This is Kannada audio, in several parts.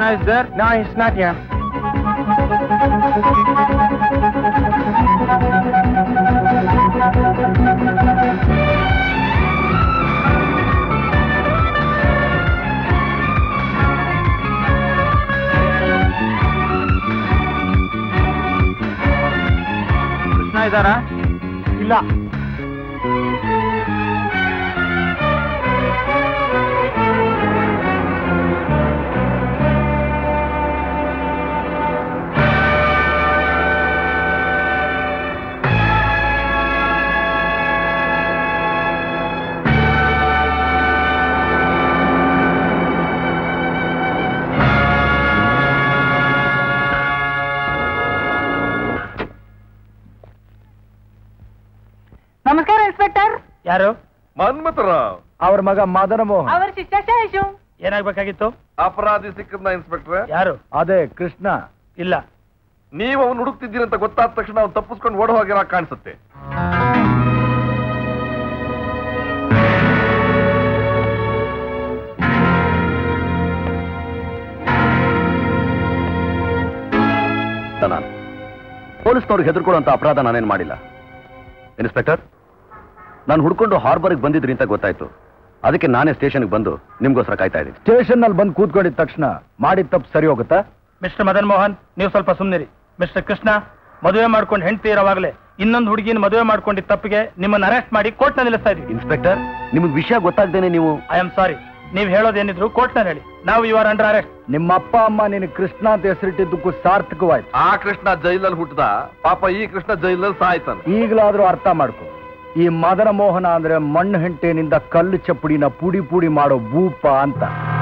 Krishna is there? No, he's not here. Krishna ಇದ್ದಾರಾ ಇಲ್ಲ ನಮಸ್ಕಾರ ಇನ್ಸ್ಪೆಕ್ಟರ್ ಯಾರು ಮನ್ಮಥರಾವ್ ಅವ್ರ ಮಗ ಮದನ ಮೋಹನ್ ಅವರ ಶಿಷ್ಯ ಶೇಷು ಏನಾಗ್ಬೇಕಾಗಿತ್ತು ಅಪರಾಧಿ ಸಿಕ್ಕದ್ನ ಇನ್ಸ್ಪೆಕ್ಟ್ರೆ ಯಾರು ಅದೇ ಕೃಷ್ಣ ಇಲ್ಲ ನೀವು ಅವನು ಹುಡುಕ್ತಿದ್ದೀರಂತ ಗೊತ್ತಾದ ತಕ್ಷಣ ಅವ್ನು ತಪ್ಪಿಸ್ಕೊಂಡು ಓಡ ಹೋಗಿರೋ ಕಾಣಿಸುತ್ತೆ ನಾನು ಪೊಲೀಸ್ನವ್ರಿಗೆ ಹೆದರ್ಕೊಳ್ಳುವಂತ ಅಪರಾಧ ನಾನೇನು ಮಾಡಿಲ್ಲ ಇನ್ಸ್ಪೆಕ್ಟರ್ ನಾನು ಹುಡ್ಕೊಂಡು ಹಾರ್ಬರ್ಗೆ ಬಂದಿದ್ರಿ ಅಂತ ಗೊತ್ತಾಯ್ತು ಅದಕ್ಕೆ ನಾನೇ ಸ್ಟೇಷನ್ಗೆ ಬಂದು ನಿಮ್ಗೋಸ್ಕರ ಕಾಯ್ತಾ ಇದ್ದೀನಿ ಸ್ಟೇಷನ್ ನಲ್ಲಿ ಬಂದು ಕೂತ್ಕೊಂಡಿದ ತಕ್ಷಣ ಮಾಡಿದ ತಪ್ಪು ಸರಿ ಹೋಗುತ್ತಾ ಮಿಸ್ಟರ್ ಮದನ್ ಮೋಹನ್ ನೀವು ಸ್ವಲ್ಪ ಸುಮ್ಮನಿರಿ ಮಿಸ್ಟರ್ ಕೃಷ್ಣ ಮದುವೆ ಮಾಡ್ಕೊಂಡು ಹೆಂಡತಿ ಇರೋವಾಗಲೇ ಇನ್ನೊಂದು ಹುಡುಗಿನ ಮದುವೆ ಮಾಡ್ಕೊಂಡಿದ್ದ ತಪ್ಪಿಗೆ ನಿಮ್ಮನ್ನ ಅರೆಸ್ಟ್ ಮಾಡಿ ಕೋರ್ಟ್ನ ನಿಲ್ಲಿಸ್ತಾ ಇದೀವಿ ಇನ್ಸ್ಪೆಕ್ಟರ್ ನಿಮಗೆ ವಿಷಯ ಗೊತ್ತಾಗ್ದೇನೆ ನೀವು ಐ ಆಮ್ ಸಾರಿ ನೀವು ಹೇಳೋದೇನಿದ್ರು ಕೋರ್ಟ್ನಲ್ಲಿ ಹೇಳಿ ನಾವು ಯು ಆರ್ ಅಂಡರ್ ಅರೆಸ್ಟ್ ನಿಮ್ಮ ಅಪ್ಪ ಅಮ್ಮ ನಿನಗೆ ಕೃಷ್ಣ ಅಂತ ಹೆಸರಿಟ್ಟಿದ್ದಕ್ಕೂ ಸಾರ್ಥಕವಾಯ್ತು ಆ ಕೃಷ್ಣ ಜೈಲಲ್ಲಿ ಹುಟ್ಟದ ಪಾಪ ಈ ಕೃಷ್ಣ ಜೈಲಲ್ಲಿ ಸಾಯ್ತಾನೆ ಈಗಲಾದ್ರೂ ಅರ್ಥ ಮಾಡ್ಕೊ ಈ ಮದನ ಮೋಹನ ಅಂದ್ರೆ ಮಣ್ಣು ಹೆಂಟೆನಿಂದ ಕಲ್ಲು ಚಪ್ಪಡಿನ ಪುಡಿ ಪುಡಿ ಮಾಡೋ ಭೂಪ ಅಂತ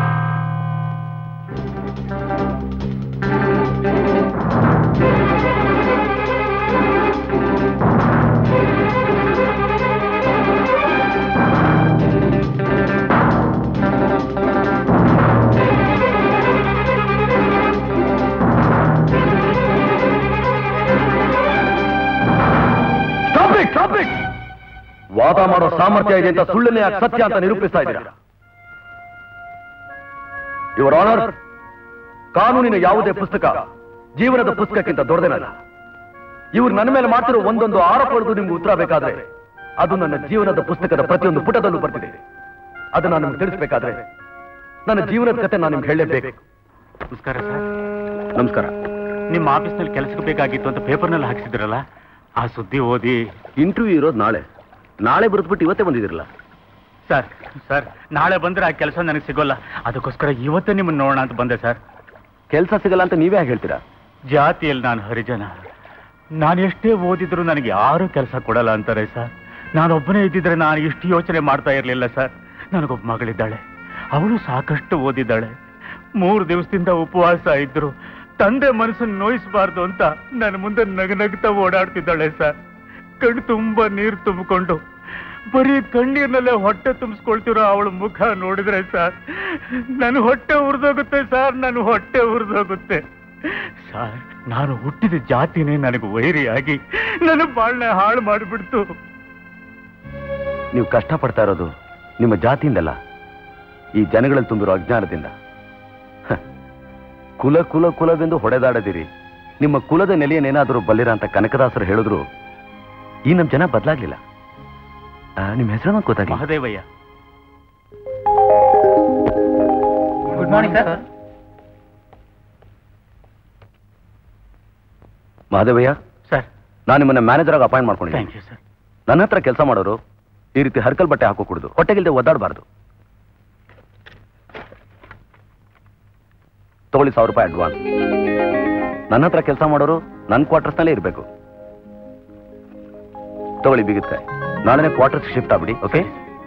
ವಾದ ಮಾಡೋ ಸಾಮರ್ಥ್ಯ ಇದೆ ಅಂತ ಸುಳ್ಳನ್ನೇ ಯಾಕೆ ಸತ್ಯ ಅಂತ ನಿರೂಪಿಸ್ತಾ ಇದ್ದೀರಾ ಯುವರ್ ಆನರ್ ಕಾನೂನಿನ ಯಾವುದೇ ಪುಸ್ತಕ ಜೀವನದ ಪುಸ್ತಕಕ್ಕಿಂತ ದೊಡ್ಡದೇನಲ್ಲ ಇವ್ರು ನನ್ನ ಮೇಲೆ ಮಾಡ್ತಿರೋ ಒಂದೊಂದು ಆರೋಪಗಳಿಗೂ ನಿಮ್ಗೆ ಉತ್ತರ ಬೇಕಾದ್ರೆ ಅದು ನನ್ನ ಜೀವನದ ಪುಸ್ತಕದ ಪ್ರತಿಯೊಂದು ಪುಟದಲ್ಲೂ ಬರ್ತಿದೆ ಅದನ್ನ ನಿಮ್ಗೆ ತಿಳಿಸ್ಬೇಕಾದ್ರೆ ನನ್ನ ಜೀವನದ ಕತೆ ನಾನು ನಿಮ್ಗೆ ಹೇಳಲೇಬೇಕು ನಮಸ್ಕಾರ ಸರ್ ನಮಸ್ಕಾರ ನಿಮ್ಮ ಆಫೀಸ್ನಲ್ಲಿ ಕೆಲಸಕ್ಕೆ ಬೇಕಾಗಿತ್ತು ಅಂತ ಪೇಪರ್ನಲ್ಲಿ ಹಾಕ್ಸಿದ್ರಲ್ಲ ಆ ಸುದ್ದಿ ಓದಿ ಇಂಟರ್ವ್ಯೂ ಇರೋದು ನಾಳೆ ನಾಳೆ ಬರೆದ್ಬಿಟ್ಟು ಇವತ್ತೇ ಬಂದಿದ್ದೀರಲ್ಲ ಸರ್ ಸರ್ ನಾಳೆ ಬಂದ್ರೆ ಆ ಕೆಲಸ ನನಗೆ ಸಿಗೋಲ್ಲ ಅದಕ್ಕೋಸ್ಕರ ಇವತ್ತೇ ನಿಮ್ಮನ್ನ ನೋಡೋಣ ಅಂತ ಬಂದೆ ಸರ್ ಕೆಲಸ ಸಿಗಲ್ಲ ಅಂತ ನೀವೇ ಹೇಗೆ ಹೇಳ್ತೀರಾ ಜಾತಿಯಲ್ಲಿ ನಾನು ಹರಿಜನ ನಾನು ಎಷ್ಟೇ ಓದಿದ್ರು ನನಗೆ ಯಾರೂ ಕೆಲಸ ಕೊಡಲ್ಲ ಅಂತಾರೆ ಸರ್ ನಾನೊಬ್ಬನೇ ಇದ್ದಿದ್ರೆ ನಾನು ಇಷ್ಟು ಯೋಚನೆ ಮಾಡ್ತಾ ಇರಲಿಲ್ಲ ಸರ್ ನನಗೊಬ್ಬ ಮಗಳಿದ್ದಾಳೆ ಅವಳು ಸಾಕಷ್ಟು ಓದಿದ್ದಾಳೆ ಮೂರು ದಿವಸದಿಂದ ಉಪವಾಸ ಇದ್ರು ತಂದೆ ಮನಸ್ಸನ್ನು ನೋಯಿಸಬಾರ್ದು ಅಂತ ನನ್ನ ಮುಂದೆ ನಗನಗ್ತಾ ಓಡಾಡ್ತಿದ್ದಾಳೆ ಸರ್ ಕಣ್ಣು ತುಂಬಾ ನೀರು ತುಂಬಿಕೊಂಡು ಬರೀ ಕಣ್ಣೀರ್ನಲ್ಲೇ ಹೊಟ್ಟೆ ತುಂಬಿಸ್ಕೊಳ್ತಿರೋ ಅವಳ ಮುಖ ನೋಡಿದ್ರೆ ಸರ್ ನನ್ನ ಹೊಟ್ಟೆ ಉರಿದೋಗುತ್ತೆ ಸರ್ ನನ್ನ ಹೊಟ್ಟೆ ಉರಿದೋಗುತ್ತೆ ಸರ್ ನಾನು ಹುಟ್ಟಿದ ಜಾತಿನೇ ನನಗೆ ವೈರಿಯಾಗಿ ನನ್ನ ಬಾಳ್ನೆ ಹಾಳು ಮಾಡಿಬಿಡ್ತು ನೀವು ಕಷ್ಟಪಡ್ತಾ ಇರೋದು ನಿಮ್ಮ ಜಾತಿಯಿಂದಲ್ಲ ಈ ಜನಗಳಲ್ಲಿ ತುಂಬಿರೋ ಅಜ್ಞಾನದಿಂದ ಹ. ಕುಲ ಕುಲ ಕುಲವೆಂದು ಹೊಡೆದಾಡದಿರಿ ನಿಮ್ಮ ಕುಲದ ನೆಲೆಯನ್ನೇನಾದರೂ ಬಲ್ಲಿರ ಅಂತ ಕನಕದಾಸರು ಹೇಳಿದ್ರು ಈ ನಮ್ಮ ಜನ ಬದಲಾಗ್ಲಿಲ್ಲ ನಿಮ್ಮ ಹೆಸರನ್ನ ಗೊತ್ತಾಗ್ಲಿಲ್ಲ Mahadevaiah good morning sir Mahadevaiah sir ನಾನು ನಿಮ್ಮನ್ನ ಮ್ಯಾನೇಜರ್ ಆಗಿ ಅಪಾಯಿಂಟ್ ಮಾಡ್ಕೊಂಡಿದ್ದೀನಿ ಥ್ಯಾಂಕ್ ಯು ಸರ್ ನನ್ನ ಹತ್ರ ಕೆಲಸ ಮಾಡೋರು ಈ ರೀತಿ ಹರ್ಕಲ್ ಬಟ್ಟೆ ಹಾಕೋ ಕುಡಿದು ಹೊಟ್ಟೆಗಿಲ್ದೆ ಒದ್ದಾಡಬಾರ್ದು ತಗೊಳ್ಳಿ ಸಾವಿರ ರೂಪಾಯಿ ಅಡ್ವಾನ್ಸ್ ನನ್ನ ಹತ್ರ ಕೆಲಸ ಮಾಡೋರು ನನ್ನ ಕ್ವಾರ್ಟರ್ಸ್ನಲ್ಲೇ ಇರಬೇಕು ತಗೊಳ್ಳಿ ಬಿಗಿದ್ಕಾಯಿ ನಾಳೆನೇ ಕ್ವಾರ್ಟರ್ಸ್ ಶಿಫ್ಟ್ ಆಗ್ಬಿಡಿ ಓಕೆ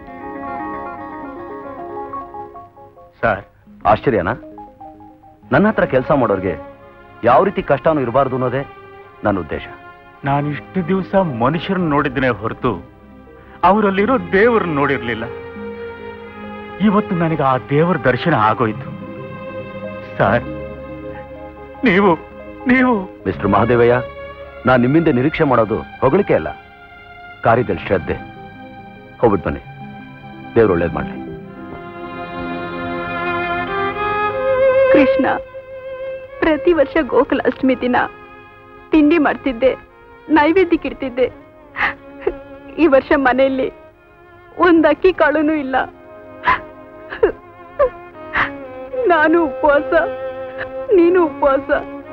ಸರ್ ಆಶ್ಚರ್ಯನಾ ನನ್ನ ಹತ್ರ ಕೆಲಸ ಮಾಡೋರಿಗೆ ಯಾವ ರೀತಿ ಕಷ್ಟನೂ ಇರಬಾರ್ದು ಅನ್ನೋದೇ ನನ್ನ ಉದ್ದೇಶ ನಾನು ಇಷ್ಟು ದಿವಸ ಮನುಷ್ಯರನ್ನ ನೋಡಿದ್ದೇನೆ ಹೊರತು ಅವರಲ್ಲಿರೋ ದೇವರನ್ನ ನೋಡಿರ್ಲಿಲ್ಲ ಇವತ್ತು ನನಗೆ ಆ ದೇವರ ದರ್ಶನ ಆಗೋಯ್ತು ಸರ್ ನೀವು ನೀವು ಮಿಸ್ಟರ್ ಮಹಾದೇವಯ್ಯ ನಾನು ನಿಮ್ಮಿಂದ ನಿರೀಕ್ಷೆ ಮಾಡೋದು ಹೊಗಳಿಕೆ ಅಲ್ಲ ಕಾರ್ಯದಲ್ಲಿ ಶ್ರದ್ಧೆ ಹೋಗ್ಬಿಟ್ಟು ಬನ್ನಿ ದೇವ್ರು ಒಳ್ಳೇದು ಮಾಡಲಿ ಕೃಷ್ಣ ಪ್ರತಿ ವರ್ಷ ಗೋಕುಲಾಷ್ಟಮಿ ದಿನ ತಿಂಡಿ ಮಾಡ್ತಿದ್ದೆ ನೈವೇದ್ಯಕ್ಕೆ ಇಡ್ತಿದ್ದೆ ಈ ವರ್ಷ ಮನೆಯಲ್ಲಿ ಒಂದ್ ಅಕ್ಕಿ ಕಾಳುನೂ ಇಲ್ಲ ನಾನು ಉಪವಾಸ ನೀನು ಉಪವಾಸ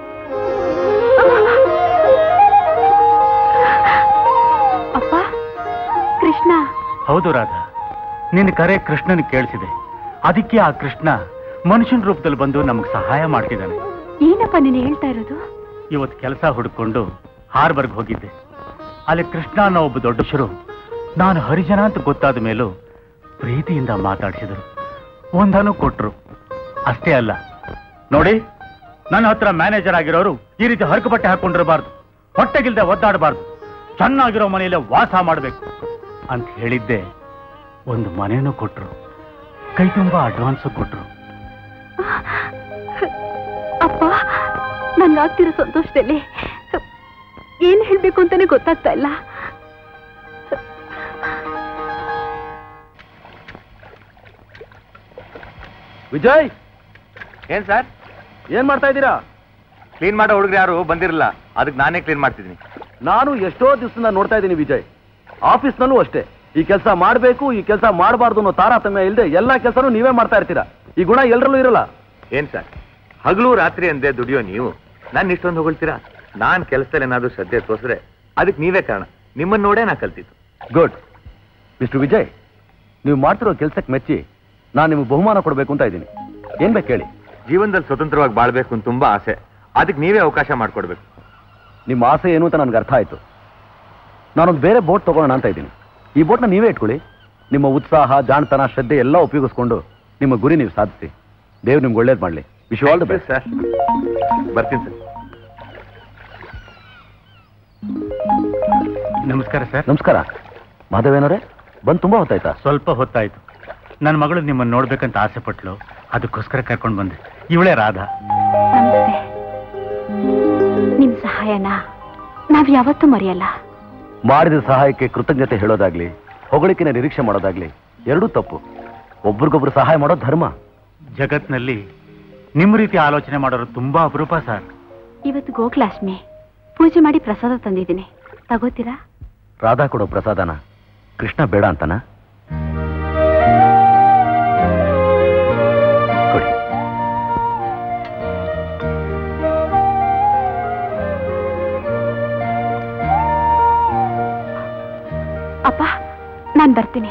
ಅಪ್ಪ ಕೃಷ್ಣ ಹೌದು ರಾಧಾ ನಿನ್ನ ಕರೆ ಕೃಷ್ಣನ ಕೇಳಿಸಿದೆ ಅದಕ್ಕೆ ಆ ಕೃಷ್ಣ ಮನುಷ್ಯನ ರೂಪದಲ್ಲಿ ಬಂದು ನಮಗೆ ಸಹಾಯ ಮಾಡ್ತಿದ್ದಾನೆ ಏನಪ್ಪ ನೀನು ಹೇಳ್ತಾ ಇರೋದು ಇವತ್ತು ಕೆಲಸ ಹುಡುಕೊಂಡು ಹಾರ್ಬರ್ಗ್ ಹೋಗಿದ್ದೆ ಅಲ್ಲಿ ಕೃಷ್ಣ ಅನ್ನೋ ಒಬ್ಬ ದೊಡ್ಡಶರು ನಾನು ಹರಿಜನ ಅಂತ ಗೊತ್ತಾದ ಮೇಲೂ ಪ್ರೀತಿಯಿಂದ ಮಾತಾಡಿಸಿದರು ಒಂದನ್ನು ಕೊಟ್ರು ಅಷ್ಟೇ ಅಲ್ಲ ನೋಡಿ ನನ್ನ ಹತ್ರ ಮ್ಯಾನೇಜರ್ ಆಗಿರೋರು ಈ ರೀತಿ ಹರಕು ಬಟ್ಟೆ ಹಾಕೊಂಡಿರಬಾರ್ದು ಹೊಟ್ಟೆಗಿಲ್ದೆ ಒದ್ದಾಡಬಾರ್ದು ಚೆನ್ನಾಗಿರೋ ಮನೆಯಲ್ಲೇ ವಾಸ ಮಾಡಬೇಕು ಅಂತ ಹೇಳಿದ್ದೆ ಒಂದು ಮನೇನೂ ಕೊಟ್ರು ಕೈ ತುಂಬಾ ಅಡ್ವಾನ್ಸ್ ಕೊಟ್ರು ಅಪ್ಪ ನನ್ಗಾಗ್ತಿರೋ ಸಂತೋಷದಲ್ಲಿ ಏನ್ ಹೇಳ್ಬೇಕು ಅಂತಾನೆ ಗೊತ್ತಾಗ್ತಾ ಇಲ್ಲ ವಿಜಯ್ ಏನ್ ಸರ್ ಏನ್ ಮಾಡ್ತಾ ಇದ್ದೀರಾ ಕ್ಲೀನ್ ಮಾಡೋ ಹುಡುಗರು ಯಾರು ಬಂದಿರಲ್ಲ ಅದಕ್ಕೆ ನಾನೇ ಕ್ಲೀನ್ ಮಾಡ್ತಿದ್ದೀನಿ ನಾನು ಎಷ್ಟೋ ದಿವಸದಿಂದ ನೋಡ್ತಾ ಇದ್ದೀನಿ ವಿಜಯ್ ಆಫೀಸ್ನಲ್ಲೂ ಅಷ್ಟೇ ಈ ಕೆಲಸ ಮಾಡಬೇಕು ಈ ಕೆಲಸ ಮಾಡಬಾರ್ದು ಅನ್ನೋ ತಾರತಮ್ಯ ಇಲ್ಲದೆ ಎಲ್ಲಾ ಕೆಲಸನೂ ನೀವೇ ಮಾಡ್ತಾ ಇರ್ತೀರಾ ಈ ಗುಣ ಎಲ್ಲರಲ್ಲೂ ಇರಲ್ಲ ಏನ್ ಸರ್ ಹಗಲು ರಾತ್ರಿ ಅಂದೆ ದುಡಿಯೋ ನೀವು ನಾನು ಇಷ್ಟೊಂದು ಹೊಗಳ್ತೀರಾ ನಾನ್ ಕೆಲಸದಲ್ಲಿ ಏನಾದ್ರೂ ಶ್ರದ್ಧೆ ತೋರಿಸ್ರೆ ಅದಕ್ಕೆ ನೀವೇ ಕಾರಣ ನಿಮ್ಮನ್ನ ನೋಡೇ ನಾ ಕಲ್ತಿದ್ದು ಗುಡ್ ಮಿಸ್ಟರ್ ವಿಜಯ್ ನೀವು ಮಾಡ್ತಿರೋ ಕೆಲಸಕ್ಕೆ ಮೆಚ್ಚಿ ನಾನು ನಿಮಗೆ ಬಹುಮಾನ ಕೊಡಬೇಕು ಅಂತ ಇದ್ದೀನಿ ಏನ್ ಬೇಕು ಹೇಳಿ ಜೀವನದಲ್ಲಿ ಸ್ವತಂತ್ರವಾಗಿ ಬಾಳ್ಬೇಕು ಅಂತ ತುಂಬಾ ಆಸೆ ಅದಕ್ಕೆ ನೀವೇ ಅವಕಾಶ ಮಾಡ್ಕೊಡ್ಬೇಕು ನಿಮ್ಮ ಆಸೆ ಏನು ಅಂತ ನನಗೆ ಅರ್ಥ ಆಯ್ತು ನಾನೊಂದು ಬೇರೆ ಬೋಟ್ ತಗೊಳ್ಳೋಣ ಅಂತ ಇದ್ದೀನಿ ಈ ಬೋಟ್ನ ನೀವೇ ಇಟ್ಕೊಳ್ಳಿ ನಿಮ್ಮ ಉತ್ಸಾಹ ಜಾಣತನ ಶ್ರದ್ಧೆ ಎಲ್ಲ ಉಪಯೋಗಿಸ್ಕೊಂಡು ನಿಮ್ಮ ಗುರಿ ನೀವು ಸಾಧಿಸಿ ದೇವ್ರು ನಿಮ್ಗೆ ಒಳ್ಳೇದು ಮಾಡಲಿ wish all the best sir ಬರ್ತೀನಿ ಸರ್ ನಮಸ್ಕಾರ ಸರ್ ನಮಸ್ಕಾರ ಮಾಧವೇನವರೇ ಬಂದು ತುಂಬಾ ಹೊತ್ತಾಯ್ತಾ ಸ್ವಲ್ಪ ಹೊತ್ತಾಯ್ತು ನನ್ನ ಮಗಳು ನಿಮ್ಮನ್ನು ನೋಡ್ಬೇಕಂತ ಆಸೆ ಪಟ್ಲು ಅದಕ್ಕೋಸ್ಕರ ಕರ್ಕೊಂಡು ಬಂದೆ ಇವಳೇ ರಾಧಾ ನಮಸ್ತೆ ನಿಮ್ ಸಹಾಯನ ನಾವ್ ಯಾವತ್ತೂ ಮರೆಯಲ್ಲ ಮಾಡಿದ ಸಹಾಯಕ್ಕೆ ಕೃತಜ್ಞತೆ ಹೇಳೋದಾಗ್ಲಿ ಹೊಗಳಿಕೆನ ನಿರೀಕ್ಷೆ ಮಾಡೋದಾಗ್ಲಿ ಎರಡೂ ತಪ್ಪು ಒಬ್ರಿಗೊಬ್ರು ಸಹಾಯ ಮಾಡೋ ಧರ್ಮ ಜಗತ್ನಲ್ಲಿ ನಿಮ್ಮ ರೀತಿ ಆಲೋಚನೆ ಮಾಡೋರು ತುಂಬಾ ಅಪರೂಪ ಸರ್ ಇವತ್ತು ಗೋಕುಲಾಷ್ಟಮಿ ಪೂಜೆ ಮಾಡಿ ಪ್ರಸಾದ ತಂದಿದ್ದೀನಿ ತಗೋತೀರಾ ರಾಧಾ ಕೊಡೋ ಪ್ರಸಾದನ ಕೃಷ್ಣ ಬೇಡ ಅಂತನ ಕೊಡಿ ಅಪ್ಪ ನಾನ್ ಬರ್ತೀನಿ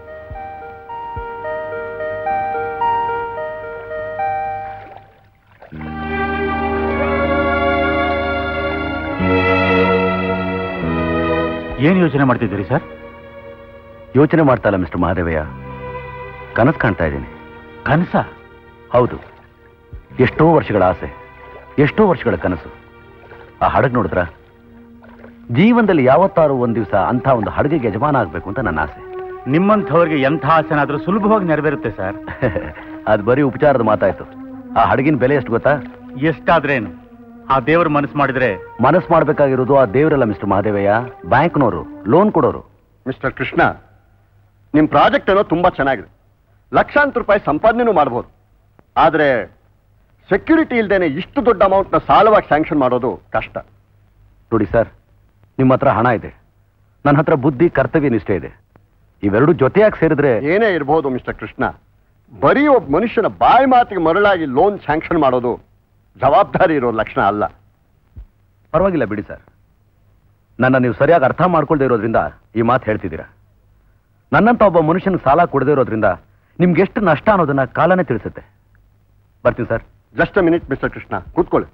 ಏನ್ ಯೋಚನೆ ಮಾಡ್ತಿದ್ದೀರಿ ಸರ್ ಯೋಚನೆ ಮಾಡ್ತಾ ಇಲ್ಲ ಮಿಸ್ಟರ್ ಮಹಾದೇವಯ್ಯ ಕನಸು ಕಾಣ್ತಾ ಇದ್ದೀನಿ ಕನಸ ಹೌದು ಎಷ್ಟೋ ವರ್ಷಗಳ ಆಸೆ ಎಷ್ಟೋ ವರ್ಷಗಳ ಕನಸು ಆ ಹಡಗ್ ನೋಡಿದ್ರ ಜೀವನದಲ್ಲಿ ಯಾವತ್ತಾರು ಒಂದ್ ದಿವಸ ಅಂಥ ಒಂದು ಹಡಗಿಗೆ ಯಜಮಾನ ಆಗ್ಬೇಕು ಅಂತ ನನ್ನ ಆಸೆ ನಿಮ್ಮಂಥವ್ರಿಗೆ ಎಂಥ ಆಸೆನಾದ್ರೂ ಸುಲಭವಾಗಿ ನೆರವೇರುತ್ತೆ ಸರ್ ಅದು ಬರೀ ಉಪಚಾರದ ಮಾತಾಯ್ತು ಆ ಹಡಗಿನ ಬೆಲೆ ಎಷ್ಟು ಗೊತ್ತಾ ಎಷ್ಟಾದ್ರೇನು ಆ ದೇವ್ರ ಮನಸ್ಸು ಮಾಡಿದ್ರೆ ಮನಸ್ಸು ಮಾಡ್ಬೇಕಾಗಿರೋದು ಆ ದೇವರಲ್ಲ ಮಿಸ್ಟರ್ ಮಹಾದೇವಯ್ಯ ಬ್ಯಾಂಕ್ನವರು ಲೋನ್ ಕೊಡೋರು ಮಿಸ್ಟರ್ ಕೃಷ್ಣ ನಿಮ್ ಪ್ರಾಜೆಕ್ಟ್ ಏನೋ ತುಂಬಾ ಚೆನ್ನಾಗಿದೆ ಲಕ್ಷಾಂತರ ರೂಪಾಯಿ ಸಂಪಾದನೆನೂ ಮಾಡ್ಬೋದು ಆದ್ರೆ ಸೆಕ್ಯೂರಿಟಿ ಇಲ್ದೇನೆ ಇಷ್ಟು ದೊಡ್ಡ ಅಮೌಂಟ್ನ ಸಾಲವಾಗಿ ಸ್ಯಾಂಕ್ಷನ್ ಮಾಡೋದು ಕಷ್ಟ ನೋಡಿ ಸರ್ ನಿಮ್ಮ ಹತ್ರ ಹಣ ಇದೆ ನನ್ನ ಹತ್ರ ಬುದ್ಧಿ ಕರ್ತವ್ಯ ನಿಷ್ಠೆ ಇದೆ ಇವೆರಡು ಜೊತೆಯಾಗಿ ಸೇರಿದ್ರೆ ಏನೇ ಇರಬಹುದು ಮಿಸ್ಟರ್ ಕೃಷ್ಣ ಬರೀ ಒಬ್ಬ ಮನುಷ್ಯನ ಬಾಯಿ ಮಾತಿಗೆ ಮರಳಾಗಿ ಲೋನ್ ಸ್ಯಾಂಕ್ಷನ್ ಮಾಡೋದು ಜವಾಬ್ದಾರಿ ಇರೋ ಲಕ್ಷಣ ಅಲ್ಲ ಪರವಾಗಿಲ್ಲ ಬಿಡಿ ಸರ್ ನನ್ನ ನೀವು ಸರಿಯಾಗಿ ಅರ್ಥ ಮಾಡ್ಕೊಳ್ದೇ ಇರೋದ್ರಿಂದ ಈ ಮಾತು ಹೇಳ್ತಿದ್ದೀರಾ ನನ್ನಂತ ಒಬ್ಬ ಮನುಷ್ಯನ ಸಾಲ ಕೊಡದೇ ಇರೋದ್ರಿಂದ ನಿಮ್ಗೆ ಎಷ್ಟು ನಷ್ಟ ಅನ್ನೋದನ್ನ ಕಾಲನೇ ತಿಳಿಸುತ್ತೆ ಬರ್ತೀನಿ ಸರ್ ಜಸ್ಟ್ ಮಿನಿಟ್ ಮಿಸ್ಟರ್ ಕೃಷ್ಣ ಕೂತ್ಕೊಳ್ಳಿ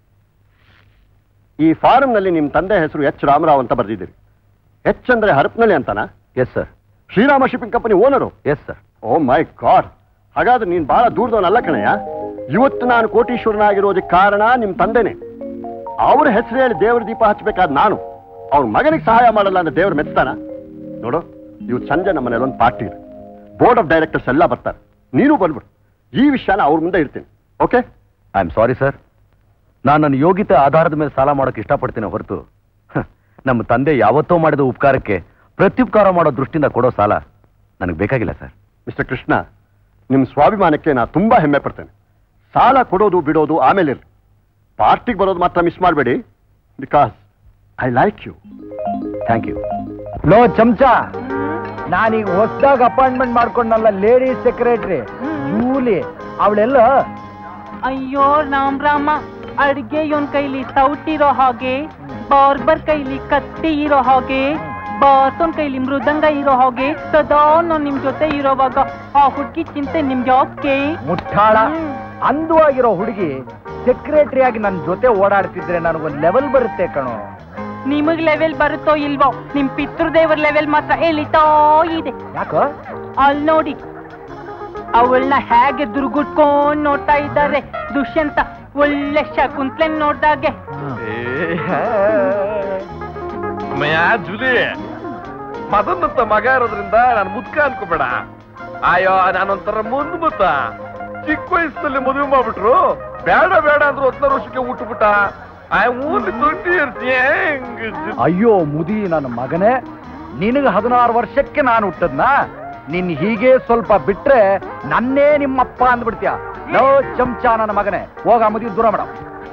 ಈ ಫಾರಂನಲ್ಲಿ ನಿಮ್ಮ ತಂದೆ ಹೆಸರು ಎಚ್ ರಾಮರಾವ್ ಅಂತ ಬರೆದಿದ್ದೀರಿ ಎಚ್ ಅಂದ್ರೆ ಹರಪನಹಳ್ಳಿ ಅಂತನಾ yes sir Srirama shipping company owner yes sir oh my god ಹಾಗಾದ್ರೆ ನೀನ್ ಬಹಳ ದೂರದವನಲ್ಲ ಕಣಯ್ಯ ಇವತ್ತು ನಾನು ಕೋಟೀಶ್ವರನಾಗಿರೋದಕ್ಕೆ ಕಾರಣ ನಿಮ್ ತಂದೆನೆ ಅವ್ರ ಹೆಸರು ಹೇಳಿ ದೇವ್ರ ದೀಪ ಹಚ್ಚಬೇಕಾದ ನಾನು ಅವ್ರ ಮಗನಿಗೆ ಸಹಾಯ ಮಾಡಲ್ಲ ಅಂದ್ರೆ ದೇವ್ರ ಮೆಚ್ತಾನ ನೋಡು ಇವತ್ತು ಸಂಜೆ ನಮ್ಮ ಮನೇಲಿ ಒಂದು ಪಾರ್ಟಿ ಇದೆ ಬೋರ್ಡ್ ಆಫ್ ಡೈರೆಕ್ಟರ್ಸ್ ಎಲ್ಲ ಬರ್ತಾರೆ ನೀನು ಬಂದ್ಬಿಡು ಈ ವಿಷಯನ ಅವ್ರ ಮುಂದೆ ಇರ್ತೀನಿ okay I am sorry sir ನಾನು ನನ್ನ ಯೋಗ್ಯತೆ ಆಧಾರದ ಮೇಲೆ ಸಾಲ ಮಾಡೋಕೆ ಇಷ್ಟಪಡ್ತೀನಿ ಹೊರತು ಹ, ನಮ್ಮ ತಂದೆ ಯಾವತ್ತೋ ಮಾಡಿದ ಉಪಕಾರಕ್ಕೆ ಪ್ರತ್ಯುಪಕಾರ ಮಾಡೋ ದೃಷ್ಟಿಯಿಂದ ಕೊಡೋ ಸಾಲ ನನಗೆ ಬೇಕಾಗಿಲ್ಲ ಸರ್ ಮಿಸ್ಟರ್ ಕೃಷ್ಣ ನಿಮ್ ಸ್ವಾಭಿಮಾನಕ್ಕೆ ನಾ ತುಂಬಾ ಹೆಮ್ಮೆ ಪಡ್ತೇನೆ ಸಾಲ ಕೊಡೋದು ಬಿಡೋದು ಆಮೇಲೆ ಇರ್ಲಿ ಪಾರ್ಟಿಗೆ ಬರೋದು ಮಾತ್ರ ಮಿಸ್ ಮಾಡಬೇಡಿ because I like you thank you ಲೋ ಚಮಚ ನಾನೀಗ ಹೊಸದಾಗ ಅಪಾಯಿಂಟ್ಮೆಂಟ್ ಮಾಡ್ಕೊಂಡಲ್ಲ ಲೇಡಿ ಸೆಕ್ರೆಟರಿ ಜೂಲಿ ಅವಳೆಲ್ಲ ಅಯ್ಯೋ ರಾಮ್ ರಾಮ ಅಡ್ಗೆ ಇವನ್ ಕೈಲಿ ಸೌಟಿರೋ ಹಾಗೆ ಬಾರ್ಬರ್ ಕೈಲಿ ಕತ್ತಿ ಇರೋ ಹಾಗೆ ಬಾಸನ್ ಕೈಲಿ ಮೃದಂಗ ಇರೋ ಹಾಗೆ ಸದಾ ನಾನ್ ನಿಮ್ ಜೊತೆ ಇರೋವಾಗ ಆ ಹುಡ್ಗಿ ಚಿಂತೆ ನಿಮ್ಗೆ ಯಾಕೆ ಮುಟ್ಟಾಳ ಅಂದವಾಗಿರೋ ಹುಡುಗಿ ಸೆಕ್ರೆಟರಿ ಆಗಿ ನನ್ನ ಜೊತೆ ಓಡಾಡ್ತಿದ್ರೆ ನನಗೊಂದು ಲೆವೆಲ್ ಬರುತ್ತೆ ಕಣೋ ನಿಮಗ್ ಲೆವೆಲ್ ಬರುತ್ತೋ ಇಲ್ವೋ ನಿಮ್ ಪಿತೃದೇವರ ಲೆವೆಲ್ ಮಾತ್ರ ಎಳಿತಾ ಇದೆ ಯಾಕೋ ಅಲ್ಲಿ ನೋಡಿ ಅವಳನ್ನ ಹೇಗೆ ದುರ್ಗುಟ್ಕೊಂಡ್ ನೋಡ್ತಾ ಇದ್ದಾರೆ ದುಷ್ಯಂತ ಒಳ್ಳೆ ಶಕುಂತ್ಲೆನ್ ನೋಡ್ದಾಗೆ ಅಮ್ಮಯ್ಯ ಜುಲಿ ಮದನ್ನಂತ ಮಗ ಇರೋದ್ರಿಂದ ನಾನು ಮುದ್ಕ ಅನ್ಕೋಬೇಡ ಅಯ್ಯೋ ನಾನೊಂಥರ ಮುಂದ್ ಮುತ್ತ ಚಿಕ್ಕ ವಯಸ್ಸಲ್ಲಿ ಮದುವೆ ಮಾಡ್ಬಿಟ್ರು ಬೇಡ ಬೇಡ ಅಂದ್ರು ಹದಿನಾರು ವರ್ಷಕ್ಕೆ ಹುಟ್ಟುಬಿಟ್ಟ ಐ ಓನ್ಲಿ ಟ್ವೆಂಟಿ ಇಯರ್ಸ್ ಹೆಂಗ್ ಅಯ್ಯೋ ಮುದಿ ನನ್ನ ಮಗನೇ ನಿನಗೆ ಹದಿನಾರು ವರ್ಷಕ್ಕೆ ನಾನು ಹುಟ್ಟದ್ನ ನಿನ್ ಹೀಗೆ ಸ್ವಲ್ಪ ಬಿಟ್ರೆ ನನ್ನೇ ನಿಮ್ಮಪ್ಪ ಅಂದ್ಬಿಡ್ತೀಯ ಲೋ ಚಮಚ ನನ್ನ ಮಗನೇ ಹೋಗ ಮುದಿ ದೂರ ಮಾಡ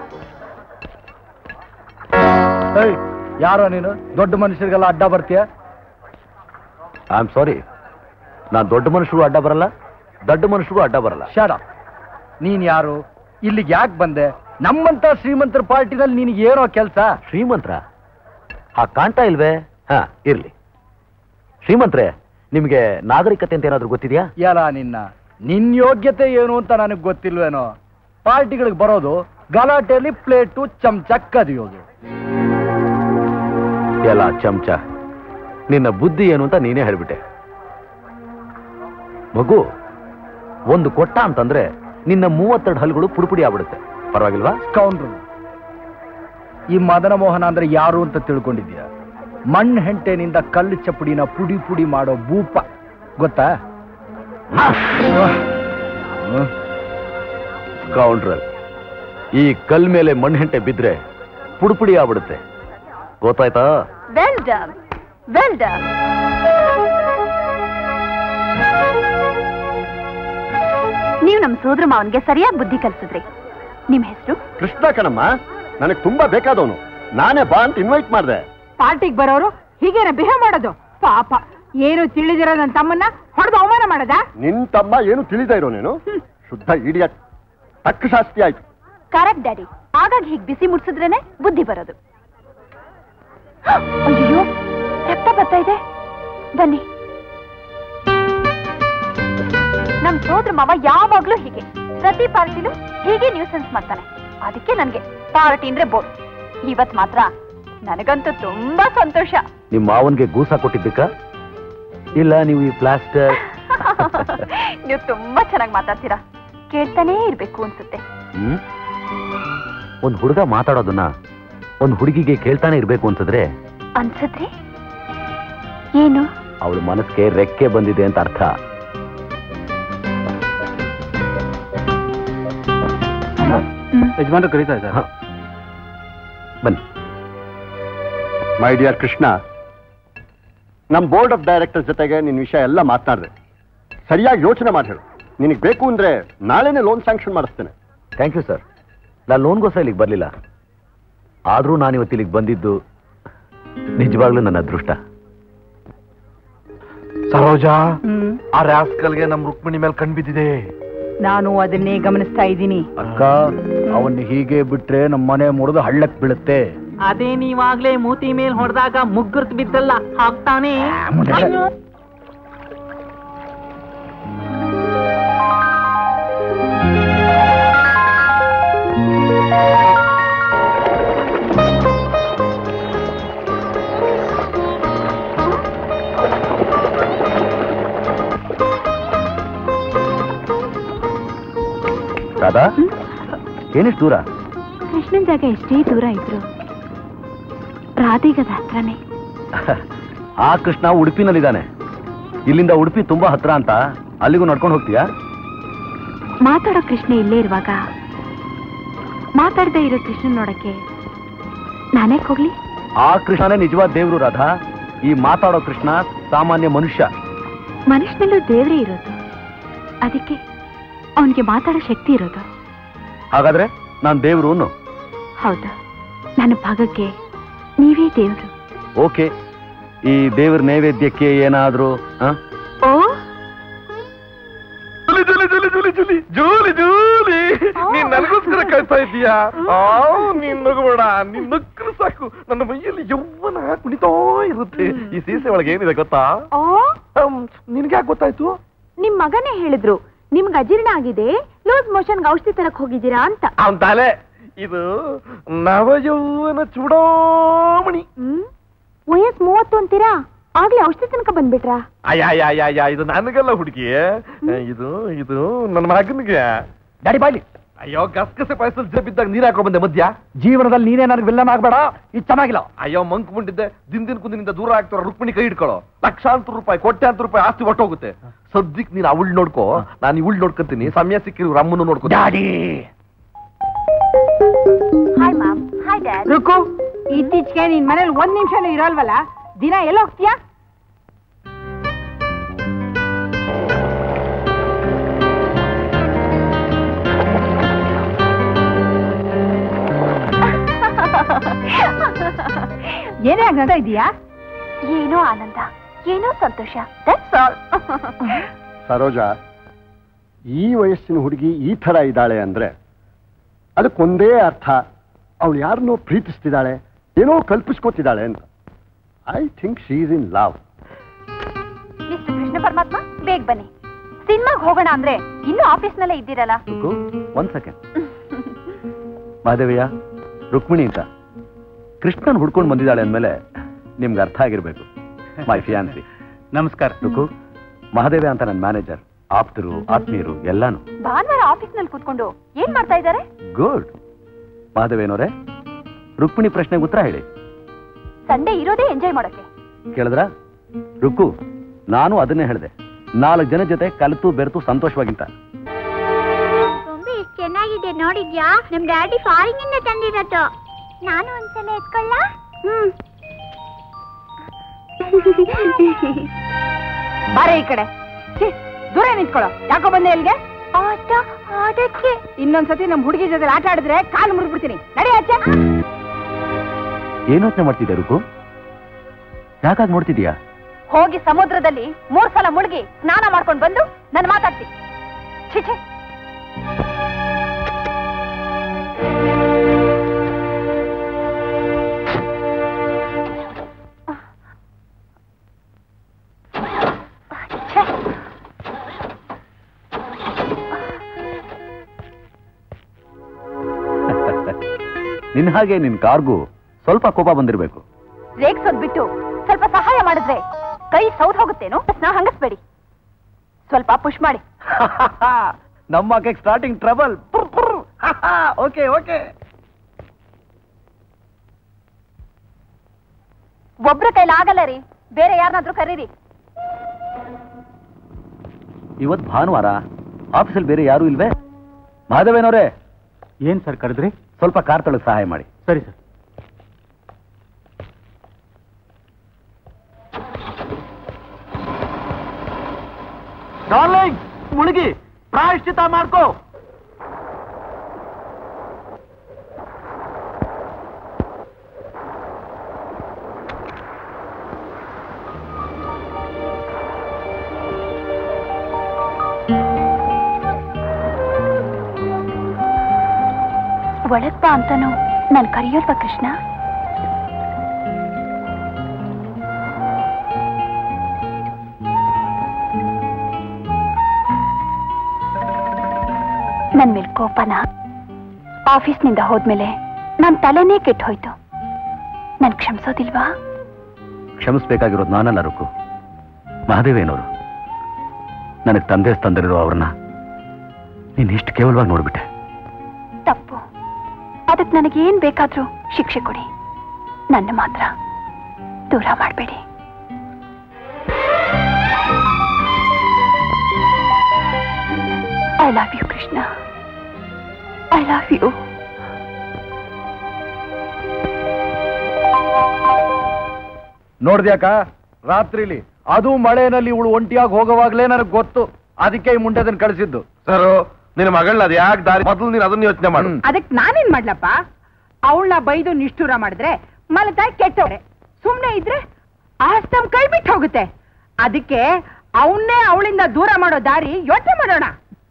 ಏಯ್ ಯಾರೋ ನೀನು ದೊಡ್ಡ ಮನುಷ್ಯರಿಗೆಲ್ಲ ಅಡ್ಡ ಬರ್ತೀಯ ಐ ಆಮ್ ಸಾರಿ ನಾನು ದೊಡ್ಡ ಮನುಷ್ಯರು ಅಡ್ಡ ಬರಲ್ಲ ದೊಡ್ಡ ಮನುಷ್ಯರು ಅಡ್ಡ ಬರಲ್ಲ ಶಾಡ ನೀನ್ ಯಾರು ಇಲ್ಲಿಗೆ ಯಾಕೆ ಬಂದೆ ನಮ್ಮಂತ ಶ್ರೀಮಂತರ ಪಾರ್ಟಿನಲ್ಲಿ ನಿನಗೆ ಏನೋ ಕೆಲಸ ಶ್ರೀಮಂತ್ರ ಹಾ ಕಾಣ್ತಾ ಇಲ್ವೇ ಹಾ ಇರ್ಲಿ ಶ್ರೀಮಂತ್ರೆ ನಿಮಗೆ ನಾಗರಿಕತೆ ಅಂತ ಏನಾದ್ರೂ ಗೊತ್ತಿದೆಯಾ ಯಾರ ನಿನ್ನ ನಿನ್ ಯೋಗ್ಯತೆ ಏನು ಅಂತ ನನಗೆ ಗೊತ್ತಿಲ್ವೇನೋ ಪಾರ್ಟಿಗಳಿಗೆ ಬರೋದು ಗಲಾಟೆಯಲ್ಲಿ ಪ್ಲೇಟು ಚಮಚ ಕದಿಯೋದು ಎಲ್ಲ ಚಮಚ ನಿನ್ನ ಬುದ್ಧಿ ಏನು ಅಂತ ನೀನೇ ಹೇಳ್ಬಿಟ್ಟೆ ಮಗು ಒಂದು ಕೊಟ್ಟ ಅಂತಂದ್ರೆ ನಿನ್ನ ಮೂವತ್ತೆರಡು ಹಲ್ಗಳು ಪುಡಿಪುಡಿ ಆಗ್ಬಿಡುತ್ತೆ ಪರವಾಗಿಲ್ವಾ ಕೌಂಡ್ರು ಈ ಮದನ ಮೋಹನ ಅಂದ್ರೆ ಯಾರು ಅಂತ ತಿಳ್ಕೊಂಡಿದ್ಯಾ ಮಣ್ಣು ಹೆಂಟೆನಿಂದ ಕಲ್ಲು ಚಪ್ಪಡಿನ ಪುಡಿ ಪುಡಿ ಮಾಡೋ ಭೂಪ ಗೊತ್ತಾ ಹ್ಮ್. ಕೌಂಡ್ರಲ್ ಈ ಕಲ್ ಮೇಲೆ ಮಣ್ಣೆಂಟೆ ಬಿದ್ರೆ ಪುಡಿಪುಡಿ ಆಗ್ಬಿಡುತ್ತೆ ಗೊತ್ತಾಯ್ತಾ ವೆಲ್ ಡನ್ ವೆಲ್ ಡನ್ ನೀವು ನಮ್ಮ ಸೋದರ ಮಾವನ್ಗೆ ಸರಿಯಾಗಿ ಬುದ್ಧಿ ಕಲಿಸಿದ್ರಿ ನಿಮ್ ಹೆಸರು ಕೃಷ್ಣ ಕಣಮ್ಮ ನನಗೆ ತುಂಬಾ ಬೇಕಾದವನು ನಾನೇ ಬಾ ಅಂತ ಇನ್ವೈಟ್ ಮಾಡಿದೆ ಪಾರ್ಟಿಗೆ ಬರೋರು ಹೀಗೇನ ಬಿಹೇವ್ ಮಾಡೋದು ಪಾಪ ಏನು ತಿಳಿದಿರೋ ನನ್ನ ತಮ್ಮನ್ನ ಹೊಡೆದು ಅವಮಾನ ಮಾಡದ ನಿನ್ ತಮ್ಮ ಏನು ತಿಳಿದ ಇರೋ ನೀನು ಶುದ್ಧ ಇಡಿಯಟ್ ತಕ್ಕ ಶಾಸ್ತಿ ಆಯ್ತು ಕರೆಕ್ಟ್ ಡ್ಯಾಡಿ ಆಗಾಗ ಹೀಗೆ ಬಿಸಿ ಮುಟ್ಸಿದ್ರೇನೆ ಬುದ್ಧಿ ಬರೋದು ಅಯ್ಯೋ ರಕ್ತ ಬರ್ತಾ ಇದೆ ಬನ್ನಿ ನಮ್ ಸೋದ್ರ ಮಾವ ಯಾವಾಗ್ಲೂ ಹೀಗೆ ಪ್ರತಿ ಪಾರ್ಟಿಲೂ ಹೀಗೆ ನ್ಯೂಸೆನ್ಸ್ ಮಾಡ್ತಾನೆ ಅದಕ್ಕೆ ನನ್ಗೆ ಪಾರ್ಟಿ ಅಂದ್ರೆ ಬೋರ್ ಇವತ್ ಮಾತ್ರ ನನಗಂತೂ ತುಂಬಾ ಸಂತೋಷ ನಿಮ್ಮ ಮಾವನ್ಗೆ ಗೂಸ ಕೊಟ್ಟಿದ್ದಕ್ಕ ಇಲ್ಲ ನೀವು ಈ ಪ್ಲಾಸ್ಟರ್ ನೀವು ತುಂಬಾ ಚೆನ್ನಾಗಿ ಮಾತಾಡ್ತೀರಾ ಕೇಳ್ತಾನೇ ಇರ್ಬೇಕು ಅನ್ಸುತ್ತೆ ಹ್ಮ್ ಒಂದ್ ಹುಡುಗ ಮಾತಾಡೋದನ್ನ ಒಂದ್ ಹುಡುಗಿಗೆ ಕೇಳ್ತಾನೆ ಇರ್ಬೇಕು ಅಂತಂದ್ರೆ ಅನ್ಸತ್ರಿ ಏನು ಅವಳ ಮನಸ್ಸಿಗೆ ರೆಕ್ಕೆ ಬಂದಿದೆ ಅಂತ ಅರ್ಥ ಯಜಮಾನ್ರು ಕರೀತಾ ಇದ್ದಾರೆ ಹ. ಬನ್ನಿ ಮೈ ಡಿಯರ್ ಕೃಷ್ಣ ನಮ್ಮ ಬೋರ್ಡ್ ಆಫ್ ಡೈರೆಕ್ಟರ್ ಜೊತೆಗೆ ನಿನ್ನ ವಿಷಯ ಎಲ್ಲ ಮಾತನಾಡಿದೆ ಸರಿಯಾಗಿ ಯೋಚನೆ ಮಾಡಿ ಹೇಳು ನಿನಗೆ ಬೇಕು ಅಂದ್ರೆ ನಾಳೆನೇ ಲೋನ್ ಸ್ಯಾಂಕ್ಷನ್ ಮಾಡಿಸ್ತೇನೆ ಥ್ಯಾಂಕ್ ಯು ಸರ್ ನಾನು ಲೋನ್ಗೋಸ್ಕರ ಇಲ್ಲಿಗೆ ಬರಲಿಲ್ಲ ಆದರೂ ನಾನು ಇವತ್ತು ಇಲ್ಲಿಗೆ ಬಂದಿದ್ದು ನಿಜವಾಗ್ಲೂ ನನ್ನ ಅದೃಷ್ಟ ಸರೋಜಾ ಆ ರಾಸ್ಕಲ್ಗೆ ನಮ್ ರುಕ್ಮಿಣಿ ಮೇಲೆ ಕಣ್ಬಿದ್ದಿದೆ ನಾನು ಅದನ್ನೇ ಗಮನಿಸ್ತಾ ಇದ್ದೀನಿ ಅಕ್ಕ ಅವನ್ನ ಹೀಗೆ ಬಿಟ್ರೆ ನಮ್ಮ ಮನೆ ಮುರಿದು ಹಳ್ಳಕ್ ಬೀಳುತ್ತೆ ಅದೇ ನೀವಾಗ್ಲೇ ಮೂತಿ ಮೇಲ್ ಹೊಡೆದಾಗ ಮುಗ್ಗುರ್ತ್ ಬಿದ್ದಲ್ಲ ಹಾಕ್ತಾನೆ ಮುಂದೆ. ಅಯ್ಯೋ. ರಾಧಾ ಏನಿಷ್ಟು ದೂರ ಕೃಷ್ಣನ್ ಜಾಗ ಎಷ್ಟೇ ದೂರ ಇದ್ರು ರಾಧೆಗದ ಹತ್ರನೇ ಆ ಕೃಷ್ಣ ಉಡುಪಿನಲ್ಲಿದ್ದಾನೆ ಇಲ್ಲಿಂದ ಉಡುಪಿ ತುಂಬಾ ಹತ್ರ ಅಂತ ಅಲ್ಲಿಗೂ ನಡ್ಕೊಂಡು ಹೋಗ್ತೀಯಾ ಮಾತಾಡೋ ಕೃಷ್ಣ ಇಲ್ಲೇ ಇರುವಾಗ ಮಾತಾಡದೆ ಇರೋ ಕೃಷ್ಣನ್ ನೋಡಕ್ಕೆ ನಾನೇ ಹೋಗ್ಲಿ ಆ ಕೃಷ್ಣನೇ ನಿಜವಾದ ದೇವ್ರು ರಾಧಾ ಈ ಮಾತಾಡೋ ಕೃಷ್ಣ ಸಾಮಾನ್ಯ ಮನುಷ್ಯ ಮನುಷ್ಯನಲ್ಲೂ ದೇವರೇ ಇರೋದು ಅದಕ್ಕೆ ಅವನಿಗೆ ಮಾತಾಡೋ ಶಕ್ತಿ ಇರೋದು ಹಾಗಾದ್ರೆ ನಾನ್ ದೇವ್ರು ಅನ್ನು ಹೌದು ನನ್ನ ಭಾಗಕ್ಕೆ ನೀವೇ ದೇವ್ರು ಓಕೆ ಈ ದೇವ್ರ ನೈವೇದ್ಯಕ್ಕೆ ಏನಾದ್ರೂ ಆ? Oh Julie Julie Julie Julie Julie Julie ನೀನ್ ನನಗೋಸ್ಕರ ಕಾಯ್ತಾ ಇದೀಯಾ ಆ ನೀನ್ ನಗಬೇಡ ನೀನ್ ನಕ್ಕರು ಸಾಕು ನನ್ನ ಮೈಯಲ್ಲಿ ಯೌವನ ಕುಣಿತಾ ಇರುತ್ತೆ ಈ ಸೀಸೆ ಒಳಗೆ ಏನಿದೆ ಗೊತ್ತಾ ಓ ನಿನ್ಗೆ ಯಾಕೆ ಗೊತ್ತಾಯ್ತು ನಿಮ್ ಮಗನೇ ಹೇಳಿದ್ರು ನಿಮ್ಗೆ ಅಜೀರ್ಣ ಆಗಿದೆ ಲೂಸ್ ಮೋಷನ್ಗೆ ಔಷಧಿ ತರಕ್ ಹೋಗಿದ್ದೀರಾ ಅಂತ ಅವನ್ ತಲೆ ಇದು ನವ ಯೌವನ ಚೂಡಾಮಣಿ ಹ್ಮ್ ವಯಸ್ ಮೂವತ್ತು ಅಂತೀರಾ ಆಗ್ಲೇ ಔಷಧಿ ತನಕ ಬಂದ್ಬಿಟ್ರಾ ಅಯ್ಯ ಇದು ನನಗಲ್ಲ ಹುಡುಗಿ ಇದು ಇದು ನನ್ನ ಮಗನಿಗೆ ಡ್ಯಾಡಿ ಬಾಯ್ಲಿ ಅಯ್ಯೋ ಗಸಗಸೆ ಪಾಯಸದಲ್ಲಿ ಜಬ್ಬಿದ್ದಾಗ ನೀರ್ ಹಾಕೋ ಬಂದೆ ಮಧ್ಯ ಜೀವನದಲ್ಲಿ ನೀನೇ ನನಗೆ ವಿಲ್ಲನ್ ಆಗ್ಬೇಡ ಇದು ಚೆನ್ನಾಗಿಲ್ಲ ಅಯ್ಯೋ ಮಂಕ್ ಮುಂಡಿದ್ದೆ ದಿನ ದಿನ ಕುಂದಿನಿಂದ ದೂರ ಆಗ್ತಾರ ರುಕ್ಮಿಣಿ ಕೈ ಇಟ್ಕೊಳ್ಳೋ ಲಕ್ಷಾಂತರ ರೂಪಾಯಿ ಕೋಟ್ಯಾಂತರ ರೂಪಾಯಿ ಆಸ್ತಿ ಹೊಟ್ಟೋಗುತ್ತೆ ಸದ್ಯಕ್ ನೀನ್ ಅವಳು ನೋಡ್ಕೋ ನಾನು ಇವಳು ನೋಡ್ಕೊಂತೀನಿ ಸಮಯ ಸಿಕ್ಕಿರು ರಮ್ಮನ್ನು ನೋಡ್ಕೋ daddy hi ma'am hi dad Ruku ಇತ್ತೀಚೆಗೆ ನಿನ್ ಮನೇಲಿ ಒಂದ್ ನಿಮಿಷನೂ ಇರಲ್ವಲ್ಲ ದಿನ ಎಲ್ಲ ಹೋಗ್ತೀಯಾ ಏನೇ ಆಗ್ತಾ ಇದೀಯಾ ಏನೋ ಆನಂದ ಏನೋ ಸಂತೋಷ ದಟ್ಸ್ ಆಲ್ ಸರೋಜ ಈ ವಯಸ್ಸಿನ ಹುಡುಗಿ ಈ ಥರ ಇದ್ದಾಳೆ ಅಂದ್ರೆ ಅದಕ್ಕೊಂದೇ ಅರ್ಥ ಅವಳು ಯಾರನ್ನೋ ಪ್ರೀತಿಸ್ತಿದ್ದಾಳೆ ಏನೋ ಕಲ್ಪಿಸ್ಕೊತಿದ್ದಾಳೆ ಅಂತ I think she is in love mister Krishna Paramatma ಬೇಗ ಬನ್ನಿ ಸಿನಿಮಾಗ್ ಹೋಗೋಣ ಅಂದ್ರೆ ಇನ್ನೂ ಆಫೀಸ್ನಲ್ಲೇ ಇದ್ದೀರಲ್ಲ ರುಕು ಒಂದ್ ಸೆಕೆಂಡ್ ಮಹಾದೇವಯ್ಯ ರುಕ್ಮಿಣಿ ಅಂತ ಕೃಷ್ಣನ್ ಹುಡ್ಕೊಂಡು ಬಂದಿದ್ದಾಳೆ ಅಂದ್ಮೇಲೆ ನಿಮ್ಗೆ ಅರ್ಥ ಆಗಿರ್ಬೇಕು ಮೈ ಫಿಯಾನ್ಸಿ ನಮಸ್ಕಾರ ರುಕು ಮಹಾದೇವ ಅಂತ ನನ್ನ ಮ್ಯಾನೇಜರ್ ಆಪ್ತರು ಆತ್ಮೀಯರು ಎಲ್ಲಾನು ಭಾನುವಾರ ಆಫೀಸ್ನಲ್ಲಿ ಕೂತ್ಕೊಂಡು ಏನ್ ಮಾಡ್ತಾ ಇದ್ದಾರೆ ಗುಡ್ ಮಹಾದೇವೇನೋರೆ ರುಕ್ಮಿಣಿ ಪ್ರಶ್ನೆಗೆ ಉತ್ತರ ಹೇಳಿ ಸಂಡೇ ಇರೋದೇ ಎಂಜಾಯ್ ಮಾಡೋಕೆ ಕೇಳಿದ್ರ ರುಕ್ಕು ನಾನು ಅದನ್ನೇ ಹೇಳಿದೆ ನಾಲ್ಕು ಜನ ಜೊತೆ ಕಲಿತು ಬೆರೆತು ಸಂತೋಷವಾಗಿಂತ ಗೊಂಬೆ ಎಷ್ಟ್ ಚೆನ್ನಾಗಿದೆ ನೋಡಿದ್ಯಾ ನಮ್ ಡ್ಯಾಡಿ ಫಾರಿನ್ ಇಂದ ತಂದಿರತ್ತು ನಾನು ಒಂದ್ಸಲ ಎತ್ಕೊಳ್ಳ ಹ್ಮ್ ಬಾರೆ ಈ ಕಡೆ ಛೀ, ದೂರ ನಿಂತ್ಕೊಳ್ಳೋ ಯಾಕೋ ಬಂದೆ ಇಲ್ಲಿಗೆ ಆಟ ಆಡಕ್ಕೆ ಇನ್ನೊಂದ್ಸತಿ ನಮ್ ಹುಡುಗಿ ಜೊತೆ ಆಟ ಆಡಿದ್ರೆ ಕಾಲು ಮುರಿದ್ಬಿಡ್ತೀನಿ ನಡಿ ಆಚೆ ಏನ್ ಯೋಚನೆ ಮಾಡ್ತಿದ್ದೆ ರುಕು ಯಾಕಾಗ್ ನೋಡ್ತಿದ್ಯಾ ಹೋಗಿ ಸಮುದ್ರದಲ್ಲಿ ಮೂರ್ ಸಲ ಮುಳುಗಿ ಸ್ನಾನ ಮಾಡ್ಕೊಂಡು ಬಂದು ನನ್ ಮಾತಾಡ್ತಿ ಛೀ ಛೀ ಛೆ. ನಿನ್ ಹಾಗೆ ನಿನ್ ಕಾರ್ಗೂ ಸ್ವಲ್ಪ ಕೋಪ ಬಂದಿರ್ಬೇಕು ರೇಗ್ಸೋದ್ ಬಿಟ್ಟು ಸ್ವಲ್ಪ ಸಹಾಯ ಮಾಡಿದ್ರೆ ಕೈ ಸೌದ್ ಹೋಗುತ್ತೇನೋ ನಾ ಹಂಗಸ್ಬೇಡಿ ಸ್ವಲ್ಪ ಪುಷ್ ಮಾಡಿ ನಮ್ಮ ಅಕ್ಕಗೆ ಸ್ಟಾರ್ಟಿಂಗ್ ಟ್ರಬಲ್ ಓಕೆ ಓಕೆ ಒಬ್ರ ಕೈಲಿ ಆಗಲ್ಲ ರೀ ಬೇರೆ ಯಾರನ್ನಾದ್ರೂ ಕರೀರಿ ಇವತ್ ಭಾನುವಾರ ಆಫೀಸಲ್ಲಿ ಬೇರೆ ಯಾರು ಇಲ್ವೇ ಮಹಾದೇವೇನವ್ರೆ ಏನ್ ಸರ್ ಕರೆದ್ರಿ ಸ್ವಲ್ಪ ಕಾರ್ ತೊಳಗ್ ಸಹಾಯ ಮಾಡಿ ಸರಿ ಸರ್ ಡಾರ್ಲಿಂಗ್ ಮುಳುಗಿ ಪ್ರಾಯಶ್ಚಿತ ಮಾಡ್ಕೋ ಒಳಗ್ ಬಾ ಅಂತಾನು ನನ್ ಕರೆಯೋಲ್ವಾ ಕೃಷ್ಣ ನನ್ ಮೇಲ್ ಕೋಪನ ಆಫೀಸ್ನಿಂದ ಹೋದ್ಮೇಲೆ ನನ್ ತಲೆನೇ ಕೆಟ್ಟು ಹೋಯ್ತು ನನ್ ಕ್ಷಮಿಸೋದಿಲ್ವಾ ಕ್ಷಮಿಸ್ಬೇಕಾಗಿರೋದು ನಾನಲ್ಲ ರುಕು ಮಹಾದೇವೇನವರು ನನಗೆ ತಂದೆ ತಂದಿರೋ ಅವ್ರನ್ನ ನೀನ್ ಇಷ್ಟು ಕೇವಲವಾಗಿ ನೋಡ್ಬಿಟ್ಟೆ ತಪ್ಪು ಅದಕ್ಕೆ ನನಗೇನ್ ಬೇಕಾದ್ರೂ ಶಿಕ್ಷೆ ಕೊಡಿ ನನ್ನ ಮಾತ್ರ ದೂರ ಮಾಡಬೇಡಿ I love you Krishna I love you ನೋಡ್ದ್ಯಾಕ ರಾತ್ರಿಲಿ ಅದು ಮಳೆನಲ್ಲಿ ಇವಳು ಒಂಟಿಯಾಗಿ ಹೋಗೋವಾಗ್ಲೇ ನನಗೆ ಗೊತ್ತು ಅದಕ್ಕೆ ಈ ಮುಂಡೆದನ್ ಕಳಿಸಿದ್ದು ಸರ್ ನಿನ್ನ ಮಗಳನ್ನ ಅದು ಯಾಕೆ ದಾರಿ ಮೊದಲು ನೀನು ಅದನ್ನ ಯೋಚನೆ ಮಾಡು ಹ್ಮ್. ಅದಕ್ ನಾನೇನ್ ಮಾಡ್ಲಪ್ಪ ಅವಳನ್ನ ಬೈದು ನಿಷ್ಠೂರ ಮಾಡಿದ್ರೆ ಮಲತಾಯಿ ಕೆಟ್ಟವ್ರೆ ಸುಮ್ನೆ ಇದ್ರೆ ಆಸ್ತಮ್ ಕೈ ಬಿಟ್ಟು ಹೋಗುತ್ತೆ ಅದಕ್ಕೆ ಅವನ್ನೇ ಅವಳಿಂದ ದೂರ ಮಾಡೋ ದಾರಿ ಯೋಚನೆ ಮಾಡೋಣ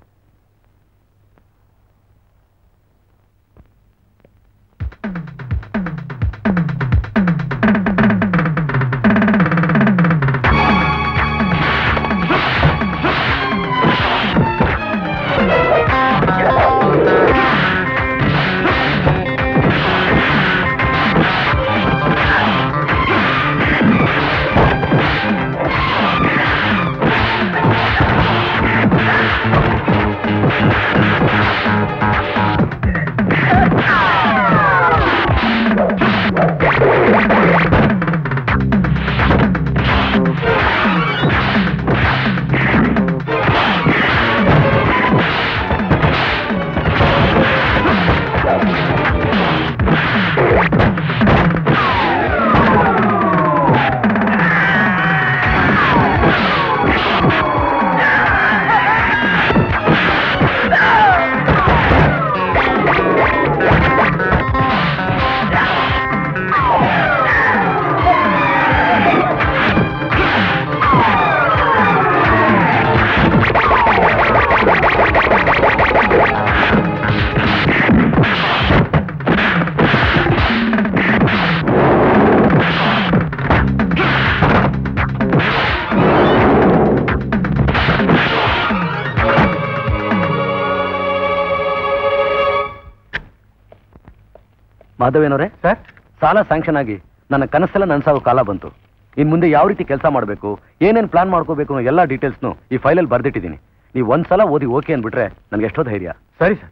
ಮಾಧವೇನವ್ರೆ ಸರ್ ಸಾಲ ಸ್ಯಾಂಕ್ಷನ್ ಆಗಿ ನನ್ನ ಕನಸೆಲ್ಲ ನನ್ಸಾಗೋ ಕಾಲ ಬಂತು ಇನ್ ಮುಂದೆ ಯಾವ ರೀತಿ ಕೆಲಸ ಮಾಡಬೇಕು ಏನೇನ್ ಪ್ಲಾನ್ ಮಾಡ್ಕೋಬೇಕು ಅನ್ನೋ ಎಲ್ಲ ಡೀಟೇಲ್ಸ್ನು ಈ ಫೈಲಲ್ಲಿ ಬರ್ದಿಟ್ಟಿದ್ದೀನಿ ನೀವು ಒಂದ್ಸಲ ಓದಿ ಓಕೆ ಅಂದ್ಬಿಟ್ರೆ ನನಗೆ ಎಷ್ಟೋ ಧೈರ್ಯ ಸರಿ ಸರ್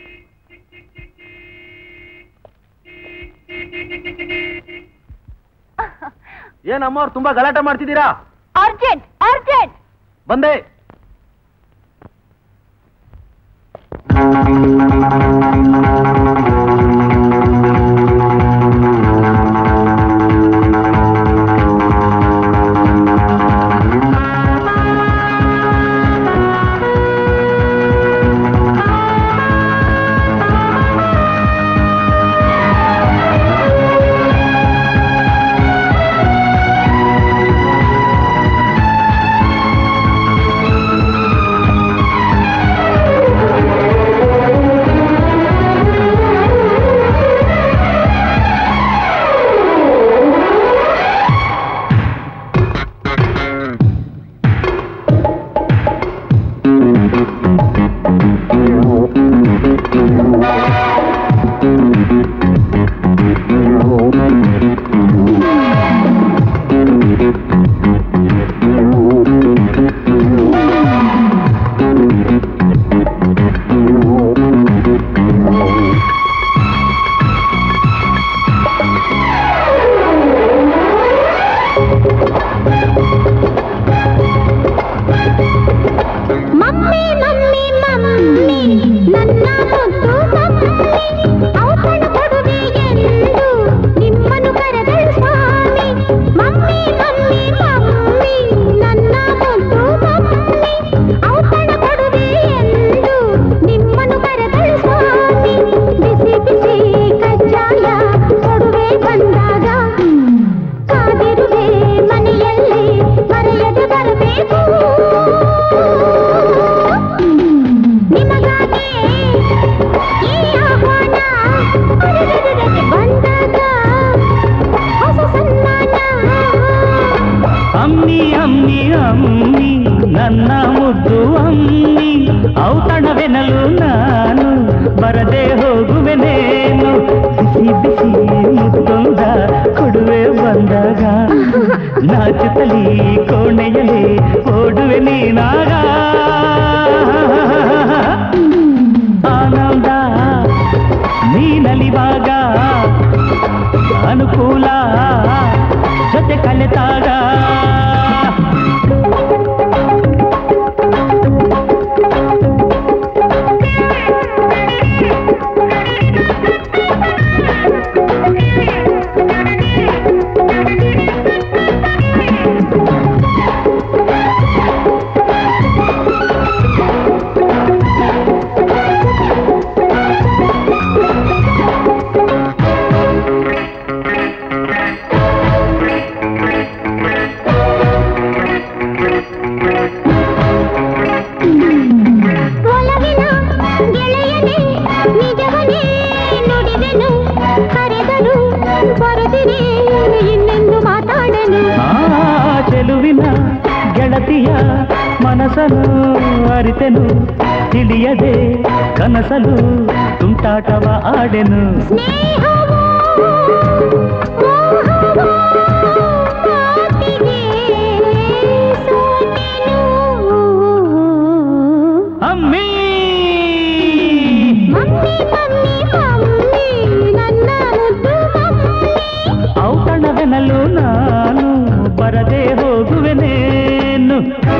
ಏನಮ್ಮ ಅವ್ರು ತುಂಬಾ ಗಲಾಟೆ ಮಾಡ್ತಿದ್ದೀರಾ ಅರ್ಜೆಂಟ್ ಅರ್ಜೆಂಟ್ ಬಂದೆ ಮಮ್ಮಿ ಮಮ್ಮಿ ಮಮ್ಮಿ ನನ್ನ ಮುದ್ದು ಮಮ್ಮಿ ಔತಣ ಕೊಡುವೆ ಎಂದು ನಿಮ್ಮನ್ನು ಕರೆದಳು ಸ್ವಾಮಿ ಮಮ್ಮಿ ಮಮ್ಮಿ ಮಮ್ಮಿ ನನ್ನ ಮುದ್ದು ಮಮ್ಮಿ ಔತಣ ಕೊಡುವೆ ಎಂದು ನಿಮ್ಮನ್ನು ಕರೆದಳು ಸ್ವಾಮಿ ಬಿಸಿ ಬಿಸಿ ಕಜ್ಜಾಯ ಕೊಡುವೆ ಬಂದಾಗ ಕಾದಿರುವೆ ಮನೆಯಲ್ಲಿ ಮರೆಯದೆ ಬರಬೇಕು ನಿಮಗಾಗಿ ಈ ಆಹ್ವಾನ ಅರೆರೆರೆರೆ ಬಂದಾಗ ಹೊಸ ಸನ್ಮಾನ ಅಮ್ಮಿ ಅಮ್ಮಿ ಅಮ್ಮಿ ನನ್ನ ಮುದ್ದು ಅಮ್ಮಿ ಔತಣವೆನಲು ನಾನು ಬರದೆ ಹೋಗುವೆನೇನು ಬಿಸಿ ಬಿಸಿ ಮುತ್ತೊಂದ ಕೊಡುವೆ ಬಂದಾಗ ನಾಚುತ್ತಲಿ ಕೋಣೆಯಲೇ ಓಡುವೆ ನೀನಾಗ ಆನಂದ ನೀನಲಿವಾಗ ಅನುಕೂಲ ಜೊತೆ ಕಲೆತಾಗ ಆ ಗೆಳತಿಯ ಮನಸನು ಅರಿತೆನು ತಿಳಿಯದೆ ಕನಸಲು ತುಂಟಾಟವ ಆಡೆನು ಅಮ್ಮಿ ಔತಣವೆನಲು ನಾನು ಬರದೆ ಹೋಗುವೆನೇನು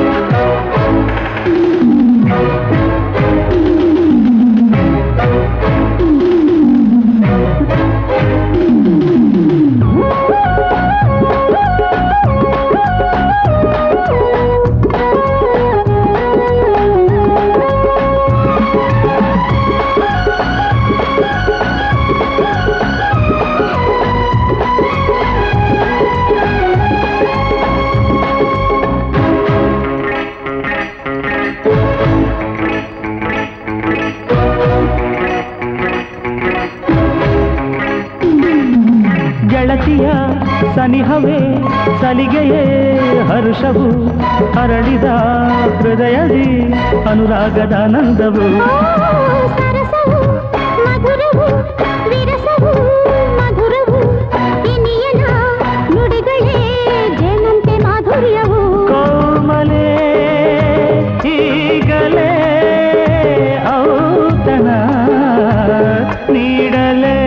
ಗೆಳತಿಯ ಸನಿಹವೇ ಸಲಿಗೆಯೇ ಹರ್ಷವು ಹರಡಿದ ಹೃದಯದಿ ಅನುರಾಗದ ನಂದವು ಮಧುರವು ವಿರಸವು ಮಧುರವು ಇನಿಯನ ನುಡಿಗಳೇ ಜೇನಂತೆ ಮಾಧುರ್ಯವು ಕೋಮಲೆ ಈಗಲೇ ಔತಣ ನೀಡಲೇ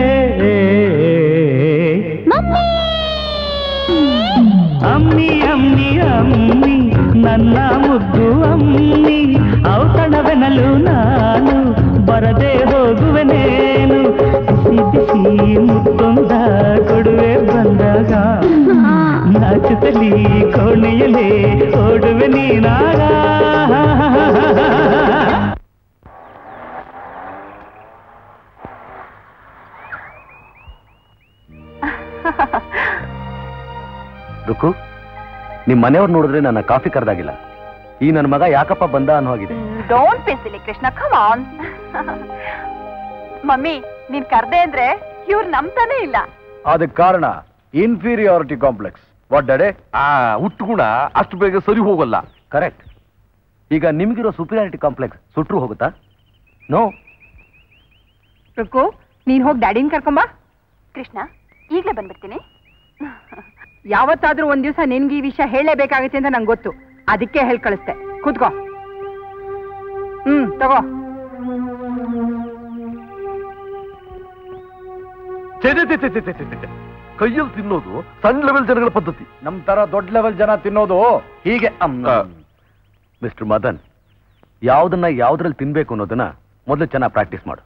ಅಮ್ಮಿ ಅಮ್ಮಿ ಅಮ್ಮಿ ನನ್ನ ಮುದ್ದು ಅಮ್ಮಿ ಔತಣವೆನಲು ನಾನು ಬರದೆ ಹೋಗುವೆನೇನು ಬಿಸಿ ಬಿಸಿ ಮುತ್ತೊಂದ ಕೊಡುವೆ ಬಂದಾಗ ನಾಚುತ್ತಲಿ ಕೋಣೆಯಲೇ ಓಡುವೆ ನೀನಾಗ ರುಕು ನಿಮ್ ಮನೆಯವ್ರು ನೋಡಿದ್ರೆ ನನ್ನ ಕಾಫಿ ಕರೆದಾಗಿಲ್ಲ ಈ ನನ್ನ ಮಗ ಯಾಕಪ್ಪ ಬಂದ ಅನ್ನೋ ಹಾಗಿದೆ don't be silly Krishna come on mummy ನೀನ್ ಕರ್ದೆ ಅಂದ್ರೆ ಇವ್ರು ನಂಬ್ತಾನೆ ಇಲ್ಲ ಅದಕ್ಕೆ ಕಾರಣ ಇನ್ಫೀರಿಯಾರಿಟಿ ಕಾಂಪ್ಲೆಕ್ಸ್ ವಾಟ್ ಡಡೆ ಆ ಹುಟ್ಟುಗುಣ ಅಷ್ಟು ಬೇಗ ಸರಿ ಹೋಗಲ್ಲ ಕರೆಕ್ಟ್ ಈಗ ನಿಮ್ಗಿರೋ ಸುಪೀರಿಯಾರಿಟಿ ಕಾಂಪ್ಲೆಕ್ಸ್ ಸುಟ್ರು ಹೋಗುತ್ತಾ ನೋ ರುಕ್ಕು ನೀನ್ ಹೋಗಿ ಡ್ಯಾಡಿನ ಕರ್ಕೊಂಬಾ ಕೃಷ್ಣ ಈಗ್ಲೇ ಬಂದ್ಬಿಡ್ತೀನಿ ಯಾವತ್ತಾದ್ರೂ ಒಂದ್ ದಿವಸ ನಿನ್ಗೆ ಈ ವಿಷಯ ಹೇಳಲೇಬೇಕಾಗತ್ತೆ ಅಂತ ನಂಗೆ ಗೊತ್ತು ಅದಕ್ಕೆ ಹೇಳ್ ಕಳಿಸ್ತೆ ಕೂತ್ಕೋ ಹ್ಮ್ ತಗೋ ಛೆ, ಛೆ, ಛೆ, ಛೆ, ಛೆ, ಛೆ, ಛೆ, ಛೆ. ಕೈಯಲ್ಲಿ ತಿನ್ನೋದು ಸಣ್ಣ ಲೆವೆಲ್ ಜನಗಳ ಪದ್ಧತಿ ನಮ್ ತರ ದೊಡ್ಡ ಲೆವೆಲ್ ಜನ ತಿನ್ನೋದು ಹೀಗೆ ಮಿಸ್ಟರ್ ಮದನ್ ಯಾವ್ದನ್ನ ಯಾವ್ದ್ರಲ್ಲಿ ತಿನ್ಬೇಕು ಅನ್ನೋದನ್ನ ಮೊದಲು ಚೆನ್ನಾಗಿ ಪ್ರಾಕ್ಟೀಸ್ ಮಾಡು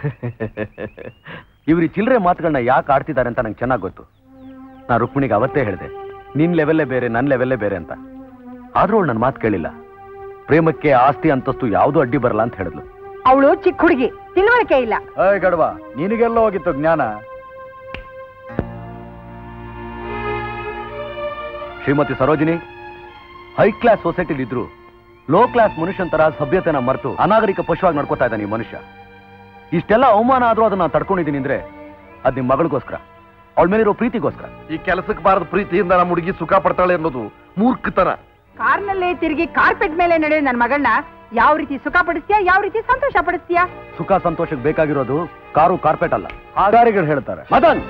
ಇವ್ರು ಈ ಚಿಲ್ಲರೆ ಮಾತುಗಳನ್ನ ಯಾಕೆ ಆಡ್ತಿದ್ದಾರೆ ಅಂತ ನಂಗೆ ಚೆನ್ನಾಗಿ ಗೊತ್ತು ನಾ ರುಕ್ಮಿಣಿಗೆ ಅವತ್ತೇ ಹೇಳಿದೆ ನಿನ್ ಲೆವೆಲ್ಲೇ ಬೇರೆ ನನ್ನ ಲೆವೆಲ್ಲೇ ಬೇರೆ ಅಂತ ಆದ್ರೂ ಅವಳು ನನ್ನ ಮಾತು ಕೇಳಿಲ್ಲ ಪ್ರೇಮಕ್ಕೆ ಆಸ್ತಿ ಅಂತಸ್ತು ಯಾವ್ದು ಅಡ್ಡಿ ಬರಲ್ಲ ಅಂತ ಹೇಳಿದ್ಲು ಅವಳು ಚಿಕ್ಕ ಹುಡುಗಿ ತಿಳುವಳಿಕೆ ಇಲ್ಲ ಏಯ್ ಗಡ್ವ ನಿನಗೆಲ್ಲ ಹೋಗಿತ್ತು ಜ್ಞಾನ ಶ್ರೀಮತಿ ಸರೋಜಿನಿ ಹೈ ಕ್ಲಾಸ್ ಸೊಸೈಟಿಲಿ ಇದ್ರು ಲೋ ಕ್ಲಾಸ್ ಮನುಷ್ಯನ್ ತರ ಸಭ್ಯತೆನ ಮರೆತು ಅನಾಗರಿಕ ಪಶುವಾಗಿ ನಡ್ಕೋತಾ ಇದ್ದಾನೆ ಈ ಮನುಷ್ಯ ಇಷ್ಟೆಲ್ಲ ಅವಮಾನ ಆದ್ರೂ ಅದನ್ನ ನಾನ್ ತಡ್ಕೊಂಡಿದ್ದೀನಿ ಅಂದ್ರೆ ಅದ್ ನಿಮ್ ಮಗಳಿಗೋಸ್ಕರ ಅವಳ ಮೇಲಿರೋ ಪ್ರೀತಿಗೋಸ್ಕರ ಈ ಕೆಲಸಕ್ಕೆ ಬಾರದ ಪ್ರೀತಿಯಿಂದ ನಮ್ಮ ಹುಡುಗಿ ಸುಖ ಪಡ್ತಾಳೆ ಅನ್ನೋದು ಮೂರ್ಖತನ ಕಾರ್ನಲ್ಲೇ ತಿರುಗಿ ಕಾರ್ಪೆಟ್ ಮೇಲೆ ನಡೆಯೋ ನನ್ನ ಮಗಳನ್ನ ಯಾವ ರೀತಿ ಸುಖ ಪಡಿಸ್ತೀಯಾ ಯಾವ ರೀತಿ ಸಂತೋಷ ಪಡಿಸ್ತೀಯಾ ಸುಖ ಸಂತೋಷಕ್ಕೆ ಬೇಕಾಗಿರೋದು ಕಾರು ಕಾರ್ಪೆಟ್ ಅಲ್ಲ ಹಾಗಾರಿಗಳು ಹೇಳ್ತಾರೆ ಮದನ್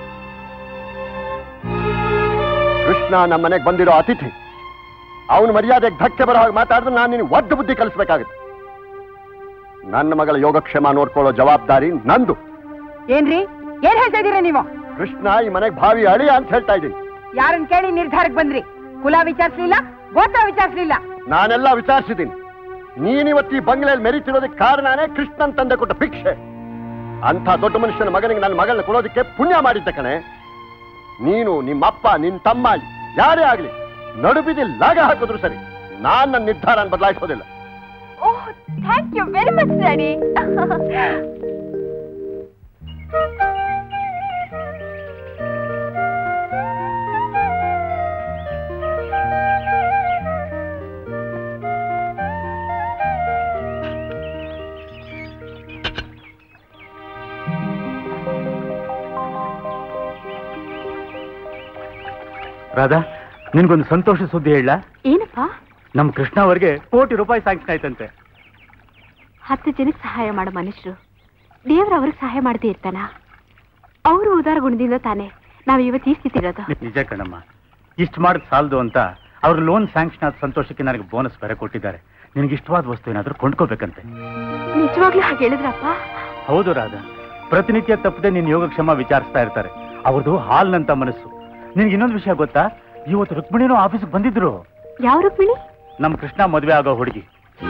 ಕೃಷ್ಣ ನಮ್ಮ ಮನೆಗೆ ಬಂದಿರೋ ಅತಿಥಿ ಅವನ ಮರ್ಯಾದೆಗೆ ಧಕ್ಕೆ ಬರೋ ಹಾಗೆ ಮಾತಾಡಿದ್ರೆ ನಾನು ನಿನಗೆ ಒಡ್ಡ ಬುದ್ಧಿ ಕಲಿಸ್ಬೇಕಾಗುತ್ತೆ ನನ್ನ ಮಗಳ ಯೋಗಕ್ಷೇಮ ನೋಡ್ಕೊಳ್ಳೋ ಜವಾಬ್ದಾರಿ ನಂದು ಏನ್ರಿ ಏನ್ ಹೇಳ್ತಾ ಇದೀರ ನೀವು ಕೃಷ್ಣ ಈ ಮನೆಗೆ ಭಾವಿ ಅಳಿಯ ಅಂತ ಹೇಳ್ತಾ ಇದ್ದೀನಿ ಯಾರನ್ ಕೇಳಿ ನಿರ್ಧಾರಕ್ಕೆ ಬಂದ್ರಿ ಕುಲ ವಿಚಾರಿಸ್ಲಿಲ್ಲ ಗೋತ್ರ ವಿಚಾರಿಸ್ಲಿಲ್ಲ ನಾನೆಲ್ಲ ವಿಚಾರಿಸಿದ್ದೀನಿ ನೀನಿವತ್ತು ಈ ಬಂಗ್ಲೆಯಲ್ಲಿ ಮೆರಿತಿರೋದಕ್ಕೆ ಕಾರಣನೇ ಕೃಷ್ಣನ್ ತಂದೆ ಕೊಟ್ಟ ಭಿಕ್ಷೆ ಅಂಥ ದೊಡ್ಡ ಮನುಷ್ಯನ ಮಗನಿಗೆ ನನ್ನ ಮಗಳನ್ನ ಕೊಡೋದಕ್ಕೆ ಪುಣ್ಯ ಮಾಡಿದ್ದೆ ಕಣೆ ನೀನು ನಿಮ್ಮಪ್ಪ ನಿನ್ ತಮ್ಮ ಯಾರೇ ಆಗ್ಲಿ ನಡುಬಿದಿ ಲಾಗ ಹಾಕಿದ್ರು ಸರಿ ನಾನ್ ನನ್ನ ನಿರ್ಧಾರ ಬದಲಾಯಿಸೋದಿಲ್ಲ oh thank you very much daddy Radha ನಿನ್ಗೊಂದು ಸಂತೋಷ ಸುದ್ದಿ ಹೇಳ ಏನಪ್ಪ ನಮ್ಮ ಕೃಷ್ಣ ಅವರಿಗೆ ಕೋಟಿ ರೂಪಾಯಿ ಸ್ಯಾಂಕ್ಷನ್ ಆಯ್ತಂತೆ ಹತ್ತು ಜನಕ್ಕೆ ಸಹಾಯ ಮಾಡೋ ಮನುಷ್ಯರು ದೇವ್ರ ಅವ್ರಿಗೆ ಸಹಾಯ ಮಾಡದೇ ಇರ್ತಾನ ಅವರು ಉದಾರ ಗುಣದಿಂದ ತಾನೇ ನಾವು ಇವತ್ತು ಈ ಸ್ಥಿತಿ ಇರೋದು ನಿಜ ಕಣಮ್ಮ ಇಷ್ಟು ಮಾಡಿದ್ ಸಾಲದು ಅಂತ ಅವ್ರ ಲೋನ್ ಸ್ಯಾಂಕ್ಷನ್ ಆದ ಸಂತೋಷಕ್ಕೆ ನನಗೆ ಬೋನಸ್ ಬೇರೆ ಕೊಟ್ಟಿದ್ದಾರೆ ನಿನಗೆ ಇಷ್ಟವಾದ ವಸ್ತು ಏನಾದರೂ ಕೊಂಡ್ಕೋಬೇಕಂತೆ ನಿಜವಾಗ್ಲೂ ಹಾಗೆ ಹೇಳಿದ್ರಪ್ಪ ಹೌದು ರಾಧ ಪ್ರತಿನಿತ್ಯ ತಪ್ಪದೆ ನಿನ್ನ ಯೋಗಕ್ಷೇಮ ವಿಚಾರಿಸ್ತಾ ಇರ್ತಾರೆ ಅವ್ರದ್ದು ಹಾಲ್ನಂತ ಮನಸ್ಸು ನಿನ್ಗೆ ಇನ್ನೊಂದು ವಿಷಯ ಗೊತ್ತಾ ಇವತ್ತು ರುಕ್ಮಿಣಿನೂ ಆಫೀಸ್ಗೆ ಬಂದಿದ್ರು ಯಾವ ರುಕ್ಮಿಣಿ ನಮ್ಮ ಕೃಷ್ಣ ಮದುವೆ ಆಗೋ ಹುಡುಗಿ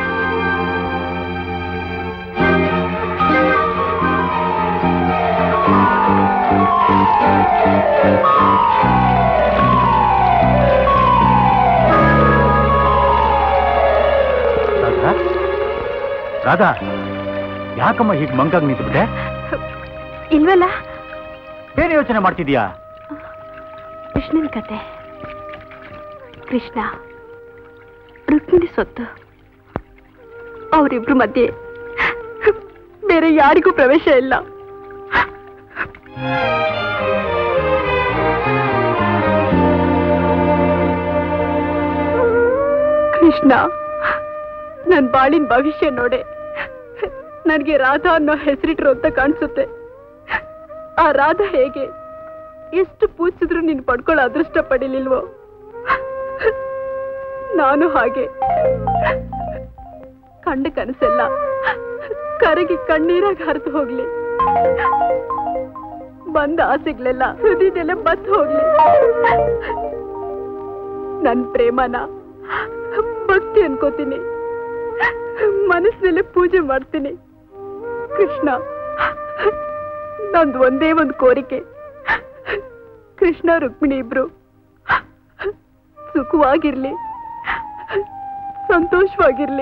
ರಾಧಾ ರಾಧಾ ಯಾಕಮ್ಮ ಹೀಗೆ ಮಂಕಾಗಿ ನಿಂತ್ಬಿಟ್ಟೆ ಇಲ್ವಲ್ಲ ಬೇರೆ ಯೋಚನೆ ಮಾಡ್ತಿದ್ಯಾ ಕೃಷ್ಣನ ಕತೆ ಕೃಷ್ಣ ರುಕ್ಮಿಣಿ ಸೊತ್ತು ಅವರಿಬ್ರು ಮಧ್ಯೆ ಬೇರೆ ಯಾರಿಗೂ ಪ್ರವೇಶ ಇಲ್ಲ ಕೃಷ್ಣ ನನ್ ಬಾಳಿನ ಭವಿಷ್ಯ ನೋಡೆ ನನಗೆ ರಾಧಾ ಅನ್ನೋ ಹೆಸರಿಟ್ರು ಅಂತ ಕಾಣಿಸುತ್ತೆ ಆ ರಾಧಾ ಹೇಗೆ ಎಷ್ಟು ಪೂಜಿಸಿದ್ರು ನೀನು ಪಡ್ಕೊಳ್ಳೋ ಅದೃಷ್ಟ ಪಡಿಲಿಲ್ವೋ ನಾನು ಹಾಗೆ ಕಂಡ ಕನಸೆಲ್ಲ ಕರಗಿ ಕಣ್ಣೀರಾಗ ಹರಿದು ಹೋಗ್ಲಿ ಬಂದ ಆಸೆಗಳೆಲ್ಲ ಹೃದಯದೆಲ್ಲ ಬತ್ತು ಹೋಗ್ಲಿ ನನ್ ಪ್ರೇಮನ ಭಕ್ತಿ ಅನ್ಕೋತೀನಿ ಮನಸ್ಸಿನಲ್ಲೇ ಪೂಜೆ ಮಾಡ್ತೀನಿ ಕೃಷ್ಣ ನಂದು ಒಂದೇ ಒಂದು ಕೋರಿಕೆ ಕೃಷ್ಣ ರುಕ್ಮಿಣಿ ಇಬ್ರು ಸುಖವಾಗಿರ್ಲಿ ಸಂತೋಷವಾಗಿರ್ಲಿ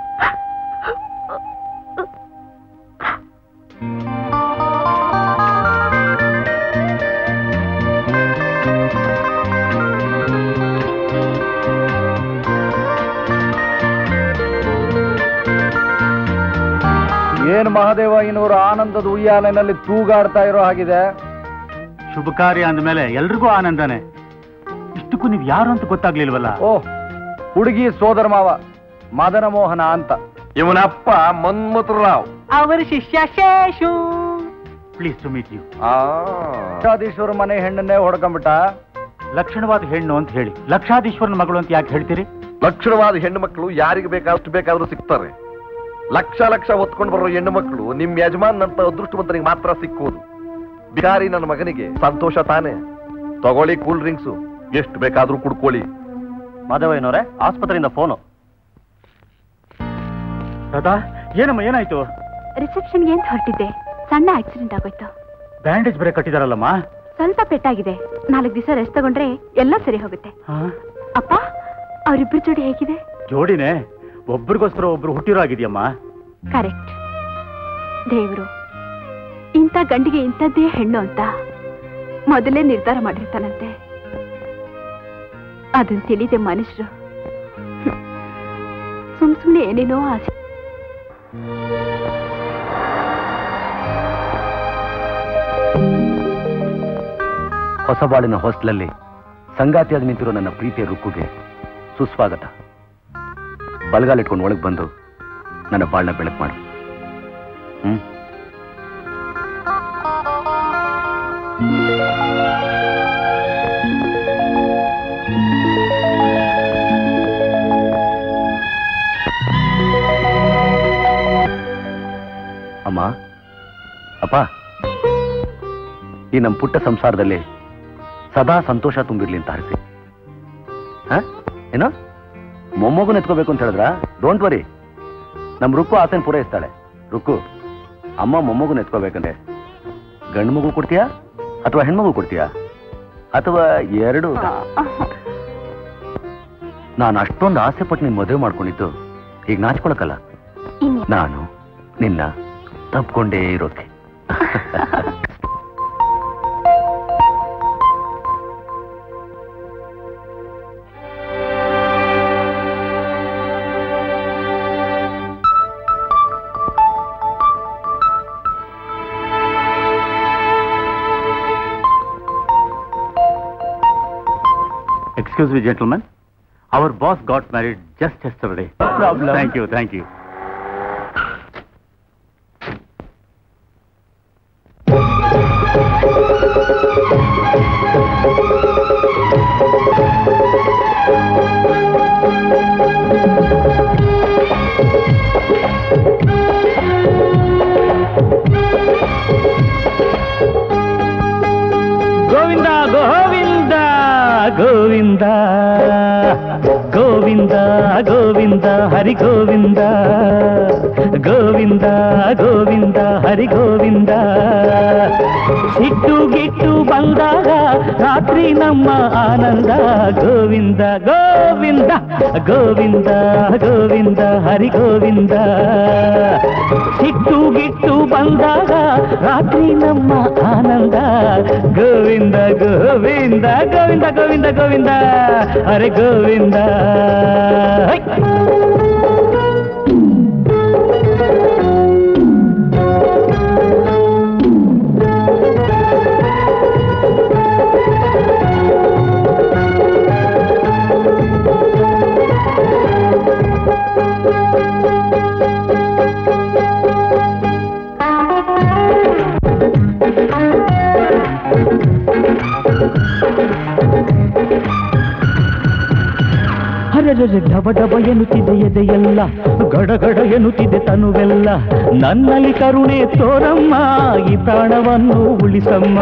ಏನ್ ಮಹಾದೇವ ಇನ್ನೂರು ಆನಂದದ ಉಯ್ಯಾಲೆನಲ್ಲಿ ತೂಗಾಡ್ತಾ ಇರೋ ಹಾಗಿದೆ ಶುಭ ಕಾರ್ಯ ಅಂದಮೇಲೆ ಎಲ್ರಿಗೂ ಆನಂದನೆ ಇಷ್ಟಕ್ಕೂ ನೀವು ಯಾರು ಅಂತ ಗೊತ್ತಾಗ್ಲಿಲ್ವಲ್ಲ ಓಹ್ ಹುಡುಗಿ ಸೋದರ ಮಾವ ಮದನ ಮೋಹನ ಅಂತ ಇವನಪ್ಪ ಮನ್ಮಥರಾವ್ ಅವರ ಶಿಷ್ಯ Seshu please to meet you ಲಕ್ಷಾಧೀಶ್ವರ ಮನೆ ಹೆಣ್ಣನ್ನೇ ಹೊಡ್ಕೊಂಬಿಟ್ಟ ಲಕ್ಷಣವಾದ ಹೆಣ್ಣು ಅಂತ ಹೇಳಿ ಲಕ್ಷಾಧೀಶ್ವರನ ಮಗಳು ಅಂತ ಯಾಕೆ ಹೇಳ್ತೀರಿ ಲಕ್ಷಣವಾದ ಹೆಣ್ಣು ಮಕ್ಕಳು ಯಾರಿಗೆ ಬೇಕಾದಷ್ಟು ಬೇಕಾದ್ರೂ ಸಿಗ್ತಾರೆ ಲಕ್ಷ ಲಕ್ಷ ಹೊತ್ಕೊಂಡು ಬರೋ ಹೆಣ್ಣು ಮಕ್ಕಳು ನಿಮ್ ಯಜಮಾನಂತ ಅದೃಷ್ಟವಂತನಿಗೆ ಮಾತ್ರ ಸಿಕ್ಕುವುದು ಬಿಹಾರಿ ನನ್ನ ಮಗನಿಗೆ ಸಂತೋಷ ತಾನೆ ತಗೊಳ್ಳಿ ಕೂಲ್ ಡ್ರಿಂಕ್ಸು ಎಷ್ಟು ಬೇಕಾದ್ರೂ ಕುಡ್ಕೊಳ್ಳಿ ಮಾಧವಯ್ಯನವರೇ ಆಸ್ಪತ್ರೆಯಿಂದ ಫೋನು ರಾಧಾ ಏನಮ್ಮ ಏನಾಯ್ತು ರಿಸೆಪ್ಷನ್ಗೆ ಅಂತ ಹೊರಟಿದ್ದೆ ಸಣ್ಣ ಆಕ್ಸಿಡೆಂಟ್ ಆಗೋಯ್ತು ಬ್ಯಾಂಡೇಜ್ ಬೇರೆ ಕಟ್ಟಿದಾರಲ್ಲಮ್ಮ ಸ್ವಲ್ಪ ಪೆಟ್ಟಾಗಿದೆ ನಾಲ್ಕು ದಿವಸ ರೆಸ್ಟ್ ತಗೊಂಡ್ರೆ ಎಲ್ಲ ಸರಿ ಹೋಗುತ್ತೆ ಹಾ? ಅಪ್ಪ ಅವರಿಬ್ಬರ ಜೋಡಿ ಹೇಗಿದೆ ಜೋಡಿನೇ ಒಬ್ರಿಗೋಸ್ಕರ ಒಬ್ರು ಹುಟ್ಟಿರೋ ಆಗಿದೆಯಮ್ಮ ಕರೆಕ್ಟ್ ದೇವರು ಇಂಥ ಗಂಡಿಗೆ ಇಂಥದ್ದೇ ಹೆಣ್ಣು ಅಂತ ಮೊದಲೇ ನಿರ್ಧಾರ ಮಾಡಿರ್ತಾನಂತೆ ಅದನ್ನ ತಿಳಿದೆ ಮನುಷ್ಯರು ಹ್ಮ್. ಸುಮ್ ಸುಮ್ನೆ ಏನೇನೋ ಆಸೆ ಹೊಸಬಾಳಿನ ಹೊಸ್ಲಲ್ಲಿ ಸಂಗಾತಿಯಾಗಿ ನಿಂತಿರೋ ನನ್ನ ಪ್ರೀತಿಯ ರುಕ್ಕುಗೆ ಸುಸ್ವಾಗತ ಬಲಗಾಲಿಟ್ಕೊಂಡು ಒಳಗೆ ಬಂದು ನನ್ನ ಬಾಳ್ನ ಬೆಳಕು ಮಾಡು ಹ್ಮ್ ಅಮ್ಮ ಅಪ್ಪ ಈ ನಮ್ಮ ಪುಟ್ಟ ಸಂಸಾರದಲ್ಲಿ ಸದಾ ಸಂತೋಷ ತುಂಬಿರ್ಲಿ ಅಂತ ಹರಿಸಿ ಹ ಏನೋ ಮೊಮ್ಮಗು ಎತ್ಕೋಬೇಕು ಅಂತ ಹೇಳಿದ್ರ ಡೋಂಟ್ ವರಿ ನಮ್ ರುಕ್ಕು ಆಸೆನ ಪೂರೈಸ್ತಾಳೆ ರುಕ್ಕು ಅಮ್ಮ ಮೊಮ್ಮಗು ಎತ್ಕೋಬೇಕಂದ್ರೆ ಗಂಡು ಮಗು ಕೊಡ್ತೀಯಾ ಅಥವಾ ಹೆಣ್ಮಗು ಕೊಡ್ತೀಯಾ ಅಥವಾ ಎರಡು ನಾನು ಅಷ್ಟೊಂದು ಆಸೆ ಪಟ್ಟು ನಿನ್ ಮದುವೆ ಮಾಡ್ಕೊಂಡಿದ್ದು ಈಗ ನಾಚ್ಕೊಳಕಲ್ಲ ಇನ್ನೇನು? ನಾನು ನಿನ್ನ ತಪ್ಕೊಂಡೇ ಇರೋಕೆ excuse me gentleman our boss got married just yesterday thank you thank you Govinda Govinda Govinda Govinda Govinda Hari Govinda Govinda Govinda Hari Govinda ಸಿಟ್ಟು ಗಿಟ್ಟು ಬಂದಾಗ ರಾತ್ರಿ ನಮ್ಮ ಆನಂದ ಗೋವಿಂದ ಗೋವಿಂದ ಗೋವಿಂದ ಗೋವಿಂದ ಹರಿ ಗೋವಿಂದ ಸಿಟ್ಟು ಗಿಟ್ಟು ಬಂದಾಗ ರಾತ್ರಿ ನಮ್ಮ ಆನಂದ ಗೋವಿಂದ ಗೋವಿಂದ ಗೋವಿಂದ ಗೋವಿಂದ ಗೋವಿಂದ ಹರೆ ಗೋವಿಂದ ಹೈ! ಹರರರೆ ಢಬ ಢಬ ಎನ್ನುತ್ತಿದೆ ಎದೆಯೆಲ್ಲ ಗಡಗಡ ಎನ್ನುತ್ತಿದೆ ತನುವೆಲ್ಲ ನನ್ನಲ್ಲಿ ಕರುಣೆ ತೋರಮ್ಮ ಈ ಪ್ರಾಣವನ್ನು ಉಳಿಸಮ್ಮ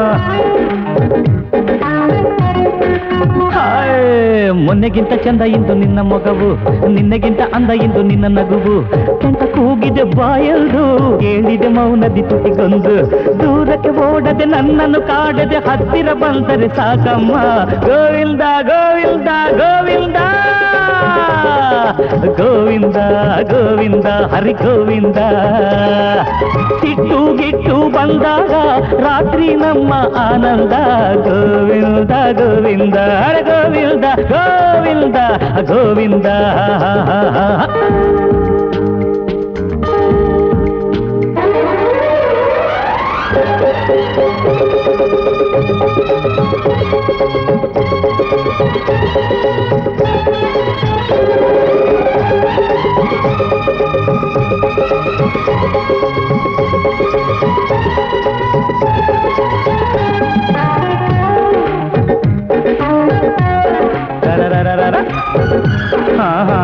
ಹಾಯ್, ಮೊನ್ನೆಗಿಂತ ಚಂದ ಇಂದು ನಿನ್ನ ಮೊಗವು ನಿನ್ನೆಗಿಂತ ಅಂದ ಇಂದು ನಿನ್ನ ನಗುವು ಕೆಂತ ಕೂಗಿದೆ ಬಾಯಲ್ದು ಹೇಳಿದೆ ಮೌನದಿ ತುಟಿಗೊಂದು ದೂರಕ್ಕೆ ಓಡದೆ ನನ್ನನ್ನು ಕಾಡದೆ ಹತ್ತಿರ ಬಂದರೆ ಸಾಕಮ್ಮ ಗೋವಿಂದ ಗೋವಿಂದ ಗೋವಿಂದ ಗೋವಿಂದ ಗೋವಿಂದ ಹರಿ ಗೋವಿಂದ ಸಿಟ್ಟು ಗಿಟ್ಟು ಬಂದಾಗ ರಾತ್ರಿ ನಮ್ಮ ಆನಂದ ಗೋವಿಂದ ಗೋವಿಂದ ಹರ ಗೋವಿಂದ ಗೋವಿಂದ ಗೋವಿಂದ ರರರರರರ. ಹಾ, ಹಾ.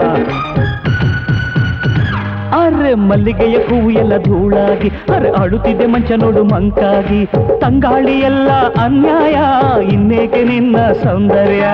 ಅರೆ ಮಲ್ಲಿಗೆಯ ಹೂವು ಎಲ್ಲ ಧೂಳಾಗಿ ಅರೆ ಅಳುತ್ತಿದೆ ಮಂಚ ನೋಡು ಮಂಕಾಗಿ ತಂಗಾಳಿ ಎಲ್ಲ ಅನ್ಯಾಯ ಇನ್ನೇಕೆ ನಿನ್ನ ಸೌಂದರ್ಯ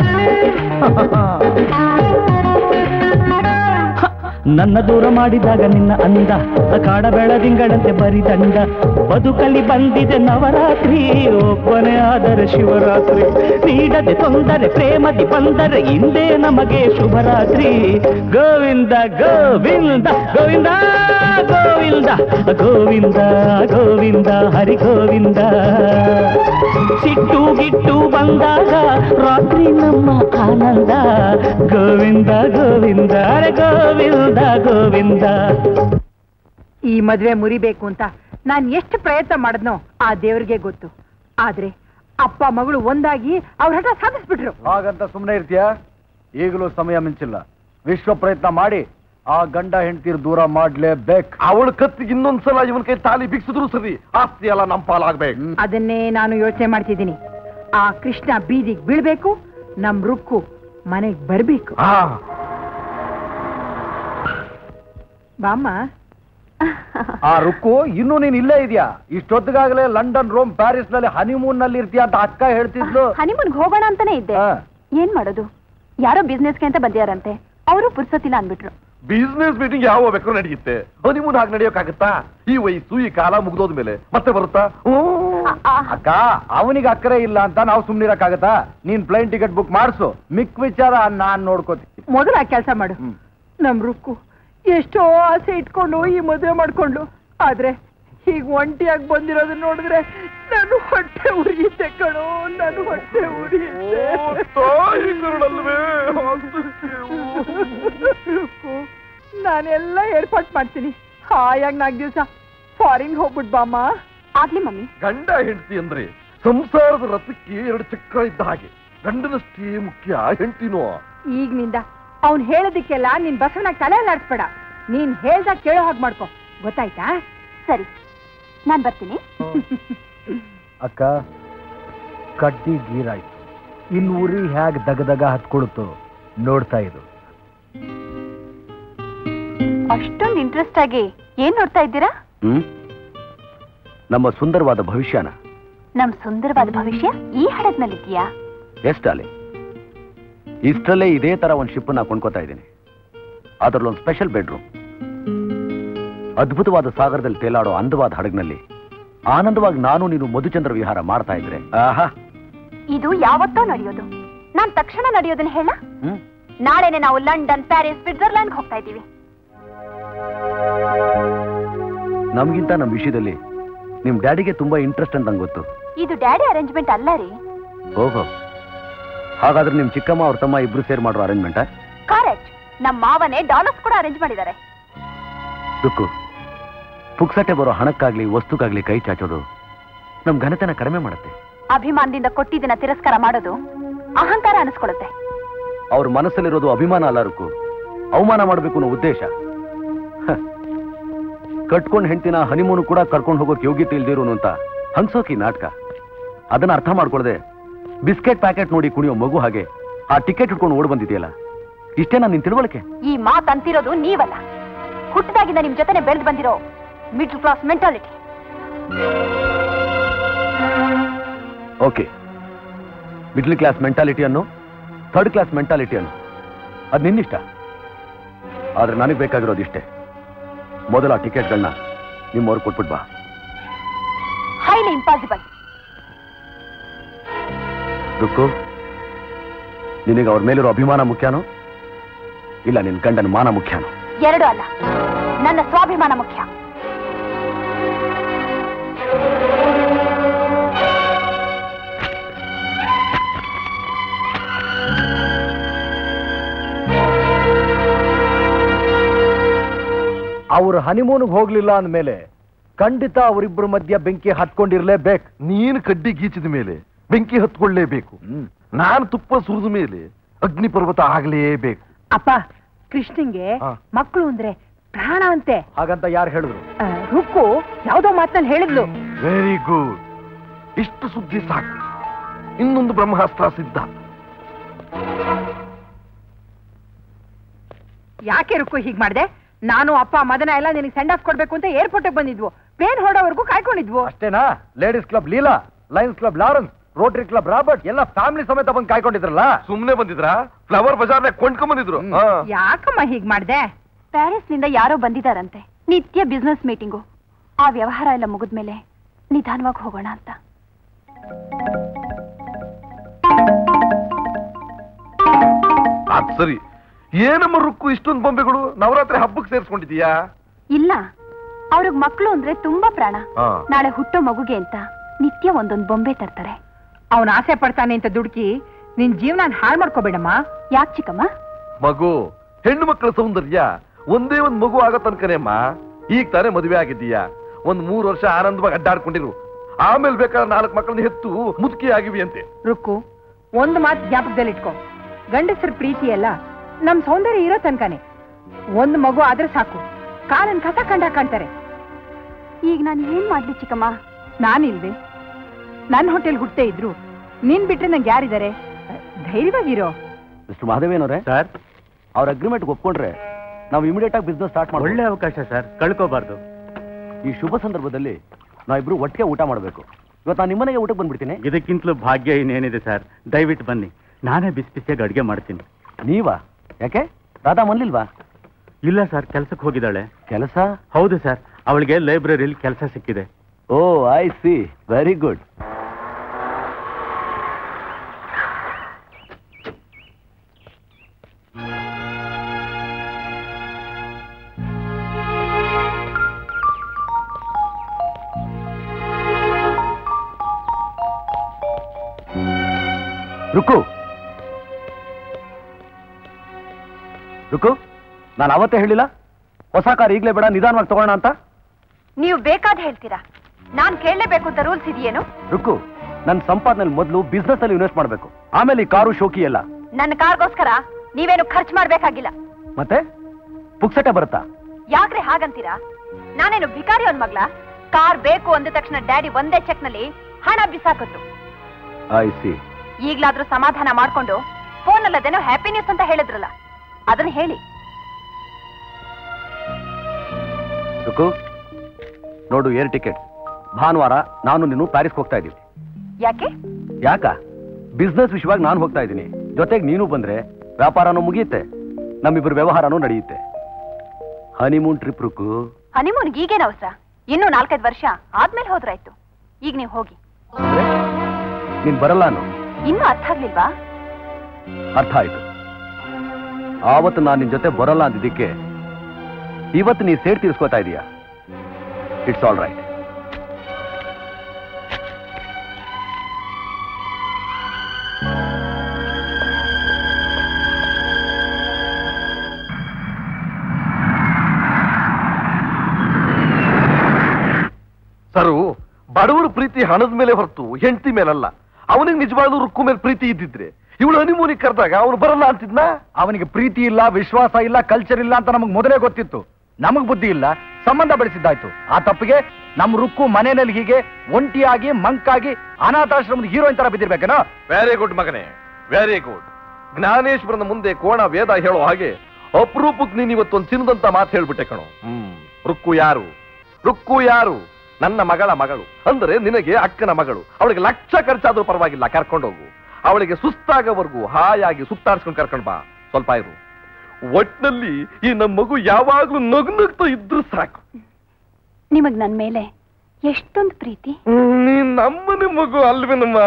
ನನ್ನ ದೂರ ಮಾಡಿದಾಗ ನಿನ್ನ ಅಂದ ಕಾಡ ಬೆಳದಿಂಗಳಂತೆ ಬರಿದಂಡ ಬದುಕಲ್ಲಿ ಬಂದಿದೆ ನವರಾತ್ರಿ ಒಬ್ಬನೇ ಆದರೆ ಶಿವರಾತ್ರಿ ನೀಡದೆ ತೊಂದರೆ ಪ್ರೇಮದಿ ಬಂದರೆ ಹಿಂದೆ ನಮಗೆ ಶುಭರಾತ್ರಿ ಗೋವಿಂದ ಗೋವಿಂದ ಗೋವಿಂದ ಗೋವಿಂದ ಗೋವಿಂದ ಗೋವಿಂದ ಹರಿ ಗೋವಿಂದ ಸಿಟ್ಟು ಗಿಟ್ಟು ಬಂದಾಗ ರಾತ್ರಿ ನಮ್ಮ ಆನಂದ ಗೋವಿಂದ ಗೋವಿಂದ ಹರೆ ಗೋವಿಂದ ಗೋವಿಂದ ಈ ಮದ್ವೆ ಮುರಿಬೇಕು ಅಂತ ನಾನ್ ಎಷ್ಟು ಪ್ರಯತ್ನ ಮಾಡಿದ್ನೋ ಆ ದೇವ್ರಿಗೆ ಗೊತ್ತು ಆದ್ರೆ ಅಪ್ಪ ಮಗಳು ಒಂದಾಗಿ ಅವ್ರ ಹಠ ಸಾಧಿಸ್ಬಿಟ್ರು ಹಾಗಂತ ಸುಮ್ಮನೆ ಇರ್ತೀಯ ಈಗಲೂ ಸಮಯ ಮಿಂಚಿಲ್ಲ ವಿಶ್ವ ಪ್ರಯತ್ನ ಮಾಡಿ ಆ ಗಂಡ ಹೆಂಡತಿರ್ ದೂರ ಮಾಡ್ಲೇಬೇಕು ಅವಳ ಕತ್ತಿಗೆ ಇನ್ನೊಂದ್ಸಲ ಇವನ್ ಕೈ ತಾಲಿ ಬಿಕ್ಸಿದ್ರು ಸರಿ ಆಸ್ತಿ ಎಲ್ಲ ನಮ್ ಪಾಲಾಗ್ಬೇಕು ಅದನ್ನೇ ನಾನು ಯೋಚನೆ ಮಾಡ್ತಿದ್ದೀನಿ ಆ ಕೃಷ್ಣ ಬೀದಿಗೆ ಬೀಳ್ಬೇಕು ನಮ್ ರುಕ್ಕು ಮನೆಗ್ ಬರ್ಬೇಕು ಆ ಬಾಮ್ಮ ಆ ರುಕ್ಕು ಇನ್ನೂ ನೀನ್ ಇಲ್ಲೇ ಇದೆಯಾ ಇಷ್ಟೊತ್ತಿಗಾಗಲೇ ಲಂಡನ್ ರೋಮ್ ಪ್ಯಾರಿಸ್ ನಲ್ಲಿ ಹನಿಮೂನ್ ನಲ್ಲಿ ಇರ್ತೀಯ ಅಂತ ಅಕ್ಕ ಹೇಳ್ತಿದ್ಲು ಹನಿಮೂನ್ಗೆ ಹೋಗೋಣ ಅಂತಾನೆ ಇದ್ದೆ ಹಾ. ಏನ್ ಮಾಡೋದು ಯಾರೋ ಬಿಸ್ನೆಸ್ಗೆ ಅಂತ ಬಂದಿಯಾರಂತೆ ಅವರು ಪುರ್ಸತ್ತಿಲ್ಲ ಅಂದ್ಬಿಟ್ರು ಬಿಸ್ನೆಸ್ ಮೀಟಿಂಗ್ ಯಾವ ಬೇಕಾದ್ರೂ ನಡೆಯುತ್ತೆ ಹನಿಮೂನ್ ಹಾಗೆ ನಡೆಯೋಕ್ಕಾಗತ್ತಾ ಈ ವಯಸ್ಸು ಈ ಕಾಲ ಮುಗ್ದೋದ್ ಮೇಲೆ ಮತ್ತೆ ಬರುತ್ತಾ ಹ್ಮ್. ಅಕ್ಕ ಅವನಿಗೆ ಅಕ್ಕರೆ ಇಲ್ಲ ಅಂತ ನಾವು ಸುಮ್ನಿರಕ್ಕಾಗತ್ತಾ ನೀನ್ ಪ್ಲೇನ್ ಟಿಕೆಟ್ ಬುಕ್ ಮಾಡಿಸು ಮಿಕ್ ವಿಚಾರ ನಾನ್ ನೋಡ್ಕೋತೀನಿ ಮೊದಲು ಆ ಕೆಲಸ ಮಾಡು ನಮ್ ರುಕ್ಕು ಎಷ್ಟೋ ಆಸೆ ಇಟ್ಕೊಂಡು ಈ ಮದುವೆ ಮಾಡ್ಕೊಂಡು ಆದ್ರೆ ಈಗ ಒಂಟಿಯಾಗಿ ಬಂದಿರೋದನ್ನ ನೋಡಿದ್ರೆ ನಾನು ಹೊಟ್ಟೆ ಉರಿಯುತ್ತೆ ಕಣೋ ನಾನು ಹೊಟ್ಟೆ ಉರಿಯುತ್ತೆ ತಾಯಿ ಕರುಳಲ್ವೇ ರುಕ್ಕು, ನಾನೆಲ್ಲ ಏರ್ಪಾಟ್ ಮಾಡ್ತೀನಿ ಹಾಯಾಗಿ ನಾಲ್ಕು ದಿವಸ ಫಾರಿನ್ ಹೋಗ್ಬಿಟ್ ಬಾಮ್ಮ ಆಗ್ಲಿ ಮಮ್ಮಿ ಗಂಡ ಹೆಂಡತಿ ಅಂದ್ರೆ ಸಂಸಾರದ ರಥಕ್ಕೆ ಎರಡು ಚಕ್ರ ಇದ್ದ ಹಾಗೆ ಗಂಡನಷ್ಟೇ ಮುಖ್ಯ ಹೆಂಡತಿನೋ ಈಗಿನಿಂದ ಅವ್ನ್ ಹೇಳೋದಕ್ಕೆಲ್ಲ ನೀನ್ ಬಸವನಾಗ ತಲೆ ಅಲ್ಲಾಡ್ಸ್ಬೇಡ ನೀನ್ ಹೇಳ್ದಾಗ ಕೇಳೋ ಹಾಗೆ ಮಾಡ್ಕೊ ಗೊತ್ತಾಯ್ತಾ ಸರಿ ನಾನ್ ಬರ್ತೀನಿ ಅಕ್ಕ ಕಡ್ಡಿ ಗೀರಾಯ್ತು ಇನ್ನು ಉರಿ ಹೇಗೆ ದಗದಗ ಹತ್ಕೊಳುತ್ತೋ ನೋಡ್ತಾ ಇರು ಅಷ್ಟೊಂದು ಇಂಟ್ರೆಸ್ಟ್ ಆಗಿ ಏನ್ ನೋಡ್ತಾ ಇದ್ದೀರಾ ಹ್ಮ್ ನಮ್ಮ ಸುಂದರವಾದ ಭವಿಷ್ಯನ ನಮ್ ಸುಂದರವಾದ ಭವಿಷ್ಯ ಈ ಹಡಗ್ನಲ್ಲಿದ್ಯಾ ಎಷ್ಟಾಲೆ ಇಷ್ಟರಲ್ಲೇ ಇದೇ ತರ ಒಂದು ಶಿಪ್ ನಾ ಕೊಂಡ್ಕೋತಾ ಇದ್ದೀನಿ ಅದರಲ್ಲಿ ಒಂದು ಸ್ಪೆಷಲ್ ಬೆಡ್ರೂಮ್ ಅದ್ಭುತವಾದ ಸಾಗರದಲ್ಲಿ ತೇಲಾಡೋ ಅಂದವಾದ ಹಡಗ್ನಲ್ಲಿ ಆನಂದವಾಗಿ ನಾನು ನೀನು ಮಧುಚಂದ್ರ ವಿಹಾರ ಮಾಡ್ತಾ ಇದ್ರೆ ಆಹಾ ಇದು ಯಾವತ್ತೋ ನಡೆಯೋದು ನಾನ್ ತಕ್ಷಣ ನಡೆಯೋದನ್ನ ಹೇಳ ಹ್ಮ್ ನಾಳೆನೆ ನಾವು ಲಂಡನ್ ಪ್ಯಾರಿಸ್ ಸ್ವಿಟ್ಜರ್ಲ್ಯಾಂಡ್ ಹೋಗ್ತಾ ಇದ್ದೀವಿ ನಮ್ಗಿಂತ ನಮ್ಮ ವಿಷಯದಲ್ಲಿ ನಿಮ್ ಡ್ಯಾಡಿಗೆ ತುಂಬಾ ಇಂಟ್ರೆಸ್ಟ್ ಅಂತ ನಂಗೆ ಗೊತ್ತು ಇದು ಡ್ಯಾಡಿ ಅರೇಂಜ್ಮೆಂಟ್ ಅಲ್ಲ ರೀ ಓಹೋ ಹಾಗಾದ್ರೆ ನಿಮ್ ಚಿಕ್ಕಮ್ಮ ಅವ್ರ ತಮ್ಮ ಇಬ್ರು ಸೇರ್ ಮಾಡೋ ಅರೇಂಜ್ಮೆಂಟಾ ಕರೆಕ್ಟ್ ನಮ್ ಮಾವನೇ ಡಾಲರ್ಸ್ ಕೂಡ ಅರೇಂಜ್ ಮಾಡಿದ್ದಾರೆ ದುಕ್ಕು ಪುಕ್ಸಟ್ಟೆ ಬರೋ ಹಣಕ್ಕಾಗ್ಲಿ ವಸ್ತುಕ್ಕಾಗ್ಲಿ ಕೈ ಚಾಚೋದು ನಮ್ ಘನತೆನ ಕಡಿಮೆ ಮಾಡುತ್ತೆ ಅಭಿಮಾನದಿಂದ ಕೊಟ್ಟಿದ್ದನ್ನ ತಿರಸ್ಕಾರ ಮಾಡೋದು ಅಹಂಕಾರ ಅನಿಸ್ಕೊಳ್ಳುತ್ತೆ ಅವ್ರ ಮನಸ್ಸಲ್ಲಿರೋದು ಅಭಿಮಾನ ಅಲ್ಲ ರುಕ್ಕು ಅವಮಾನ ಮಾಡಬೇಕು ಅನ್ನೋ ಉದ್ದೇಶ ಹ. ಕಟ್ಕೊಂಡ್ ಹೆಂಡತಿನ ಹನಿಮೂನು ಕೂಡ ಕರ್ಕೊಂಡು ಹೋಗೋಕೆ ಯೋಗ್ಯತೆ ಇಲ್ದಿರೋನು ಅಂತ ಹಂಸೋಕಿ ನಾಟಕ ಅದನ್ನ ಅರ್ಥ ಮಾಡ್ಕೊಳ್ದೆ ಬಿಸ್ಕೆಟ್ ಪ್ಯಾಕೆಟ್ ನೋಡಿ ಕುಣಿಯೋ ಮಗು ಹಾಗೆ ಆ ಟಿಕೆಟ್ ಇಟ್ಕೊಂಡು ಓಡ್ ಬಂದಿದೆಯಲ್ಲ ಇಷ್ಟೇನಾ ನಿನ್ ತಿಳುವಳಿಕೆ ಈ ಮಾತ್ ಅಂತಿರೋದು ನೀವಲ್ಲ ಹುಟ್ಟಿದಾಗಿಂದ ನಿಮ್ ಜೊತೆನೆ ಬೆಳೆದು ಬಂದಿರೋ middle class mentality okay middle class ಮೆಂಟಾಲಿಟಿಯನ್ನು ಥರ್ಡ್ ಕ್ಲಾಸ್ ಮೆಂಟಾಲಿಟಿಯನ್ನು ಅದು ನಿನ್ನಿಷ್ಟ ಆದ್ರೆ ನನಗೆ ಬೇಕಾಗಿರೋದು ಇಷ್ಟೇ ಮೊದಲ ಟಿಕೆಟ್ಗಳನ್ನ ನಿಮ್ಮವ್ರು ಕೊಟ್ಬಿಟ್ ಬಾ ಹೈಲಿ ಇಂಪಾಸಿಬಲ್ ರುಕ್ಕು ನಿನಗೆ ಅವ್ರ ಮೇಲಿರೋ ಅಭಿಮಾನ ಮುಖ್ಯನೋ ಇಲ್ಲ ನಿನ್ ಗಂಡನ ಮಾನ ಮುಖ್ಯನೋ ಎರಡು ಅಲ್ಲ ನನ್ನ ಸ್ವಾಭಿಮಾನ ಮುಖ್ಯ ಅವ್ರ ಹನಿಮೂನ್ಗೆ ಹೋಗ್ಲಿಲ್ಲ ಅಂದ್ಮೇಲೆ ಖಂಡಿತ ಅವರಿಬ್ಬರ ಮಧ್ಯ ಬೆಂಕಿ ಹತ್ಕೊಂಡಿರ್ಲೇಬೇಕು ನೀನು ಕಡ್ಡಿ ಗೀಚಿದ ಮೇಲೆ ಬೆಂಕಿ ಹತ್ಕೊಳ್ಳೇಬೇಕು ನಾನು ತುಪ್ಪ ಸುರಿದ ಮೇಲೆ ಅಗ್ನಿ ಪರ್ವತ ಆಗಲೇಬೇಕು ಅಪ್ಪ ಕೃಷ್ಣಂಗೆ ಹಾ. ಮಕ್ಕಳು ಅಂದ್ರೆ ಪ್ರಾಣ ಅಂತೆ ಹಾಗಂತ ಯಾರು ಹೇಳಿದ್ರು ಆ, ರುಕ್ಕು ಯಾವ್ದೋ ಮಾತಲ್ಲಿ ಹೇಳಿದ್ಲು ವೆರಿ ಗುಡ್ ಇಷ್ಟು ಸುದ್ದಿ ಸಾಕು ಇನ್ನೊಂದು ಬ್ರಹ್ಮಾಸ್ತ್ರ ಸಿದ್ಧ ಯಾಕೆ ರುಕ್ಕು ಹೀಗ್ ಮಾಡ್ದೆ ನಾನು ಅಪ್ಪ ಮದನ ಎಲ್ಲ ನಿನಗೆ ಸೆಂಡ್ ಆಫ್ ಕೊಡ್ಬೇಕು ಅಂತ ಏರ್ಪೋರ್ಟ್ ಬಂದಿದ್ವು ಪ್ಲೇನ್ ಹೊರಡೋವರೆಗೂ ಕಾಯ್ಕೊಂಡಿದ್ವು ಅಷ್ಟೇನಾ ladies club Leela lions club Lawrence rotary club Robert ಎಲ್ಲ ಫ್ಯಾಮಿಲಿ ಸಮೇತ ಬಂದು ಕಾಯ್ಕೊಂಡಿದ್ರಲ್ಲ ಸುಮ್ನೆ ಬಂದಿದ್ರಾ ಫ್ಲವರ್ ಬಜಾರ್ನಾಗ ಕೊಂಡ್ಕೊಂಡ್ ಬಂದಿದ್ರು ಹಾ. ಯಾಕಮ್ಮ ಹೀಗ್ ಮಾಡ್ದೆ ಪ್ಯಾರಿಸ್ ನಿಂದ ಯಾರೋ ಬಂದಿದಾರಂತೆ ನಿತ್ಯ ಬಿಸ್ನೆಸ್ ಮೀಟಿಂಗು ಆ ವ್ಯವಹಾರ ಎಲ್ಲ ಮುಗಿದ್ಮೇಲೆ ನಿಧಾನವಾಗಿ ಹೋಗೋಣ ಅಂತ ಅದ್ ಸರಿ ಏನಮ್ಮ ರುಕ್ಕು ಇಷ್ಟೊಂದು ಬೊಂಬೆಗಳು ನವರಾತ್ರಿ ಹಬ್ಬಕ್ಕೆ ಸೇರಿಸ್ಕೊಂಡಿದೀಯಾ ಇಲ್ಲ ಅವ್ರಿಗೆ ಮಕ್ಕಳು ಅಂದ್ರೆ ತುಂಬಾ ಪ್ರಾಣ ಹಾ. ನಾಳೆ ಹುಟ್ಟೋ ಮಗುಗೆ ಅಂತ ನಿತ್ಯ ಒಂದೊಂದು ಬೊಂಬೆ ತರ್ತಾರೆ ಅವನ್ ಆಸೆ ಪಡ್ತಾನೆ ಅಂತ ದುಡುಕಿ ನಿನ್ ಜೀವನ ಹಾಳು ಮಾಡ್ಕೋಬೇಡಮ್ಮ ಯಾಕೆ ಚಿಕ್ಕಮ್ಮ ಮಗು ಹೆಣ್ಣು ಮಕ್ಕಳ ಸೌಂದರ್ಯ ಒಂದೇ ಒಂದ್ ಮಗು ಆಗೋ ತನಕನೇಮ್ಮ ಈಗ ತಾನೇ ಮದುವೆ ಆಗಿದ್ದೀಯಾ ಒಂದ್ ಮೂರ್ ವರ್ಷ ಆನಂದವಾಗಿ ಅಡ್ಡಾಡ್ಕೊಂಡಿರು ಆಮೇಲೆ ಬೇಕಾದ್ರೆ ನಾಲ್ಕು ಮಕ್ಕಳನ್ನ ಹೆತ್ತು ಮುದುಕಿ ಆಗಿವಿ ಅಂತೆ ರುಕ್ಕು ಒಂದು ಮಾತು ಜ್ಞಾಪಕದಲ್ಲಿಟ್ಕೋ ಗಂಡಸರ ಪ್ರೀತಿ ಎಲ್ಲ ನಮ್ ಸೌಂದರ್ಯ ಇರೋ ತನಕನೇ ಒಂದು ಮಗು ಆದ್ರೆ ಸಾಕು ಕಾಲನ್ ಕಸ ಕಂಡ ಕಾಣ್ತಾರೆ ಈಗ ನಾನು ಏನ್ ಮಾಡ್ಲಿ ಚಿಕ್ಕಮ್ಮ ನಾನಿಲ್ವೇ ನನ್ನ ಹೋಟೆಲ್ ಹುಟ್ಟೆ ಇದ್ರು ನೀನ್ ಬಿಟ್ರೆ ನಂಗೆ ಯಾರಿದ್ದಾರೆ ಧೈರ್ಯವಾಗಿರೋ ಮಿಸ್ಟರ್ ಮಹಾದೇವೇನವ್ರೆ ಸರ್ ಅವ್ರ ಅಗ್ರಿಮೆಂಟ್ ಒಪ್ಕೊಂಡ್ರೆ ನಾವು ಇಮಿಡಿಯೇಟ್ ಆಗಿ ಬಿಸ್ನೆಸ್ ಸ್ಟಾರ್ಟ್ ಮಾಡಿ ಒಳ್ಳೆ ಅವಕಾಶ ಸರ್ ಕಳ್ಕೋಬಾರ್ದು ಈ ಶುಭ ಸಂದರ್ಭದಲ್ಲಿ ನಾವಿಬ್ರು ಒಟ್ಟಿಗೆ ಊಟ ಮಾಡಬೇಕು ಇವತ್ತು ನಾನು ನಿಮ್ಮನೆಗೆ ಊಟಕ್ಕೆ ಬಂದ್ಬಿಡ್ತೀನಿ ಇದಕ್ಕಿಂತಲೂ ಭಾಗ್ಯ ಇನ್ನೇನಿದೆ ಸರ್ ದಯವಿಟ್ಟು ಬನ್ನಿ ನಾನೇ ಬಿಸಿ ಬಿಸಿಯಾಗಿ ಅಡುಗೆ ಮಾಡ್ತೀನಿ ನೀವಾ ಯಾಕೆ ರಾಧಾ ಮನ್ಲಿಲ್ವಾ ಇಲ್ಲ ಸರ್ ಕೆಲ್ಸಕ್ಕೆ ಹೋಗಿದ್ದಾಳೆ ಕೆಲಸ ಹೌದು ಸರ್ ಅವಳಿಗೆ ಲೈಬ್ರರಿಲಿ ಕೆಲಸ ಸಿಕ್ಕಿದೆ oh I see very good Ruku Ruku ನಾನು ಅವತ್ತೇ ಹೇಳಿಲ್ಲ ಹೊಸ ಕಾರ್ ಈಗಲೇ ಬೇಡ ನಿಧಾನವಾಗಿ ತಗೊಳ್ಳೋಣ ಅಂತ ನೀವು ಬೇಕಾದ ಹೇಳ್ತೀರಾ ನಾನ್ ಕೇಳಲೇಬೇಕು ಅಂತ ರೂಲ್ಸ್ ಇದೆಯೇನು ರುಕ್ಕು ನನ್ನ ಸಂಪಾದನೆ ಮೊದಲು ಬಿಸ್ನೆಸ್ ಅಲ್ಲಿ ಇನ್ವೆಸ್ಟ್ ಮಾಡಬೇಕು ಆಮೇಲೆ ಈ ಕಾರು ಶೋಕಿ ಎಲ್ಲ ನನ್ನ ಕಾರ್ಗೋಸ್ಕರ ನೀವೇನು ಖರ್ಚು ಮಾಡ್ಬೇಕಾಗಿಲ್ಲ ಮತ್ತೆ ಪುಕ್ಸಟೆ ಬರುತ್ತಾ ಯಾಕ್ರೆ ಹಾಗಂತೀರಾ ನಾನೇನು ಭಿಕಾರಿ ಒಂದ್ ಮಗ್ಲ ಕಾರ್ ಬೇಕು ಅಂದ ತಕ್ಷಣ ಡ್ಯಾಡಿ ಒಂದೇ ಚೆಕ್ ನಲ್ಲಿ ಹಣ ಬಿಸಾಕಿದ್ರು ಐ ಸಿ ಈಗ್ಲಾದ್ರೂ ಸಮಾಧಾನ ಮಾಡ್ಕೊಂಡು ಫೋನ್ ಅದೇನೋ ಹ್ಯಾಪಿ ನ್ಯೂಸ್ ಅಂತ ಹೇಳಿದ್ರಲ್ಲ ಅದನ್ನ ಹೇಳಿ ರುಕು ನೋಡು ಏರ್ ಟಿಕೆಟ್ ಭಾನುವಾರ ನಾನು ನೀನು ಪ್ಯಾರಿಸ್ಗೆ ಹೋಗ್ತಾ ಇದ್ದೀವಿ ಯಾಕೆ ಯಾಕ ಬಿಸ್ನೆಸ್ ವಿಷಯವಾಗಿ ನಾನು ಹೋಗ್ತಾ ಇದ್ದೀನಿ ಜೊತೆಗೆ ನೀನು ಬಂದ್ರೆ ವ್ಯಾಪಾರನೂ ಮುಗಿಯುತ್ತೆ ನಮ್ಮಿಬ್ಬರ ವ್ಯವಹಾರನೂ ನಡೆಯುತ್ತೆ ಹನಿಮೂನ್ ಟ್ರಿಪ್ ರುಕು ಹನಿಮೂನ್ಗೆ ಈಗೇನು ಅವಸರ ಇನ್ನೂ ನಾಲ್ಕೈದು ವರ್ಷ ಆದ್ಮೇಲೆ ಹೋದ್ರಾಯ್ತು ಈಗ ನೀವು ಹೋಗಿ ನೀನ್ ಬರಲ್ಲ ಅನ್ನು ಇನ್ನೂ ಅರ್ಥ ಆಗ್ಲಿಲ್ವಾ ಅರ್ಥ ಆಯ್ತು ಆವತ್ತು ನಾನು ನಿನ್ ಜೊತೆ ಬರಲ್ಲ ಅಂದಿದ್ದಕ್ಕೆ ಇವತ್ತು ನೀ ಸೇಡ್ ತೀರ್ಸ್ಕೊತಾ ಇದೀಯಾ ಇಟ್ಸ್ ಆಲ್ ರೈಟ್ ಸರು ಬಡವರ ಪ್ರೀತಿ ಹಣದ ಮೇಲೆ ಹೊರತು ಹೆಂಡತಿ ಮೇಲಲ್ಲ ಅವನಿಗೆ ನಿಜವಾಗ್ಲೂ ರುಕ್ಕು ಮೇಲೆ ಪ್ರೀತಿ ಇದ್ದಿದ್ರೆ ಇವಳು ಹನಿಮೂನಿಗೆ ಕರೆದಾಗ ಅವನು ಬರಲ್ಲ ಅಂತಿದ್ನ ಅವನಿಗೆ ಪ್ರೀತಿ ಇಲ್ಲ ವಿಶ್ವಾಸ ಇಲ್ಲ ಕಲ್ಚರ್ ಇಲ್ಲ ಅಂತ ನಮಗ್ ಮೊದಲೇ ಗೊತ್ತಿತ್ತು ನಮಗ್ ಬುದ್ಧಿ ಇಲ್ಲ ಸಂಬಂಧ ಬೆಳೆಸಿದ್ದಾಯ್ತು ಆ ತಪ್ಪಿಗೆ ನಮ್ ರುಕ್ಕು ಮನೆಯಲ್ಲಿ ಹೀಗೆ ಒಂಟಿಯಾಗಿ ಮಂಕಾಗಿ ಅನಾಥಾಶ್ರಮದ ಹೀರೋಯಿನ್ ತರ ಬಿದ್ದಿರ್ಬೇಕೇನೋ ವೆರಿ ಗುಡ್ ಮಗನೇ ವೆರಿ ಗುಡ್ ಜ್ಞಾನೇಶ್ವರನ ಮುಂದೆ ಕೋಣ ವೇದ ಹೇಳೋ ಹಾಗೆ ಅಪರೂಪಕ್ಕೆ ನೀನ್ ಇವತ್ತೊಂದು ಚಿನ್ನದಂತ ಮಾತು ಹೇಳ್ಬಿಟ್ಟೆ ಕಣೋ ಹ್ಮ್ ರುಕ್ಕು ಯಾರು ರುಕ್ಕು ಯಾರು ನನ್ನ ಮಗಳ ಮಗಳು ಅಂದ್ರೆ ನಿನಗೆ ಅಕ್ಕನ ಮಗಳು ಅವಳಿಗೆ ಲಕ್ಷ ಖರ್ಚಾದ್ರೂ ಪರವಾಗಿಲ್ಲ ಕರ್ಕೊಂಡೋಗು ಅವಳಿಗೆ ಸುಸ್ತಾಗವರೆಗೂ ಹಾಯಾಗಿ ಸುತ್ತಾಡ್ಸ್ಕೊಂಡು ಕರ್ಕೊಂಡ್ ಬಾ ಸ್ವಲ್ಪ ಇರು ಒಟ್ನಲ್ಲಿ ಈ ನಮ್ಮ ಮಗು ಯಾವಾಗ್ಲೂ ನಗು ನಗ್ತಾ ಇದ್ರು ಸಾಕು ನಿಮಗ್ ನನ್ ಮೇಲೆ ಎಷ್ಟೊಂದು ಪ್ರೀತಿ ನೀನ್ ನಮ್ಮನೆ ಮಗು ಅಲ್ವೇನಮ್ಮ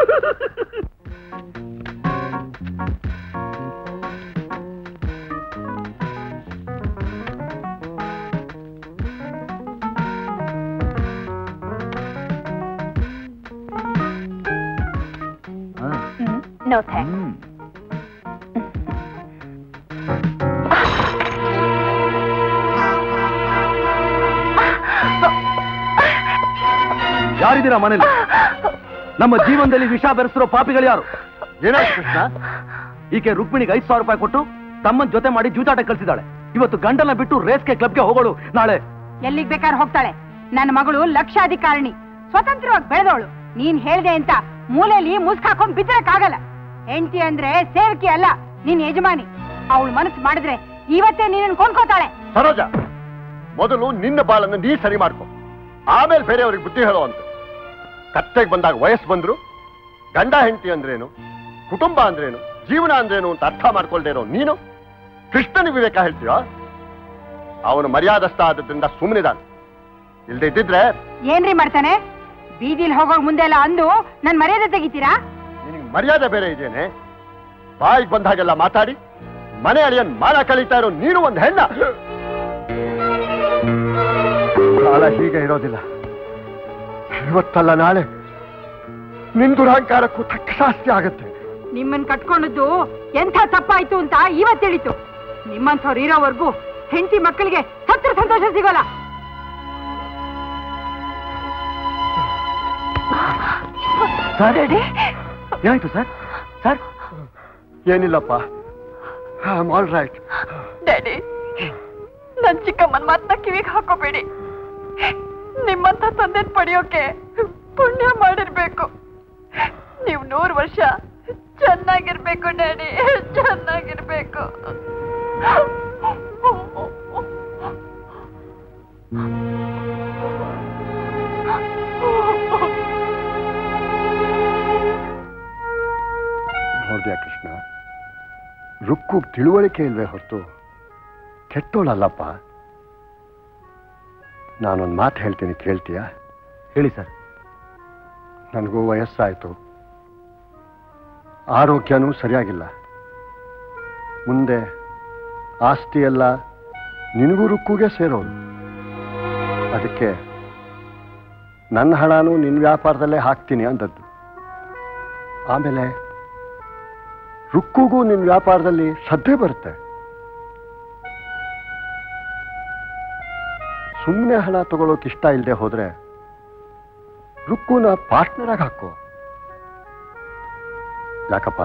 ನೋ ಥ್ಯಾಂಕ್ಸ್ ಯಾರಿದ್ದೀರಾ ಮನೇಲಿ ನಮ್ಮ ಜೀವನದಲ್ಲಿ ವಿಷ ಬೆರೆಸಿರೋ ಪಾಪಿಗಳು ಯಾರು ಏನಾಯ್ತು ಕೃಷ್ಣ ಈಕೆ ರುಕ್ಮಿಣಿಗೆ ಐದು ಸಾವಿರ ರೂಪಾಯಿ ಕೊಟ್ಟು ತಮ್ಮನ್ ಜೊತೆ ಮಾಡಿ ಜೂಜಾಟ ಕಳಿಸಿದಾಳೆ ಇವತ್ತು ಗಂಡನ ಬಿಟ್ಟು ರೇಸ್ಗೆ ಕ್ಲಬ್ಗೆ ಹೋಗೋಳು ನಾಳೆ ಎಲ್ಲಿಗ್ ಬೇಕಾದ್ರೆ ಹೋಗ್ತಾಳೆ ನನ್ನ ಮಗಳು ಲಕ್ಷಾಧಿಕಾರಿಣಿ ಸ್ವತಂತ್ರವಾಗಿ ಬೆಳೆದವಳು ನೀನ್ ಹೇಳ್ದೆ ಅಂತ ಮೂಲೆಯಲ್ಲಿ ಮುಸ್ಕಾಕೊಂಡ್ ಬಿದ್ರಕ್ಕಾಗಲ್ಲ ಹೆಂಡತಿ ಅಂದ್ರೆ ಸೇವಕಿ ಅಲ್ಲ ನಿನ್ ಯಜಮಾನಿ ಅವಳು ಮನಸ್ಸು ಮಾಡಿದ್ರೆ ಇವತ್ತೇ ನೀನನ್ ಕೊಂಡ್ಕೋತಾಳೆ ಸರೋಜ ಮೊದಲು ನಿನ್ನ ಬಾಳನ್ನು ನೀ ಸರಿ ಮಾಡ್ಕೊ ಆಮೇಲೆ ಬೇರೆಯವ್ರಿಗೆ ಬುದ್ಧಿ ಹೇಳೋ ಅಂತ ಕತ್ತೆಗೆ ಬಂದಾಗ ವಯಸ್ಸು ಬಂದ್ರು ಗಂಡ ಹೆಂಡತಿ ಅಂದ್ರೇನು ಕುಟುಂಬ ಅಂದ್ರೇನು ಜೀವನ ಅಂದ್ರೇನು ಅಂತ ಅರ್ಥ ಮಾಡ್ಕೊಳ್ದೇ ಇರೋ ನೀನು ಕೃಷ್ಣನ ವಿವೇಕ ಹೇಳ್ತೀಯ ಅವನು ಮರ್ಯಾದಸ್ಥ ಆದದ್ರಿಂದ ಸುಮ್ಮನಿದಾನೆ ಇಲ್ದೇ ಇದ್ದಿದ್ರೆ ಏನ್ರಿ ಮಾಡ್ತಾನೆ ಬೀದಿಲ್ ಹೋಗೋಗ್ ಮುಂದೆ ಎಲ್ಲ ಅಂದು ನನ್ ಮರ್ಯಾದೆ ತೆಗಿತೀರಾ ನಿನಗೆ ಮರ್ಯಾದೆ ಬೇರೆ ಇದೇನೆ ಬಾಯಿಗೆ ಬಂದ ಹಾಗೆಲ್ಲ ಮಾತಾಡಿ ಮನೆ ಅಳಿಯನ್ ಮಾನ ಕಳೀತಾ ಇರೋ ನೀನು ಒಂದು ಹೆಣ್ಣ ಕಾಲ ಹೀಗೆ ಇರೋದಿಲ್ಲ ಇವತ್ತಲ್ಲ ನಾಳೆ ನಿನ್ ದುರಹಂಕಾರಕ್ಕೂ ತಕ್ಕ ಶಾಸ್ತಿ ಆಗತ್ತೆ ನಿಮ್ಮನ್ ಕಟ್ಕೊಂಡದ್ದು ಎಂಥ ತಪ್ಪಾಯ್ತು ಅಂತ ಇವತ್ ತಿಳಿತು ನಿಮ್ಮಂಥವ್ರು ಇರೋವರೆಗೂ ಹೆಂಡತಿ ಮಕ್ಕಳಿಗೆ ಸತ್ರ ಸಂತೋಷ ಸಿಗೋಲ್ಲ ಸರ್ ಏನಾಯ್ತು ಸರ್ ಸರ್ ಏನಿಲ್ಲಪ್ಪ ಆಲ್ ರೈಟ್ ಡ್ಯಾಡಿ ನನ್ ಚಿಕ್ಕಮ್ಮನ್ ಮಾತನ್ನ ಕಿವಿಗೆ ಹಾಕೋಬೇಡಿ ನಿಮ್ಮಂತ ತಂದೆ ಪಡೆಯೋಕೆ ಪುಣ್ಯ ಮಾಡಿರ್ಬೇಕು ನೀವು ನೂರು ವರ್ಷ ಚೆನ್ನಾಗಿರ್ಬೇಕು ಡ್ಯಾಡಿ ಚೆನ್ನಾಗಿರ್ಬೇಕು ನೋಡ್ದ್ಯಾ ಕೃಷ್ಣ ರುಕ್ಕು ತಿಳುವಳಿಕೆ ಇಲ್ವೇ ಹೊರತು ಕೆಟ್ಟೋಳಲ್ಲಪ್ಪ ನಾನೊಂದು ಮಾತು ಹೇಳ್ತೀನಿ ಕೇಳ್ತೀಯಾ ಹೇಳಿ ಸರ್ ನನಗೂ ವಯಸ್ಸಾಯ್ತು ಆರೋಗ್ಯನೂ ಸರಿಯಾಗಿಲ್ಲ ಮುಂದೆ ಆಸ್ತಿ ಎಲ್ಲ ನಿನಗೂ ರುಕ್ಕುಗೆ ಸೇರೋದು ಅದಕ್ಕೆ ನನ್ನ ಹಣನೂ ನಿನ್ನ ವ್ಯಾಪಾರದಲ್ಲೇ ಹಾಕ್ತೀನಿ ಅಂದದ್ದು ಆಮೇಲೆ ರುಕ್ಕುಗೂ ನಿನ್ನ ವ್ಯಾಪಾರದಲ್ಲಿ ಶ್ರದ್ಧೆ ಬರುತ್ತೆ ಸುಮ್ಮನೆ ಹಣ ತಗೊಳ್ಳೋಕೆ ಇಷ್ಟ ಇಲ್ಲದೆ ಹೋದ್ರೆ ರುಕ್ಕುನ ಪಾರ್ಟ್ನರ್ ಆಗಿ ಹಾಕೋ ಯಾಕಪ್ಪ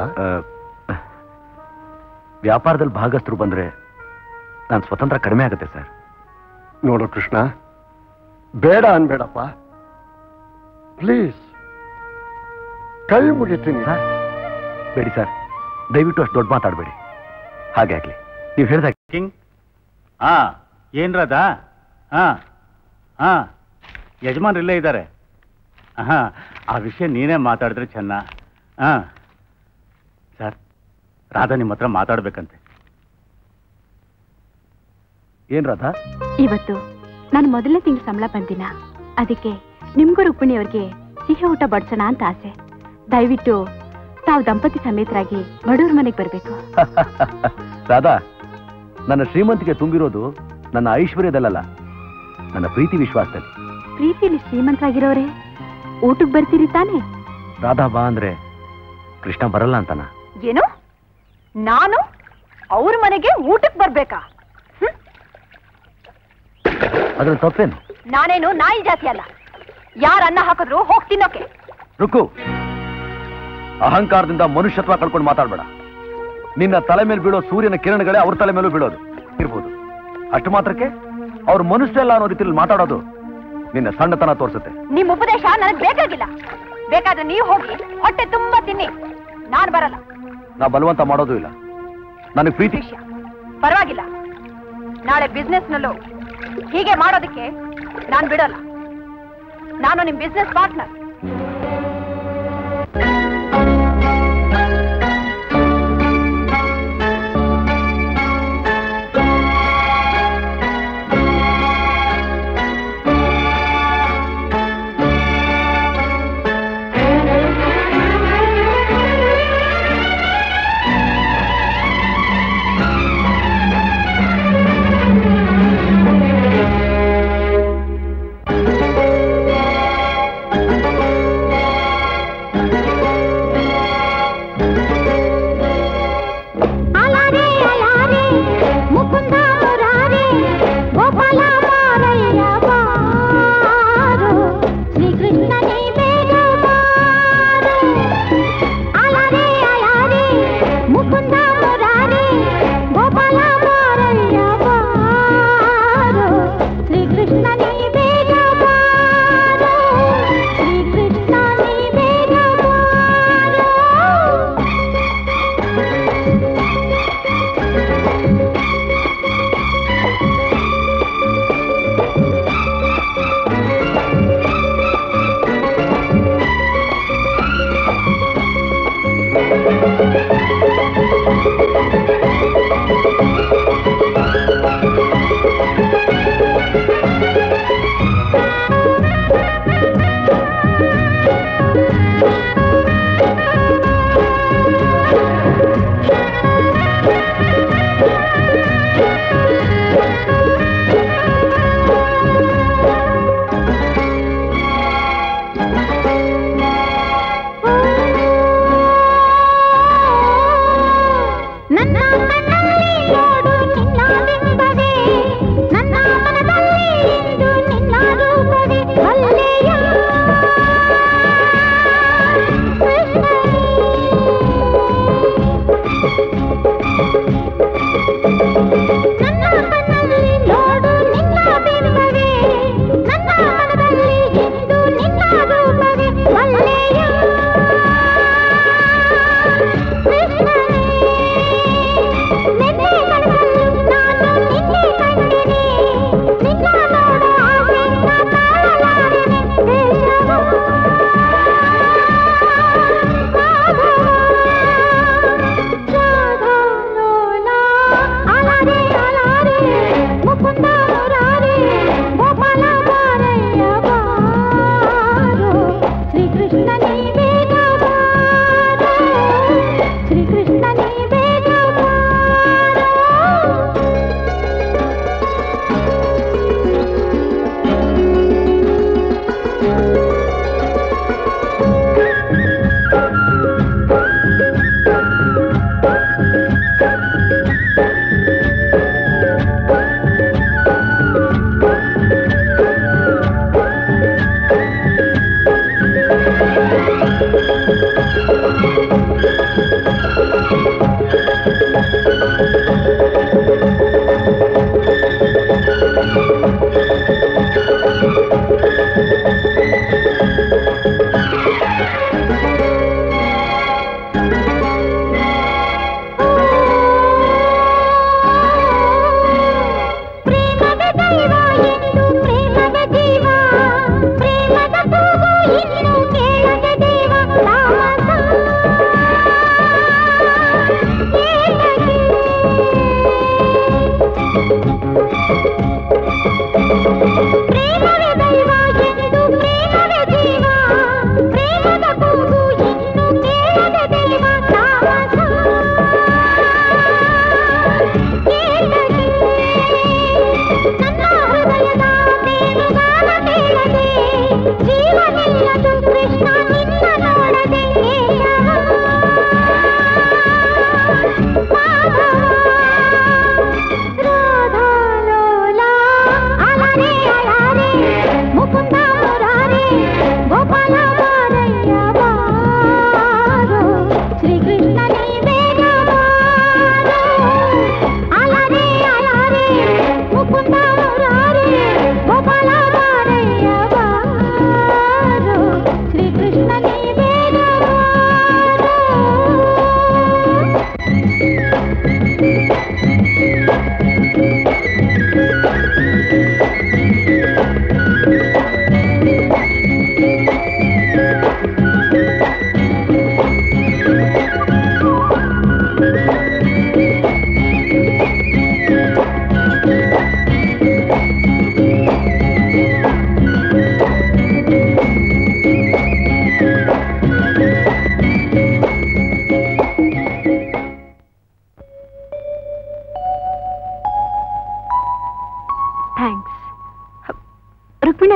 ವ್ಯಾಪಾರದಲ್ಲಿ ಭಾಗಸ್ಥರು ಬಂದ್ರೆ ನಾನು ಸ್ವತಂತ್ರ ಕಡಿಮೆ ಆಗುತ್ತೆ ಸರ್ ನೋಡು ಕೃಷ್ಣ ಬೇಡ ಅನ್ಬೇಡಪ್ಪ ಪ್ಲೀಸ್ ಕೈ ಮುಗಿತೀನಿ ಬೇಡಿ ಸರ್ ದಯವಿಟ್ಟು ಅಷ್ಟು ದೊಡ್ಡ ಮಾತಾಡಬೇಡಿ ಹಾಗೆ ಆಗ್ಲಿ ನೀವು ಹೇಳಿದಾಗ ಕಿಂಗ್ ಹಾ ಏನ್ರದ ಹಾ ಹಾ ಯಜಮಾನ್ರು ಇಲ್ಲೇ ಇದ್ದಾರೆ ಹಾ ಆ ವಿಷಯ ನೀನೇ ಮಾತಾಡಿದ್ರೆ ಚೆನ್ನ ಹಾ ಸರ್ ರಾಧಾ ನಿಮ್ಮ ಹತ್ರ ಮಾತಾಡ್ಬೇಕಂತೆ ಏನ್ ರಾಧಾ ಇವತ್ತು ನಾನು ಮೊದಲನೇ ತಿಂಗಳು ಸಂಬಳ ಬಂದಿನ ಅದಕ್ಕೆ ನಿಮ್ಗೂ ರುಕ್ಮಿಣಿಯವ್ರಿಗೆ ಸಿಹಿ ಊಟ ಬಡ್ಸೋಣ ಅಂತ ಆಸೆ ದಯವಿಟ್ಟು ತಾವು ದಂಪತಿ ಸಮೇತರಾಗಿ ಬಡವ್ರ ಮನೆಗೆ ಬರಬೇಕು ರಾಧಾ ನನ್ನ ಶ್ರೀಮಂತಿಗೆ ತುಂಬಿರೋದು ನನ್ನ ಐಶ್ವರ್ಯದಲ್ಲ ನನ್ನ ಪ್ರೀತಿ ವಿಶ್ವಾಸದಲ್ಲಿ ಪ್ರೀತಿಲಿ ಶ್ರೀಮಂತರಾಗಿರೋರೆ ಊಟಕ್ಕೆ ಬರ್ತೀರಿ ತಾನೇ ರಾಧಾ ಬಾ ಅಂದ್ರೆ ಕೃಷ್ಣ ಬರಲ್ಲ ಅಂತನ ಏನು ನಾನು ಅವ್ರ ಮನೆಗೆ ಊಟಕ್ಕೆ ಬರ್ಬೇಕಾ ಅದ್ರ ತಪ್ಪೇನು ನಾನೇನು ನಾಯಿ ಜಾತಿ ಅಲ್ಲ ಯಾರ ಅನ್ನ ಹಾಕಿದ್ರು ಹೋಗ್ ತಿನ್ನೋಕೆ ರುಕು ಅಹಂಕಾರದಿಂದ ಮನುಷ್ಯತ್ವ ಕಳ್ಕೊಂಡು ಮಾತಾಡ್ಬೇಡ ನಿನ್ನ ತಲೆ ಮೇಲೆ ಬೀಳೋ ಸೂರ್ಯನ ಕಿರಣಗಳೇ ಅವ್ರ ತಲೆ ಮೇಲೂ ಬೀಳೋದು ಇರ್ಬೋದು ಅಷ್ಟು ಮಾತ್ರಕ್ಕೆ ಅವ್ರ ಮನುಷ್ಯಲ್ಲ ಅನ್ನೋ ರೀತಿಯಲ್ಲಿ ಮಾತಾಡೋದು ನಿನ್ನ ಸಣ್ಣತನ ತೋರಿಸುತ್ತೆ ನಿಮ್ ಉಪದೇಶ ನನಗ್ ಬೇಕಾಗಿಲ್ಲ ಬೇಕಾದ್ರೆ ನೀವು ಹೋಗಿ ಹೊಟ್ಟೆ ತುಂಬಾ ತಿನ್ನಿ ನಾನ್ ಬರಲ್ಲ ನಾ ಬಲವಂತ ಮಾಡೋದು ಇಲ್ಲ ನನಗೆ ಪ್ರೀತಿ ಪರವಾಗಿಲ್ಲ ನಾಳೆ ಬಿಸ್ನೆಸ್ ನಲ್ಲೂ ಹೀಗೆ ಮಾಡೋದಕ್ಕೆ ನಾನ್ ಬಿಡೋಲ್ಲ ನಾನು ನಿಮ್ ಬಿಸ್ನೆಸ್ ಪಾರ್ಟ್ನರ್ ಆ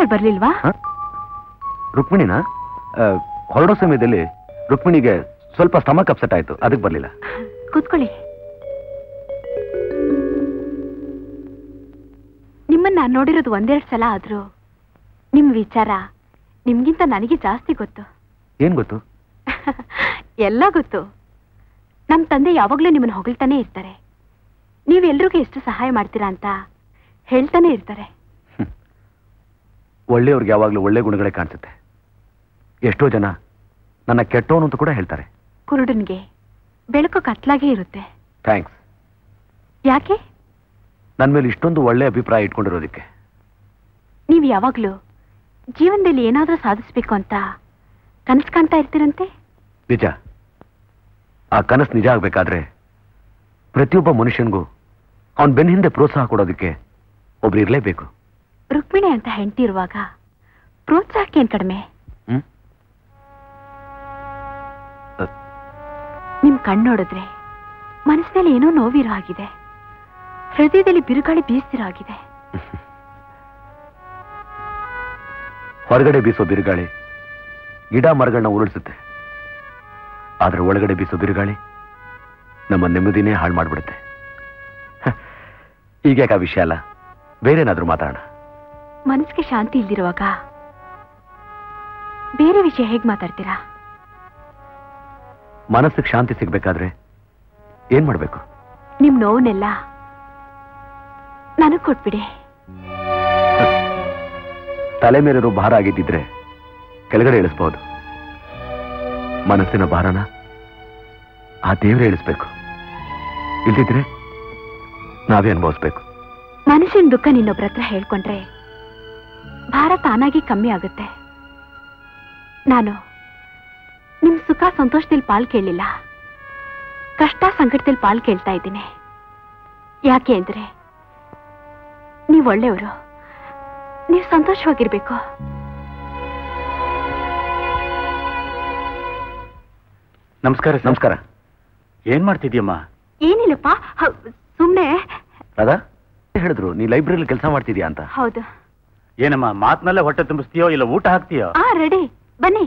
ರುಕ್ಮಿಣಿಯವಳು ಬರ್ಲಿಲ್ವಾ ರುಕ್ಮಿಣಿನ ಆ, ಹೊರಡೋ ಸಮಯದಲ್ಲಿ ರುಕ್ಮಿಣಿಗೆ ಸ್ವಲ್ಪ ಸ್ಟಮಕ್ ಅಪ್ಸೆಟ್ ಆಯ್ತು ಅದಕ್ಕೆ ಬರ್ಲಿಲ್ಲ ಕೂತ್ಕೊಳ್ಳಿ ನಿಮ್ಮನ್ನ ನಾನ್ ನೋಡಿರೋದು ಒಂದೆರಡು ಸಲ ಆದ್ರೂ ನಿಮ್ ವಿಚಾರ ನಿಮ್ಗಿಂತ ನನಗೆ ಜಾಸ್ತಿ ಗೊತ್ತು ಏನ್ ಗೊತ್ತು ಎಲ್ಲ ಗೊತ್ತು ನಮ್ ತಂದೆ ಯಾವಾಗ್ಲೂ ನಿಮ್ಮನ್ನ ಹೊಗಳ್ತಾನೆ ಇರ್ತಾರೆ ನೀವೆಲ್ರಿಗೂ ಎಷ್ಟು ಸಹಾಯ ಮಾಡ್ತೀರಾ ಅಂತ ಹೇಳ್ತಾನೆ ಇರ್ತಾರೆ ಒಳ್ಳೆಯವ್ರಿಗೆ ಯಾವಾಗಲೂ ಒಳ್ಳೆ ಗುಣಗಳೇ ಕಾಣಿಸುತ್ತೆ ಎಷ್ಟೋ ಜನ ನನ್ನ ಕೆಟ್ಟವನು ಅಂತ ಕೂಡ ಹೇಳ್ತಾರೆ ಕುರುಡನ್ಗೆ ಬೆಳಕು ಕತ್ಲಾಗೆ ಇರುತ್ತೆ ಥ್ಯಾಂಕ್ಸ್ ಯಾಕೆ ನನ್ನ ಮೇಲೆ ಇಷ್ಟೊಂದು ಒಳ್ಳೆ ಅಭಿಪ್ರಾಯ ಇಟ್ಕೊಂಡಿರೋದಕ್ಕೆ ನೀವ್ ಯಾವಾಗ್ಲೂ ಜೀವನದಲ್ಲಿ ಏನಾದ್ರೂ ಸಾಧಿಸ್ಬೇಕು ಅಂತ ಕನಸು ಕಾಣ್ತಾ ಇರ್ತೀರಂತೆ ನಿಜ ಆ ಕನಸು ನಿಜ ಆಗ್ಬೇಕಾದ್ರೆ ಪ್ರತಿಯೊಬ್ಬ ಮನುಷ್ಯನಿಗೂ ಅವನ್ ಬೆನ್ನ ಹಿಂದೆ ಪ್ರೋತ್ಸಾಹ ಕೊಡೋದಕ್ಕೆ ಒಬ್ರು ಇರಲೇಬೇಕು ರುಕ್ಮಿಣಿ ಅಂತ ಹೆಂಡತಿ ಇರುವಾಗ ಪ್ರೋತ್ಸಾಹಕ್ಕೆ ಏನ್ ಕಡಿಮೆ ಹ್ಮ್? ಅ- ನಿಮ್ ಕಣ್ಣು ನೋಡಿದ್ರೆ ಮನಸ್ಸಿನಲ್ಲಿ ಏನೋ ನೋವಿರೋ ಆಗಿದೆ ಹೃದಯದಲ್ಲಿ ಬಿರುಗಾಳಿ ಬೀಸ್ತಿರೋ ಆಗಿದೆ ಹೊರಗಡೆ ಬೀಸೋ ಬಿರುಗಾಳಿ ಗಿಡ ಮರಗಳನ್ನ ಉರುಳಿಸುತ್ತೆ ಆದ್ರೆ ಒಳಗಡೆ ಬೀಸೋ ಬಿರುಗಾಳಿ ನಮ್ಮ ನೆಮ್ಮದಿನೇ ಹಾಳು ಮಾಡ್ಬಿಡುತ್ತೆ ಹ, ಈಗ್ಯಾಕ ಆ ವಿಷಯ ಅಲ್ಲ ಬೇರೇನಾದ್ರೂ ಮಾತಾಡೋಣ ಮನಸ್ಸಿಗೆ ಶಾಂತಿ ಇಲ್ದಿರುವಾಗ ಬೇರೆ ವಿಷಯ ಹೇಗ್ ಮಾತಾಡ್ತೀರಾ ಮನಸ್ಸಿಗೆ ಶಾಂತಿ ಸಿಗ್ಬೇಕಾದ್ರೆ ಏನ್ ಮಾಡ್ಬೇಕು ನಿಮ್ ನೋವನ್ನೆಲ್ಲ ನನಗ್ ಕೊಟ್ಬಿಡಿ ತಲೆ ಮೇಲಿರೋ ಭಾರ ಆಗಿದ್ದಿದ್ರೆ ಕೆಳಗಡೆ ಇಳಿಸ್ಬಹುದು ಮನಸ್ಸಿನ ಭಾರನ ಆ ದೇವ್ರೆ ಇಳಿಸ್ಬೇಕು ಇಲ್ದಿದ್ರೆ ನಾವೇ ಅನುಭವಿಸ್ಬೇಕು ಮನುಷ್ಯನ ದುಃಖ ನಿನ್ನೊಬ್ರ ಹತ್ರ ಹೇಳ್ಕೊಂಡ್ರೆ ಭಾರ ತಾನಾಗಿ ಕಮ್ಮಿ ಆಗುತ್ತೆ ನಾನು ನಿಮ್ ಸುಖ ಸಂತೋಷದಲ್ಲಿ ಪಾಲ್ ಕೇಳಲಿಲ್ಲ ಕಷ್ಟ ಸಂಕಟದಲ್ಲಿ ಪಾಲ್ ಕೇಳ್ತಾ ಇದ್ದೀನಿ ಯಾಕೆ ಅಂದ್ರೆ ನೀವ್ ಒಳ್ಳೆಯವರು ನೀವು ಸಂತೋಷವಾಗಿರ್ಬೇಕು ನಮಸ್ಕಾರ ನಮಸ್ಕಾರ ಏನ್ ಮಾಡ್ತಿದ್ಯಮ್ಮ ಏನಿಲ್ಲಪ್ಪ ಹ, ಸುಮ್ನೆ ರಾಧಾ ಹೇಳಿದ್ರು ನೀ ಲೈಬ್ರರಿಲಿ ಕೆಲಸ ಮಾಡ್ತಿದ್ಯಾ ಅಂತ ಹೌದು ಏನಮ್ಮ ಮಾತ್ನಲ್ಲೇ ಹೊಟ್ಟೆ ತುಂಬಿಸ್ತೀಯೋ ಇಲ್ಲ ಊಟ ಹಾಕ್ತೀಯೋ ಆ ರೆಡಿ ಬನ್ನಿ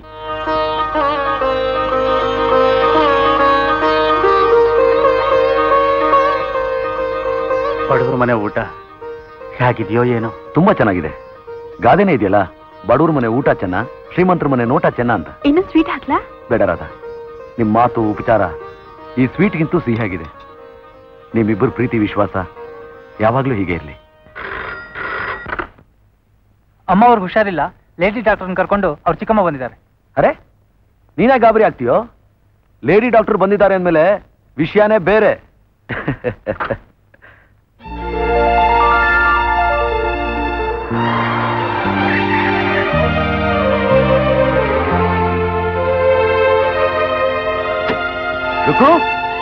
ಬಡವ್ರ ಮನೆ ಊಟ ಹೇಗಿದೆಯೋ ಏನೋ ತುಂಬಾ ಚೆನ್ನಾಗಿದೆ ಗಾದೆನೇ ಇದೆಯಲ್ಲ ಬಡವ್ರ ಮನೆ ಊಟ ಚೆನ್ನ ಶ್ರೀಮಂತರ ಮನೆ ನೋಟ ಚೆನ್ನ ಅಂತ ಇನ್ನು ಸ್ವೀಟ್ ಹಾಕ್ಲಾ ಬೇಡ ರಾಧಾ ನಿಮ್ ಮಾತು ಉಪಚಾರ ಈ ಸ್ವೀಟ್ಗಿಂತೂ ಸಿಹಿಯಾಗಿದೆ ನಿಮ್ಮಿಬ್ಬರು ಪ್ರೀತಿ ವಿಶ್ವಾಸ ಯಾವಾಗ್ಲೂ ಹೀಗೆ ಇರ್ಲಿ ಅಮ್ಮ ಅವ್ರಿಗೆ ಹುಷಾರಿಲ್ಲ ಲೇಡಿ ಡಾಕ್ಟರ್ನ ಕರ್ಕೊಂಡು ಅವ್ರ ಚಿಕ್ಕಮ್ಮ ಬಂದಿದ್ದಾರೆ ಅರೆ ನೀನೇ ಗಾಬರಿ ಆಗ್ತೀಯೋ ಲೇಡಿ ಡಾಕ್ಟರ್ ಬಂದಿದ್ದಾರೆ ಅಂದ್ಮೇಲೆ ವಿಷಯನೇ ಬೇರೆ ರುಕು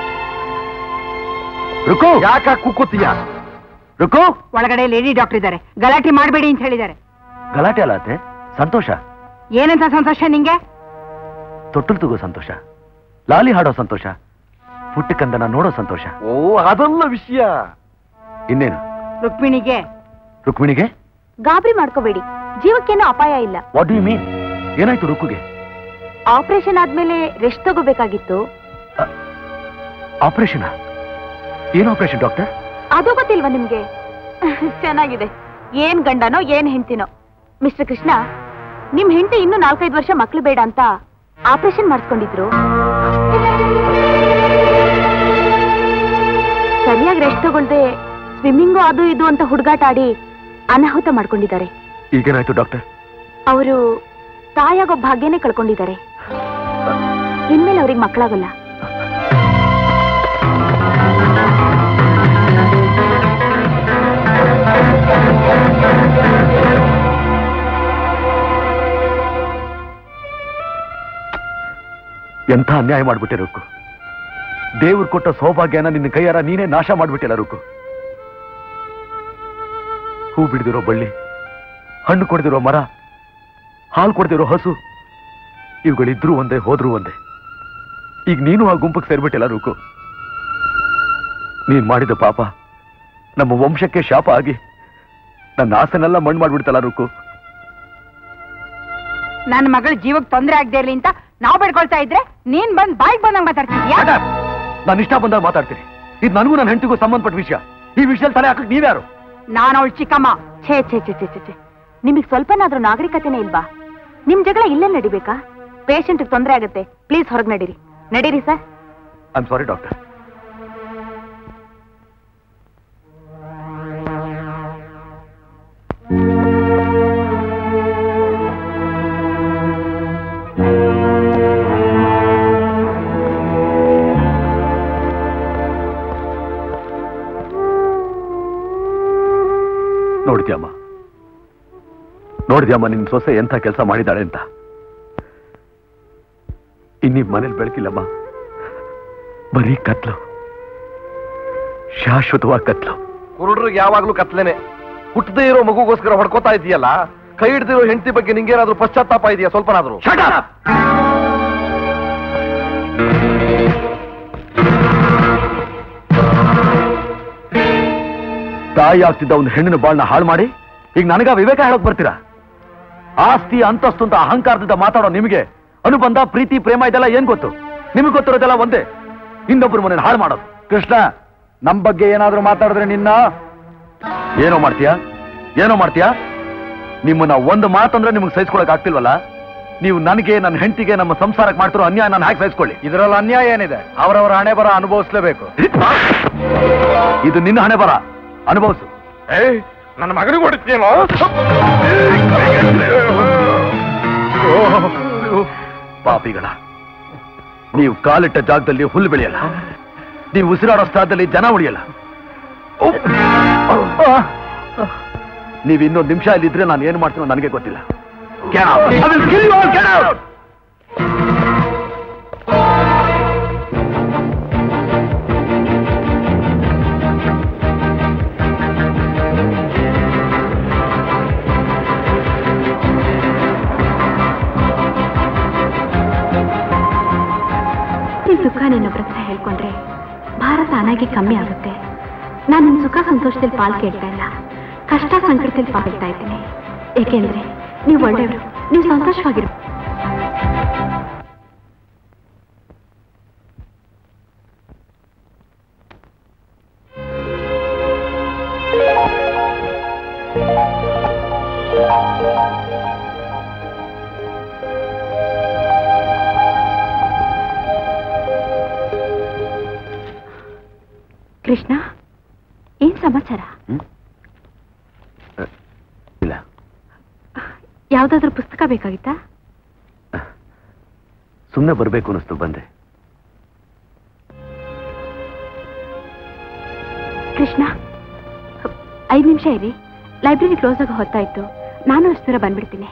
ರುಕು ಯಾಕ ಕುಕ್ಕುತ್ತೀಯ ರುಕು ಒಳಗಡೆ ಲೇಡಿ ಡಾಕ್ಟರ್ ಇದ್ದಾರೆ ಗಲಾಟೆ ಮಾಡಬೇಡಿ ಅಂತ ಹೇಳಿದ್ದಾರೆ ಗಲಾಟೆ ಅಲ್ಲ ಅತ್ತೆ ಸಂತೋಷ ಏನಂತ ಸಂತೋಷ ನಿಂಗೆ ತೊಟ್ಟಲು ತಗೋ ಸಂತೋಷ ಲಾಲಿ ಹಾಡೋ ಸಂತೋಷ ಪುಟ್ಟಕ್ಕಂದನ ನೋಡೋ ಸಂತೋಷ ಓ ಅದಲ್ಲ ವಿಷಯ ಇನ್ನೇನು ರುಕ್ಮಿಣಿಗೆ ರುಕ್ಮಿಣಿಗೆ ಗಾಬರಿ ಮಾಡ್ಕೋಬೇಡಿ ಜೀವಕ್ಕೇನು ಅಪಾಯ ಇಲ್ಲ ವಾಟ್ ಯು ಮೀನ್ ಏನಾಯ್ತು ರುಕ್ಕುಗೆ ಆಪರೇಷನ್ ಆದ್ಮೇಲೆ ರೆಸ್ಟ್ ತಗೋಬೇಕಾಗಿತ್ತು ಆಪರೇಷನ್ ಏನು ಆಪರೇಷನ್ ಡಾಕ್ಟರ್ ಅದು ಗೊತ್ತಿಲ್ವಾ ನಿಮ್ಗೆ ಚೆನ್ನಾಗಿದೆ ಏನ್ ಗಂಡನೋ ಏನ್ ಹೆಂಡ್ತಿನೋ ಮಿಸ್ಟರ್ ಕೃಷ್ಣ ನಿಮ್ ಹೆಂಡತಿ ಇನ್ನು ನಾಲ್ಕೈದು ವರ್ಷ ಮಕ್ಳು ಬೇಡ ಅಂತ ಆಪರೇಷನ್ ಮಾಡಿಸ್ಕೊಂಡಿದ್ರು ಸರಿಯಾಗಿ ರೆಸ್ಟ್ ತಗೊಳ್ದೆ ಸ್ವಿಮ್ಮಿಂಗು ಅದು ಇದು ಅಂತ ಹುಡುಗಾಟ ಆಡಿ ಅನಾಹುತ ಮಾಡ್ಕೊಂಡಿದ್ದಾರೆ ಈಗೇನಾಯ್ತು ಡಾಕ್ಟರ್ ಅವರು ತಾಯಾಗೋ ಭಾಗ್ಯನೇ ಕಳ್ಕೊಂಡಿದ್ದಾರೆ ಇನ್ಮೇಲೆ ಅವ್ರಿಗೆ ಮಕ್ಕಳಾಗಲ್ಲ ಎಂಥ ಅನ್ಯಾಯ ಮಾಡ್ಬಿಟ್ಟೆ ರುಕ್ಕು ದೇವ್ರು ಕೊಟ್ಟ ಸೌಭಾಗ್ಯನ ನಿನ್ನ ಕೈಯಾರ ನೀನೇ ನಾಶ ಮಾಡ್ಬಿಟ್ಟಿಲ್ಲ ರುಕ್ಕು ಹೂ ಬಿಡದಿರೋ ಬಳ್ಳಿ ಹಣ್ಣು ಕೊಡದಿರೋ ಮರ ಹಾಲು ಕೊಡದಿರೋ ಹಸು ಇವುಗಳಿದ್ರೂ ಒಂದೇ ಹೋದ್ರೂ ಒಂದೇ ಈಗ ನೀನು ಆ ಗುಂಪಿಗೆ ಸೇರ್ಬಿಟ್ಟಿಲ್ಲ ರುಕು ನೀನ್ ಮಾಡಿದ ಪಾಪ ನಮ್ಮ ವಂಶಕ್ಕೆ ಶಾಪ ಆಗಿ ನನ್ನ ಆಸೆನೆಲ್ಲ ಮಣ್ಣು ಮಾಡ್ಬಿಡ್ತಲ್ಲ ರುಕು ನನ್ನ ಮಗಳ ಜೀವಕ್ಕೆ ತೊಂದರೆ ಆಗದೆ ಇರ್ಲಿ ಅಂತ ನಾವು ಬೇಡ್ಕೊಳ್ತಾ ಇದ್ರೆ ನೀನ್ ಬಂದ್ ಬಾಯಿಗೆ ಬಂದಂಗ್ ಮಾತಾಡ್ತಿದ್ಯಾ ನಾನು ಇಷ್ಟ ಬಂದಾಗ ಮಾತಾಡ್ತೀನಿ ಇದು ನನಗೂ ನನ್ನ ಹೆಂಡತಿಗೂ ಸಂಬಂಧಪಟ್ಟ ವಿಷಯ ಈ ವಿಷಯದಲ್ಲಿ ತಲೆ ಹಾಕಕ್ ನೀವ್ಯಾರು ನಾನು ಅವಳು ಚಿಕ್ಕಮ್ಮ ಛೇ ಛೇ ಛೇ ಛೇ ಛೇ ಛೇ ನಿಮಗೆ ಸ್ವಲ್ಪನಾದ್ರೂ ನಾಗರಿಕತೆನೇ ಇಲ್ವಾ ನಿಮ್ ಜಗಳ ಇಲ್ಲೇ ನಡಿಬೇಕಾ ಪೇಷಂಟ್ ತೊಂದರೆ ಆಗುತ್ತೆ ಪ್ಲೀಸ್ ಹೊರಗೆ ನಡೀರಿ ನಡೀರಿ ಸರ್ ಐ ಸಾರಿ ಡಾಕ್ಟರ್ ನೋಡಿದ್ಯಮ್ಮ ನೋಡಿದ್ಯಮ್ಮ ನಿನ್ ಸೊಸೆ ಎಂಥ ಕೆಲಸ ಮಾಡಿದಾಳೆ ಅಂತ ಇನ್ನೀ ಮನೇಲಿ ಬೆಳಕಿಲ್ಲಮ್ಮ ಬರೀ ಕತ್ಲು ಶಾಶ್ವತವಾಗಿ ಕತ್ಲು ಕುರುಡ್ರಿಗೆ ಯಾವಾಗ್ಲೂ ಕತ್ಲೇನೆ ಹುಟ್ಟದೇ ಇರೋ ಮಗುಗೋಸ್ಕರ ಹೊಡ್ಕೋತಾ ಇದೆಯಲ್ಲ ಕೈ ಹಿಡ್ದಿರೋ ಹೆಂಡತಿ ಬಗ್ಗೆ ನಿಂಗೇನಾದ್ರೂ ಪಶ್ಚಾತ್ತಾಪ ಇದೆಯಾ ಸ್ವಲ್ಪನಾದ್ರೂ ತಾಯಿ ಆಗ್ತಿದ್ದ ಒಂದು ಹೆಣ್ಣಿನ ಬಾಳ್ನ ಹಾಳು ಮಾಡಿ ಈಗ ನನಗ ವಿವೇಕ ಹೇಳಕ್ ಬರ್ತೀರಾ ಆಸ್ತಿ ಅಂತಸ್ತು ಅಂತ ಅಹಂಕಾರದಿಂದ ಮಾತಾಡೋ ನಿಮಗೆ ಅನುಬಂಧ ಪ್ರೀತಿ ಪ್ರೇಮ ಇದೆಲ್ಲ ಏನ್ ಗೊತ್ತು ನಿಮಗೆ ಗೊತ್ತಿರೋದೆಲ್ಲ ಒಂದೇ ಇನ್ನೊಬ್ಬರು ಮನೆ ಹಾಳು ಮಾಡೋದು ಕೃಷ್ಣ ನಮ್ ಬಗ್ಗೆ ಏನಾದ್ರೂ ಮಾತಾಡಿದ್ರೆ ನಿನ್ನ ಏನೋ ಮಾಡ್ತೀಯಾ ಏನೋ ಮಾಡ್ತೀಯಾ ನಿಮ್ಮನ್ನ ಒಂದು ಮಾತಂದ್ರೆ ನಿಮ್ಗೆ ಸಹಿಸ್ಕೊಳಕ್ ಆಗ್ತಿಲ್ವಲ್ಲ ನೀವು ನನಗೆ ನನ್ನ ಹೆಂಡತಿಗೆ ನಮ್ಮ ಸಂಸಾರಕ್ಕೆ ಮಾಡ್ತಿರೋ ಅನ್ಯಾಯ ನಾನು ಹಾಕಿ ಸಹಿಸ್ಕೊಳ್ಳಿ ಇದರಲ್ಲಿ ಅನ್ಯಾಯ ಏನಿದೆ ಅವರವರ ಹಣೆ ಬರ ಅನುಭವಿಸ್ಲೇಬೇಕು ಇದು ನಿನ್ನ ಹಣೆ ಬರ ಅನುಭವಿಸು ಏಯ್ ನನ್ನ ಮಗನಿಗೆ ಹೊಡಿತೀನೋ ಪಾಪಿಗಳ ನೀವು ಕಾಲಿಟ್ಟ ಜಾಗದಲ್ಲಿ ಹುಲ್ಲು ಬೆಳೆಯಲ್ಲ ನೀವು ಉಸಿರಾಡೋ ಸ್ಥಳದಲ್ಲಿ ಜನ ಉಳಿಯಲ್ಲ ನೀವು ಇನ್ನೊಂದು ನಿಮಿಷ ಇಲ್ಲಿದ್ರೆ ನಾನು ಏನು ಮಾಡ್ತೀನೋ ನನಗೆ ಗೊತ್ತಿಲ್ಲ Get out. I will kill you all. Get out. ನಿನ್ ಸುಖ ನಿನ್ನೊಬ್ರ ಹತ್ರ ಹೇಳ್ಕೊಂಡ್ರೆ ಭಾರ ತಾನಾಗಿ ಕಮ್ಮಿ ಆಗುತ್ತೆ ನಾನು ನಿನ್ ಸುಖ ಸಂತೋಷದಲ್ಲಿ ಪಾಲ್ ಕೇಳ್ತಾ ಇಲ್ಲ ಕಷ್ಟ ಸಂಕಟದಲ್ಲಿ ಪಾಲ್ ಕೇಳ್ತಾ ಇದ್ದೀನಿ ಏಕೆಂದ್ರೆ ನೀವು ಒಳ್ಳೆಯವರು ನೀವು ಸಂತೋಷವಾಗಿರು ಕೃಷ್ಣ ಏನ್ ಸಮಾಚಾರ ಇಲ್ಲ ಯಾವ್ದಾದ್ರೂ ಪುಸ್ತಕ ಬೇಕಾಗಿತ್ತಾ ಸುಮ್ಮನೆ ಬರಬೇಕು ಅನ್ನಿಸ್ತು ಬಂದೆ ಕೃಷ್ಣ ಐದು ನಿಮಿಷ ಇರಿ ಲೈಬ್ರರಿ ಕ್ಲೋಸ್ ಆಗಿ ಹೊತ್ತಾಯ್ತು ನಾನು ಅಷ್ಟು ದೂರ ಬಂದ್ಬಿಡ್ತೀನಿ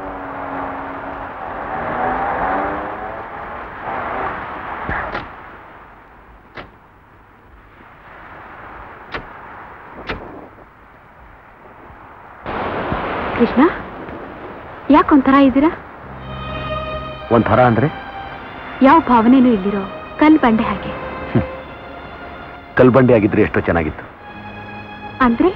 ಕೃಷ್ಣ ಯಾಕೊಂಥರ ಇದ್ದೀರಾ ಒಂಥರ ಅಂದ್ರೆ ಯಾವ ಭಾವನೆನೂ ಇಲ್ಲಿರೋ ಕಲ್ ಬಂಡೆ ಹಾಗೆ ಕಲ್ಬಂಡಿ ಆಗಿದ್ರೆ ಎಷ್ಟೋ ಚೆನ್ನಾಗಿತ್ತು ಅಂದ್ರೆ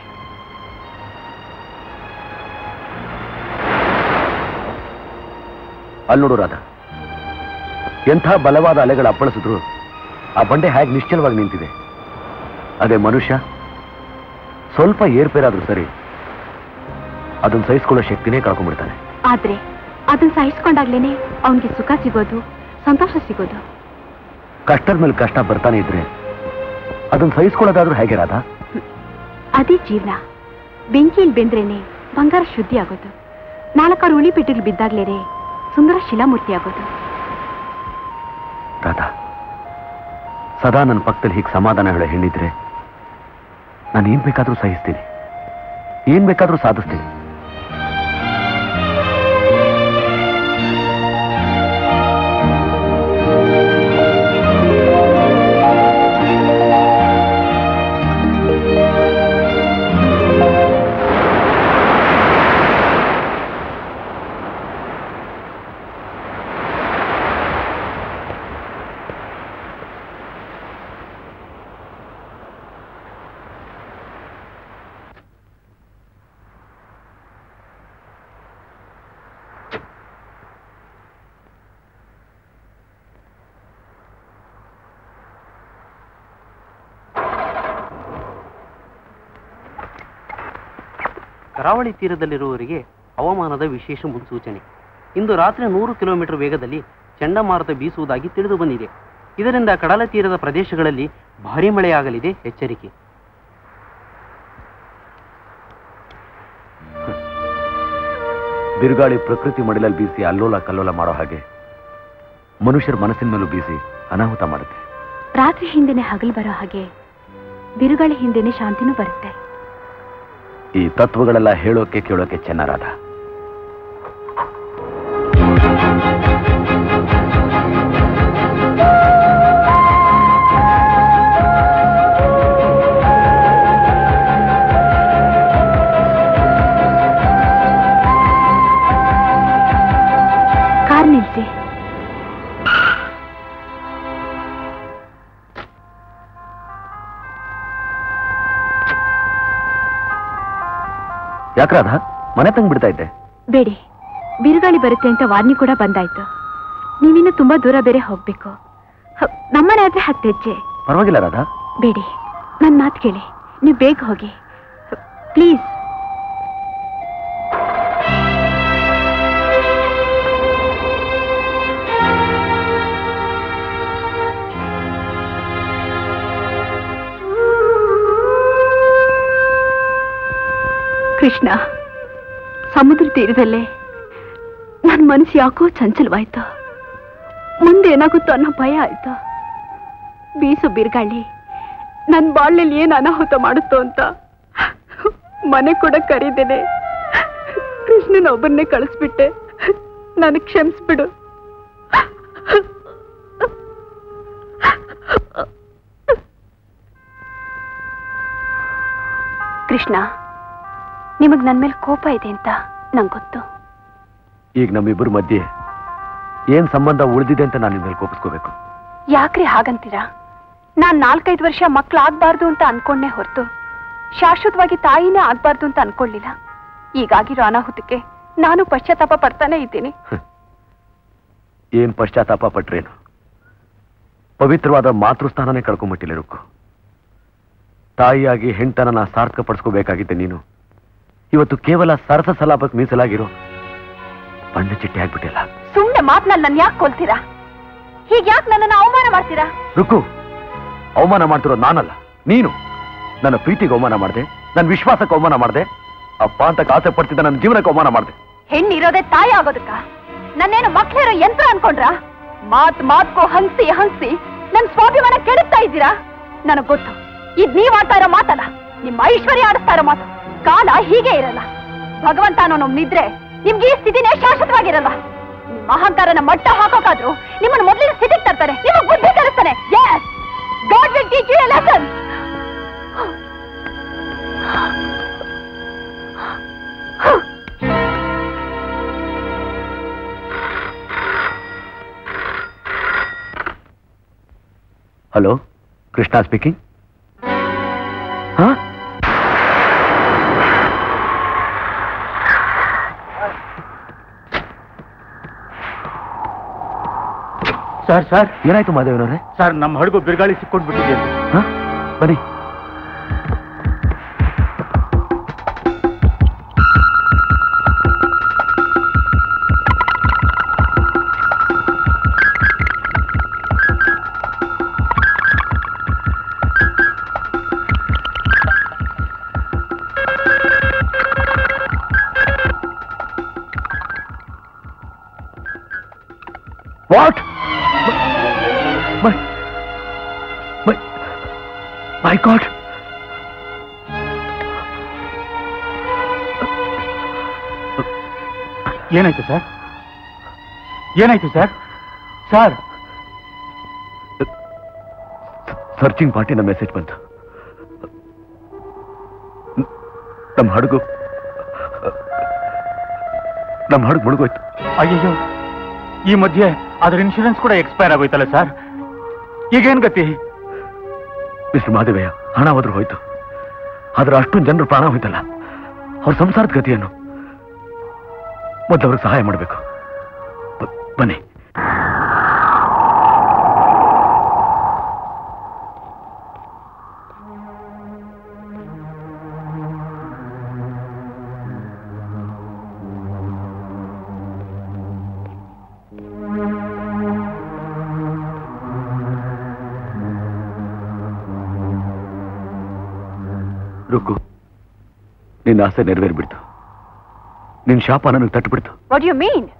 ಅಲ್ಲಿ ನೋಡು ರಾಧ ಎಂಥ ಬಲವಾದ ಅಲೆಗಳು ಅಪ್ಪಳಿಸಿದ್ರು ಆ ಬಂಡೆ ಹೇಗೆ ನಿಶ್ಚಲವಾಗಿ ನಿಂತಿದೆ ಅದೇ ಮನುಷ್ಯ ಸ್ವಲ್ಪ ಏರ್ಪೇರಾದ್ರೂ ಸರಿ ಅದನ್ನ ಸಹಿಸ್ಕೊಳ್ಳೋ ಶಕ್ತಿನೇ ಕಳ್ಕೊಂಡ್ಬಿಡ್ತಾನೆ ಆದ್ರೆ ಅದನ್ನ ಸಹಿಸ್ಕೊಂಡಾಗ್ಲೇನೆ ಅವನಿಗೆ ಸುಖ ಸಿಗೋದು ಸಂತೋಷ ಸಿಗೋದು ಕಷ್ಟದ ಮೇಲೆ ಕಷ್ಟ ಬರ್ತಾನೆ ಇದ್ರೆ ಅದನ್ನ ಸಹಿಸ್ಕೊಳ್ಳೋದಾದ್ರೂ ಹೇಗೆ ರಾಧ ಅದೇ ಜೀವನ ಬೆಂಕಿಯಲ್ಲಿ ಬೆಂದ್ರೇನೆ ಬಂಗಾರ ಶುದ್ಧಿ ಆಗೋದು ನಾಲ್ಕಾರು ಉಳಿ ಪೆಟ್ಟಿಗೆ ಬಿದ್ದಾಗ್ಲೇನೆ ಸುಂದರ ಶಿಲಾಮೂರ್ತಿ ಆಗೋದು ರಾಧ ಸದಾ ನನ್ನ ಪಕ್ಕದಲ್ಲಿ ಹೀಗೆ ಸಮಾಧಾನ ಹೇಳೋ ಹೆಣ್ಣಿದ್ರೆ ನಾನು ಏನ್ ಬೇಕಾದ್ರೂ ಸಹಿಸ್ತೀನಿ ಏನ್ ಬೇಕಾದ್ರೂ ಸಾಧಿಸ್ತೀನಿ ಕರಾವಳಿ ತೀರದಲ್ಲಿರುವವರಿಗೆ ಹವಾಮಾನದ ವಿಶೇಷ ಮುನ್ಸೂಚನೆ ಇಂದು ರಾತ್ರಿ ನೂರು ಕಿಲೋಮೀಟರ್ ವೇಗದಲ್ಲಿ ಚಂಡಮಾರುತ ಬೀಸುವುದಾಗಿ ತಿಳಿದು ಬಂದಿದೆ ಇದರಿಂದ ಕಡಲ ತೀರದ ಪ್ರದೇಶಗಳಲ್ಲಿ ಭಾರೀ ಮಳೆಯಾಗಲಿದೆ ಎಚ್ಚರಿಕೆ ಬಿರುಗಾಳಿ ಪ್ರಕೃತಿ ಮಡಿಲಲ್ಲಿ ಬೀಸಿ ಅಲ್ಲೋಲ ಕಲ್ಲೋಲ ಮಾಡೋ ಹಾಗೆ ಮನುಷ್ಯರ ಮನಸ್ಸಿನ ಮೇಲೂ ಬೀಸಿ ಅನಾಹುತ ಮಾಡುತ್ತೆ ರಾತ್ರಿ ಹಿಂದೆನೆ ಹಗಲು ಬರೋ ಹಾಗೆ ಬಿರುಗಾಳಿ ಹಿಂದೆನೆ ಶಾಂತಿನೂ ಬರುತ್ತೆ ಈ ತತ್ವಗಳೆಲ್ಲ ಹೇಳೋಕೆ ಕೇಳೋಕೆ ಚೆನ್ನಾರಾದ ಕಾರ್ ನಿಲ್ಸಿ ಯಾಕ್ರಾಧ ಮನೆ ತಂಗ್ ಬಿಡ್ತಾ ಇದ್ದೆ ಬೇಡಿ ಬಿರುಗಾಳಿ ಬರುತ್ತೆ ಅಂತ ವಾರ್ನಿಂಗ್ ಕೂಡ ಬಂದಾಯ್ತು ನೀವಿನ್ನು ತುಂಬಾ ದೂರ ಬೇರೆ ಹೋಗ್ಬೇಕು ಹ, ನಮ್ಮನೆ ಆದ್ರೆ ಹತ್ತು ಹೆಜ್ಜೆ ಪರವಾಗಿಲ್ಲ ರಾಧಾ ಬೇಡಿ ನನ್ನ ಮಾತು ಕೇಳಿ ನೀವು ಬೇಗ ಹೋಗಿ ಪ್ಲೀಸ್ ಕೃಷ್ಣ ಸಮುದ್ರ ತೀರದಲ್ಲೇ ನನ್ನ ಮನಸ್ಸು ಯಾಕೋ ಚಂಚಲವಾಯ್ತು ಮುಂದೆ ಏನಾಗುತ್ತೋ ಅನ್ನೋ ಭಯ ಆಯ್ತು ಬೀಸು ಬಿರುಗಾಳಿ ನನ್ನ ಬಾಳ್ನಲ್ಲಿ ಏನು ಅನಾಹುತ ಮಾಡುತ್ತೋ ಅಂತ ಮನೆ ಕೂಡ ಕರೀದೇನೆ ಕೃಷ್ಣನ ಒಬ್ಬನ್ನೇ ಕಳಿಸ್ಬಿಟ್ಟೆ ನನಗೆ ಕ್ಷಮಿಸ್ಬಿಡು ಕೃಷ್ಣ ನಿಮಗ್ ನನ್ ಮೇಲೆ ಕೋಪ ಇದೆ ಅಂತ ನಂಗೆ ಗೊತ್ತು ಈಗ ನಮ್ಮಿಬ್ಬರ ಮಧ್ಯೆ ಏನ್ ಸಂಬಂಧ ಉಳಿದಿದೆ ಅಂತ ನಾನು ನಿಮ್ಮಲ್ಲಿ ಕೋಪಿಸ್ಕೋಬೇಕು ಯಾಕ್ರಿ ಹಾಗಂತೀರಾ ನಾನ್ ನಾಲ್ಕೈದು ವರ್ಷ ಮಕ್ಳಾಗ್ಬಾರ್ದು ಅಂತ ಅನ್ಕೊಂಡೆ ಹೊರತು ಶಾಶ್ವತವಾಗಿ ತಾಯಿನೇ ಆಗ್ಬಾರ್ದು ಅಂತ ಅನ್ಕೊಳ್ಳಿಲ್ಲ ಈಗಾಗಿರೋ ಅನಾಹುತಕ್ಕೆ ನಾನು ಪಶ್ಚಾತ್ತಾಪ ಪಡ್ತಾನೆ ಇದ್ದೀನಿ ಏನ್ ಪಶ್ಚಾತ್ತಾಪ ಪಟ್ರೇನು ಪವಿತ್ರವಾದ ಮಾತೃಸ್ಥಾನನೇ ಕಳ್ಕೊಂಬಿಟ್ಟಿಲ್ಲ ರುಕ್ಕು ತಾಯಿಯಾಗಿ ಹೆಣ್ತನನ ಸಾರ್ಥಕಪಡಿಸ್ಕೋಬೇಕಾಗಿದ್ದೆ ನೀನು ಇವತ್ತು ಕೇವಲ ಸರಸ ಸಲಾಪಕ್ಕೆ ಮೀಸಲಾಗಿರೋ ಬಣ್ಣ ಚಿಟ್ಟೆ ಆಗ್ಬಿಟ್ಟಿಲ್ಲ ಸುಮ್ನೆ ಮಾತ್ನಲ್ಲಿ ನನ್ ಯಾಕೆ ಕೊಲ್ತೀರಾ ಹೀಗ್ ಯಾಕೆ ನನ್ನನ್ನು ಅವಮಾನ ಮಾಡ್ತೀರಾ ರುಕ್ಕು ಅವಮಾನ ಮಾಡ್ತಿರೋದು ನಾನಲ್ಲ ನೀನು ನನ್ನ ಪ್ರೀತಿಗೆ ಅವಮಾನ ಮಾಡಿದೆ ನನ್ನ ವಿಶ್ವಾಸಕ್ಕೆ ಅವಮಾನ ಮಾಡಿದೆ ಅಪ್ಪ ಅಂತ ಆಸೆ ಪಡ್ತಿದ್ದ ನನ್ನ ಜೀವನಕ್ಕೆ ಅವಮಾನ ಮಾಡಿದೆ ಹೆಣ್ಣಿರೋದೇ ತಾಯಿ ಆಗೋದಕ್ಕ ನನ್ನೇನು ಮಕ್ಳಿರೋ ಯಂತ್ರ ಅನ್ಕೊಂಡ್ರ ಮಾತ್ ಮಾತ್ಕೋ ಹಂಸಿ ಹಂಸಿ ನನ್ ಸ್ವಾಭಿಮಾನ ಕೆಡುತ್ತಾ ಇದ್ದೀರಾ ನನಗ್ ಗೊತ್ತು ಇದ್ ನೀವ್ ಆಡ್ತಾ ಇರೋ ಮಾತಲ್ಲ ನಿಮ್ಮ ಐಶ್ವರ್ಯ ಆಡಿಸ್ತಾ ಇರೋ ಮಾತು ಕಾಲ ಹೀಗೆ ಇರಲ್ಲ ಭಗವಂತ ಅನ್ನೋನಿದ್ರೆ ನಿಮ್ಗೆ ಈ ಸ್ಥಿತಿನೇ ಶಾಶ್ವತವಾಗಿರಲ್ಲ ನಿಮ್ಮ ಅಹಂಕಾರನ ಮಟ್ಟ ಹಾಕೋಕಾದ್ರೂ ನಿಮ್ಮನ್ನ ಮೊದಲಿನ ಸ್ಥಿತಿಗೆ ತರ್ತಾರೆ ನಿಮ್ಮ ಬುದ್ಧಿ ಕಲಿಸ್ತಾನೆ Yes! God will teach you a lesson. Hello Krishna speaking ಹಾ ಸರ್ ಸರ್ ಏನಾಯ್ತು ಮಾದೇವನವ್ರೆ ಸರ್ ನಮ್ಮ ಹಡಗು ಬಿರುಗಾಳಿ ಸಿಕ್ಕೊಂಡ್ಬಿಟ್ಟಿದೆ ಹಾ ಬನ್ನಿ what my my my god ಏನಾಯ್ತು ಸರ್ ಏನಾಯ್ತು ಸರ್ ಸರ್ ಸರ್ಚಿಂಗ್ ಪಾರ್ಟಿನ ಮೆಸೇಜ್ ಬಂತು ನ್- ನಮ್ಮ ಹಡಗು ನಮ್ಮ ಹಡಗು ಮುಳುಗೋಯ್ತು ಅಯ್ಯೋ ಈ ಮಧ್ಯೆ ಅದ್ರ ಇನ್ಶೂರೆನ್ಸ್ ಕೂಡ ಎಕ್ಸ್ಪೈರ್ ಆಗೋಯ್ತಲ್ಲ ಸರ್ ಈಗೇನ್ ಗತಿ ಮಿಸ್ಟರ್ ಮಾದೇವಯ್ಯ ಹಣ ಹೋದ್ರು ಹೋಯ್ತು ಆದ್ರೆ ಅಷ್ಟೊಂದು ಜನರು ಪ್ರಾಣ ಹೋಯ್ತಲ್ಲ ಅವ್ರ ಸಂಸಾರದ ಗತಿಯನ್ನು ಮೊದಲು ಅವ್ರಿಗೆ ಸಹಾಯ ಮಾಡಬೇಕು ಬನ್ನಿ ರುಕ್ಕು ನಿನ್ನ ಆಸೆ ನೆರವೇರ್ಬಿಡ್ತು ನಿನ್ ಶಾಪ ನನಗೆ ತಟ್ಟುಬಿಡ್ತು ವಾಟ್ ಯು ಮೀನ್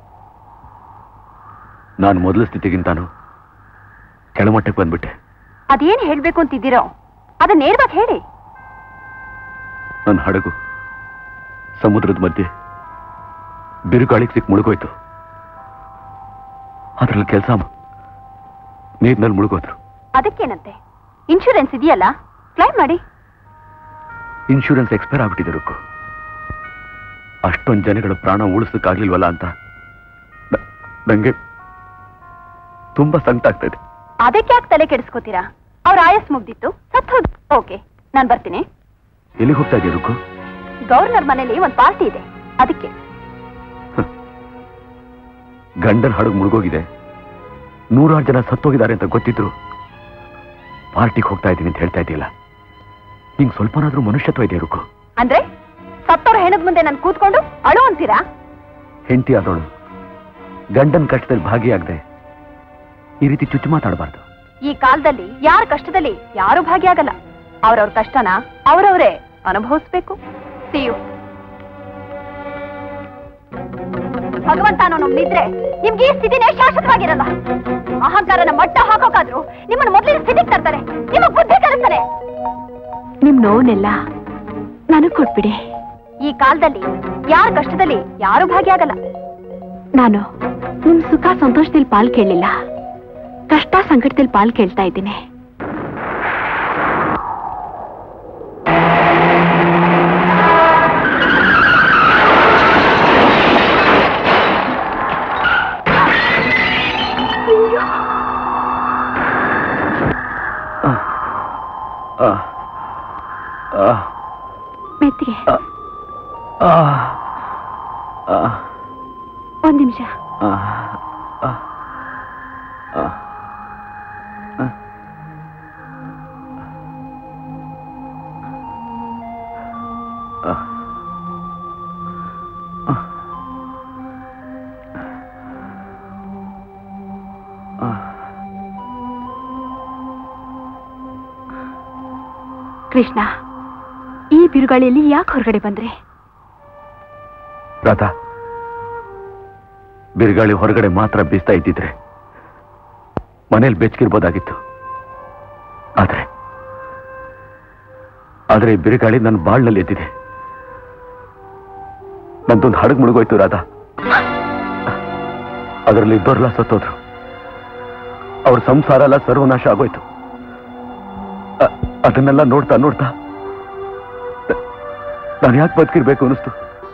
ನಾನು ಮೊದಲ ಸ್ಥಿತಿಗಿಂತಾನು ಕೆಳಮಟ್ಟಕ್ಕೆ ಬಂದ್ಬಿಟ್ಟೆ ಅದೇನ್ ಹೇಳ್ಬೇಕು ಅಂತಿದ್ದೀರೋ ಅದನ್ನ ನೇರವಾಗಿ ಹೇಳಿ ನನ್ನ ಹಡಗು ಸಮುದ್ರದ ಮಧ್ಯೆ ಬಿರುಗಾಳಿಗೆ ಸಿಕ್ ಮುಳುಗೋಯ್ತು ಅದ್ರಲ್ಲಿ ಕೆಲಸ ನೀರಿನಲ್ಲಿ ಮುಳುಗೋದ್ರು ಅದಕ್ಕೇನಂತೆ ಇನ್ಶೂರೆನ್ಸ್ ಇದೆಯಲ್ಲ ಕ್ಲೈಮ್ ಮಾಡಿ ಇನ್ಶೂರೆನ್ಸ್ ಎಕ್ಸ್ಪೈರ್ ಆಗ್ಬಿಟ್ಟಿದೆ ರುಕ್ಕು ಅಷ್ಟೊಂದು ಜನಗಳ ಪ್ರಾಣ ಉಳಿಸಕ್ಕಾಗ್ಲಿಲ್ವಲ್ಲ ಅಂತ ನ- ನಂಗೆ ತುಂಬಾ ಸಂಕಟ ಆಗ್ತಾ ಇದೆ ಅದಕ್ಕೆ ಯಾಕೆ ತಲೆ ಕೆಡಿಸ್ಕೋತೀರಾ ಅವ್ರ ಆಯಸ್ ಮುಗ್ದಿತ್ತು ಸತ್ ಹೋದ್ ಓಕೆ ನಾನ್ ಬರ್ತೀನಿ ಎಲ್ಲಿಗೆ ಹೋಗ್ತಾ ಇದೆಯಾ ರುಕ್ಕು ಗವರ್ನರ್ ಮನೇಲಿ ಒಂದ್ ಪಾರ್ಟಿ ಇದೆ ಅದಕ್ಕೆ ಗಂಡನ ಹಡಗು ಮುಳುಗೋಗಿದೆ ನೂರಾರು ಜನ ಸತ್ತೋಗಿದ್ದಾರೆ ಅಂತ ಗೊತ್ತಿದ್ರು ಪಾರ್ಟಿಗೆ ಹೋಗ್ತಾ ಇದ್ದೀನಿ ಅಂತ ಹೇಳ್ತಾ ಇದೆಯಲ್ಲ ಹಿಂಗ್ ಸ್ವಲ್ಪನಾದ್ರೂ ಮನುಷ್ಯತ್ವ ಇದೆ ರುಕ್ಕು ಅಂದ್ರೆ ಸತ್ತೋರ ಹೆಣದ ಮುಂದೆ ನಾನು ಕೂತ್ಕೊಂಡು ಅಳು ಅಂತೀರಾ ಹೆಂಡತಿ ಆದವಳು ಗಂಡನ ಕಷ್ಟದಲ್ಲಿ ಭಾಗಿಯಾಗದೆ ಈ ರೀತಿ ಚುಚ್ಚು ಮಾತಾಡಬಾರ್ದು ಈ ಕಾಲದಲ್ಲಿ ಯಾರ ಕಷ್ಟದಲ್ಲಿ ಯಾರು ಭಾಗಿಯಾಗಲ್ಲ ಅವ್ರವ್ರ ಕಷ್ಟನ ಅವ್ರವ್ರೇ ಅನುಭವಿಸ್ಬೇಕು ಸಿಯು ಭಗವಂತ ನಮ್ಮಿದ್ರೆ ನಿಮ್ಗೆ ಈ ಸ್ಥಿತಿನೇ ಶಾಶ್ವತವಾಗಿರಲ್ಲ ಅಹಂಕಾರನ ಮಟ್ಟ ಹಾಕೋಕಾದ್ರು ನಿಮ್ಮನ್ನ ಮೊದಲಿನ ಸ್ಥಿತಿಗೆ ತರ್ತಾರೆ ನಿಮಗ್ ಬುದ್ಧಿ ಕಲಿಸ್ತಾರೆ ನಿಮ್ ನೋವನ್ನೆಲ್ಲ ನನಗ್ ಕೊಟ್ಬಿಡಿ ಈ ಕಾಲದಲ್ಲಿ ಯಾರ ಕಷ್ಟದಲ್ಲಿ ಯಾರು ಭಾಗಿಯಾಗಲ್ಲ ನಾನು ನಿಮ್ ಸುಖ ಸಂತೋಷದಲ್ಲಿ ಪಾಲ್ ಕೇಳಲಿಲ್ಲ ಕಷ್ಟ ಸಂಕಟದಲ್ಲಿ ಪಾಲ್ ಕೇಳ್ತಾ ಇದ್ದೀನಿ ಆ, ಆ, ಮೆತ್ತಿಗೆ ಆ, ಆ, ಒಂದ್ ನಿಮಿಷ ಆ, ಆ, ಆ. ಕೃಷ್ಣ ಈ ಬಿರುಗಾಳಿಯಲ್ಲಿ ಯಾಕೆ ಹೊರಗಡೆ ಬಂದ್ರೆ ರಾಧಾ ಬಿರುಗಾಳಿ ಹೊರಗಡೆ ಮಾತ್ರ ಬೀಸ್ತಾ ಇದ್ದಿದ್ರೆ ಮನೇಲಿ ಬೆಚ್ಚಗಿರ್ಬೋದಾಗಿತ್ತು ಆದ್ರೆ ಆದ್ರೆ ಈ ಬಿರುಗಾಳಿ ನನ್ನ ಬಾಳ್ನಲ್ಲಿ ಎದ್ದಿದೆ ನಂದೊಂದು ಹಡಗು ಮುಳುಗೋಯ್ತು ರಾಧಾ ಅದರಲ್ಲಿ ಇದ್ದವರೆಲ್ಲ ಸತ್ತೋದ್ರು ಅವ್ರ ಸಂಸಾರ ಎಲ್ಲ ಸರ್ವನಾಶ ಆಗೋಯ್ತು ಅ- ಅದನ್ನೆಲ್ಲ ನೋಡ್ತಾ ನೋಡ್ತಾ ನಾನು ಯಾಕೆ ಬದುಕಿರ್ಬೇಕು ಅನಿಸ್ತು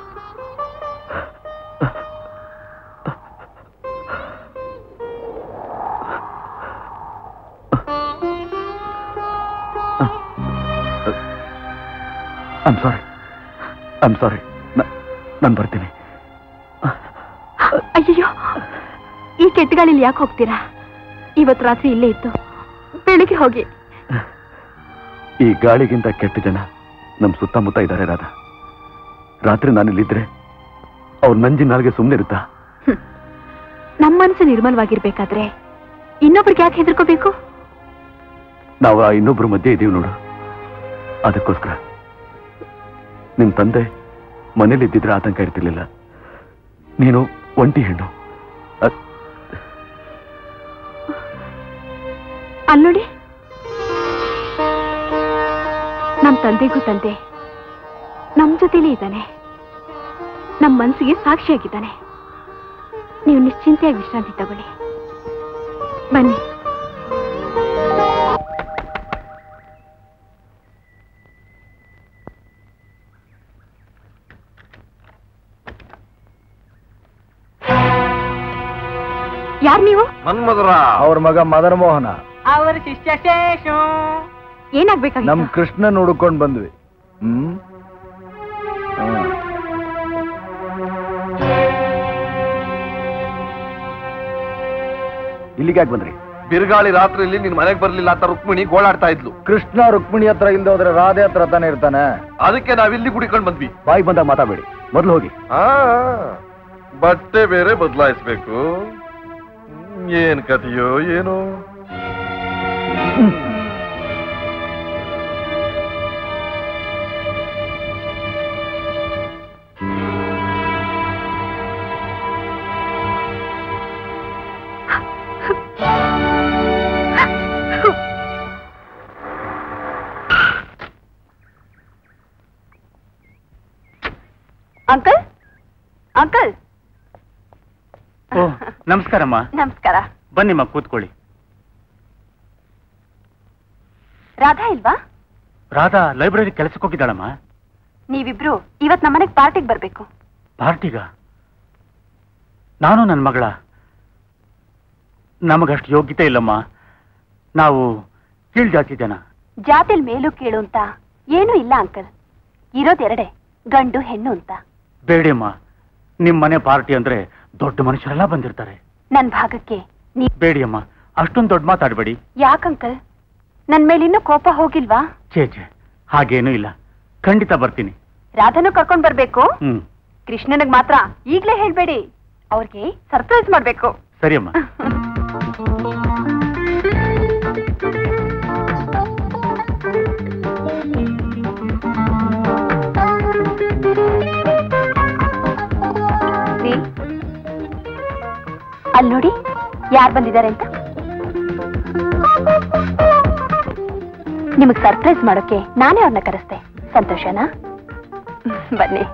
ಐಮ್ ಸಾರಿ ಐಮ್ ಸಾರಿ ನಾನು ಬರ್ತೀನಿ ಅಯ್ಯಯ್ಯೋ ಈ ಕೆಟ್ಟಗಾಳಿಲಿ ಯಾಕೆ ಹೋಗ್ತೀರಾ ಇವತ್ತು ರಾತ್ರಿ ಇಲ್ಲೇ ಇತ್ತು ಬೆಳಿಗ್ಗೆ ಹೋಗಿ ಈ ಗಾಳಿಗಿಂತ ಕೆಟ್ಟ ಜನ ನಮ್ ಸುತ್ತಮುತ್ತ ಇದ್ದಾರೆ ರಾಧಾ ರಾತ್ರಿ ನಾನಿಲ್ಲಿದ್ರೆ ಅವ್ರ ನಂಜಿ ನಾಲ್ಗೆ ಸುಮ್ಮನೆ ಇರುತ್ತಾ ನಮ್ಮ ಮನಸ್ಸು ನಿರ್ಮಲವಾಗಿರ್ಬೇಕಾದ್ರೆ ಇನ್ನೊಬ್ರಿಗೆ ಯಾಕೆ ಹೆದರ್ಕೋಬೇಕು ನಾವು ಆ ಇನ್ನೊಬ್ರ ಮಧ್ಯೆ ಇದೀವಿ ನೋಡು ಅದಕ್ಕೋಸ್ಕರ ನಿಮ್ ತಂದೆ ಮನೇಲಿ ಇದ್ದಿದ್ರೆ ಆತಂಕ ಇರ್ತಿರ್ಲಿಲ್ಲ ನೀನು ಒಂಟಿ ಹೆಣ್ಣು ಅದ್- ಅಲ್ಲೋಡಿ ನಮ್ ತಂದೆಗೂ ತಂದೆ ನಮ್ ಜೊತೆಲೇ ಇದ್ದಾನೆ ನಮ್ ಮನ್ಸಿಗೆ ಸಾಕ್ಷಿಯಾಗಿದ್ದಾನೆ ನೀವು ನಿಶ್ಚಿಂತೆಯಾಗಿ ವಿಶ್ರಾಂತಿ ತಗೊಳ್ಳಿ ಬನ್ನಿ ಯಾರ್ ನೀವು ಮನ್ಮಧುರ ಅವ್ರ ಮಗ ಮದನ ಮೋಹನ ಅವರ ಶಿಷ್ಯ ಶೇಷು ನಮ್ ಏನಾಗ್ಬೇಕಾಗಿತ್ತು ಕೃಷ್ಣನ್ ಹುಡುಕೊಂಡ್ ಬಂದ್ವಿ ಹ್ಮ್ ಹಾ. ಇಲ್ಲಿಗೆ ಯಾಕೆ ಬಂದ್ರಿ ಬಿರುಗಾಳಿ ರಾತ್ರಿಯಲ್ಲಿ ನಿನ್ ಮನೆಗೆ ಬರ್ಲಿಲ್ಲ ಅಂತ ರುಕ್ಮಿಣಿ ಗೋಳಾಡ್ತಾ ಇದ್ಲು ಕೃಷ್ಣ ರುಕ್ಮಿಣಿ ಹತ್ರ ಇಲ್ದೆ ಹೋದ್ರೆ ರಾಧೆ ಹತ್ರ ತಾನೇ ಇರ್ತಾನೆ ಅದಕ್ಕೆ ನಾವಿಲ್ಲಿ ಕುಡಿಕೊಂಡ್ ಬಂದ್ವಿ ಬಾಯಿಗೆ ಬಂದಾಗ ಮಾತಾಡಬೇಡಿ ಮೊದಲು ಹೋಗಿ ಆ ಬಟ್ಟೆ ಬೇರೆ ಬದಲಾಯಿಸ್ಬೇಕು ಏನ್ ಕಥೆಯೋ ಏನೋ ಅಂಕಲ್ ಅಂಕಲ್ ಓ ನಮಸ್ಕಾರಮ್ಮ ನಮಸ್ಕಾರ ಬನ್ನಿಮ್ಮ ಕೂತ್ಕೊಳ್ಳಿ ರಾಧಾ ಇಲ್ವಾ ರಾಧಾ ಲೈಬ್ರರಿ ಕೆಲಸಕ್ಕೆ ಹೋಗಿದ್ದಾಳಮ್ಮ ನೀವಿಬ್ರು ಇವತ್ ನಮ್ಮನೆಗ್ ಪಾರ್ಟಿಗೆ ಬರ್ಬೇಕು ಪಾರ್ಟಿಗ ನಾನು ನನ್ನ ಮಗಳ ನಮಗಷ್ಟು ಯೋಗ್ಯತೆ ಇಲ್ಲಮ್ಮ ನಾವು ಕೀಳ್ ಜಾತಿ ಜನ ಜಾತಿಲ್ ಮೇಲೂ ಕೀಳು ಅಂತ ಏನೂ ಇಲ್ಲ ಅಂಕಲ್ ಇರೋದೆರಡೆ ಗಂಡು ಹೆಣ್ಣು ಅಂತ ಬೇಡಿಯಮ್ಮ ನಿಮ್ ಮನೆ ಪಾರ್ಟಿ ಅಂದ್ರೆ ದೊಡ್ಡ ಮನುಷ್ಯರೆಲ್ಲ ಬಂದಿರ್ತಾರೆ ನನ್ ಭಾಗಕ್ಕೆ ನೀ ಬೇಡಿಯಮ್ಮ ಅಷ್ಟೊಂದು ದೊಡ್ಡ ಮಾತಾಡಬೇಡಿ ಯಾಕಂಕಲ್ ನನ್ ಮೇಲೆ ಇನ್ನೂ ಕೋಪ ಹೋಗಿಲ್ವಾ ಛೇ ಛೇ ಹಾಗೇನೂ ಇಲ್ಲ ಖಂಡಿತ ಬರ್ತೀನಿ ರಾಧನು ಕರ್ಕೊಂಡ್ ಬರ್ಬೇಕು ಹ್ಮ್ ಕೃಷ್ಣನಿಗ್ ಮಾತ್ರ ಈಗ್ಲೇ ಹೇಳ್ಬೇಡಿ ಅವ್ರಿಗೆ ಸರ್ಪ್ರೈಸ್ ಮಾಡ್ಬೇಕು ಸರಿಯಮ್ಮ ಅಲ್ಲಿ ನೋಡಿ ಯಾರು ಬಂದಿದ್ದಾರೆ ಅಂತ ನಿಮಗ್ ಸರ್ಪ್ರೈಸ್ ಮಾಡೋಕೆ ನಾನೇ ಅವ್ರನ್ನ ಕರೆಸ್ತೆ ಸಂತೋಷನಾ ಬನ್ನಿ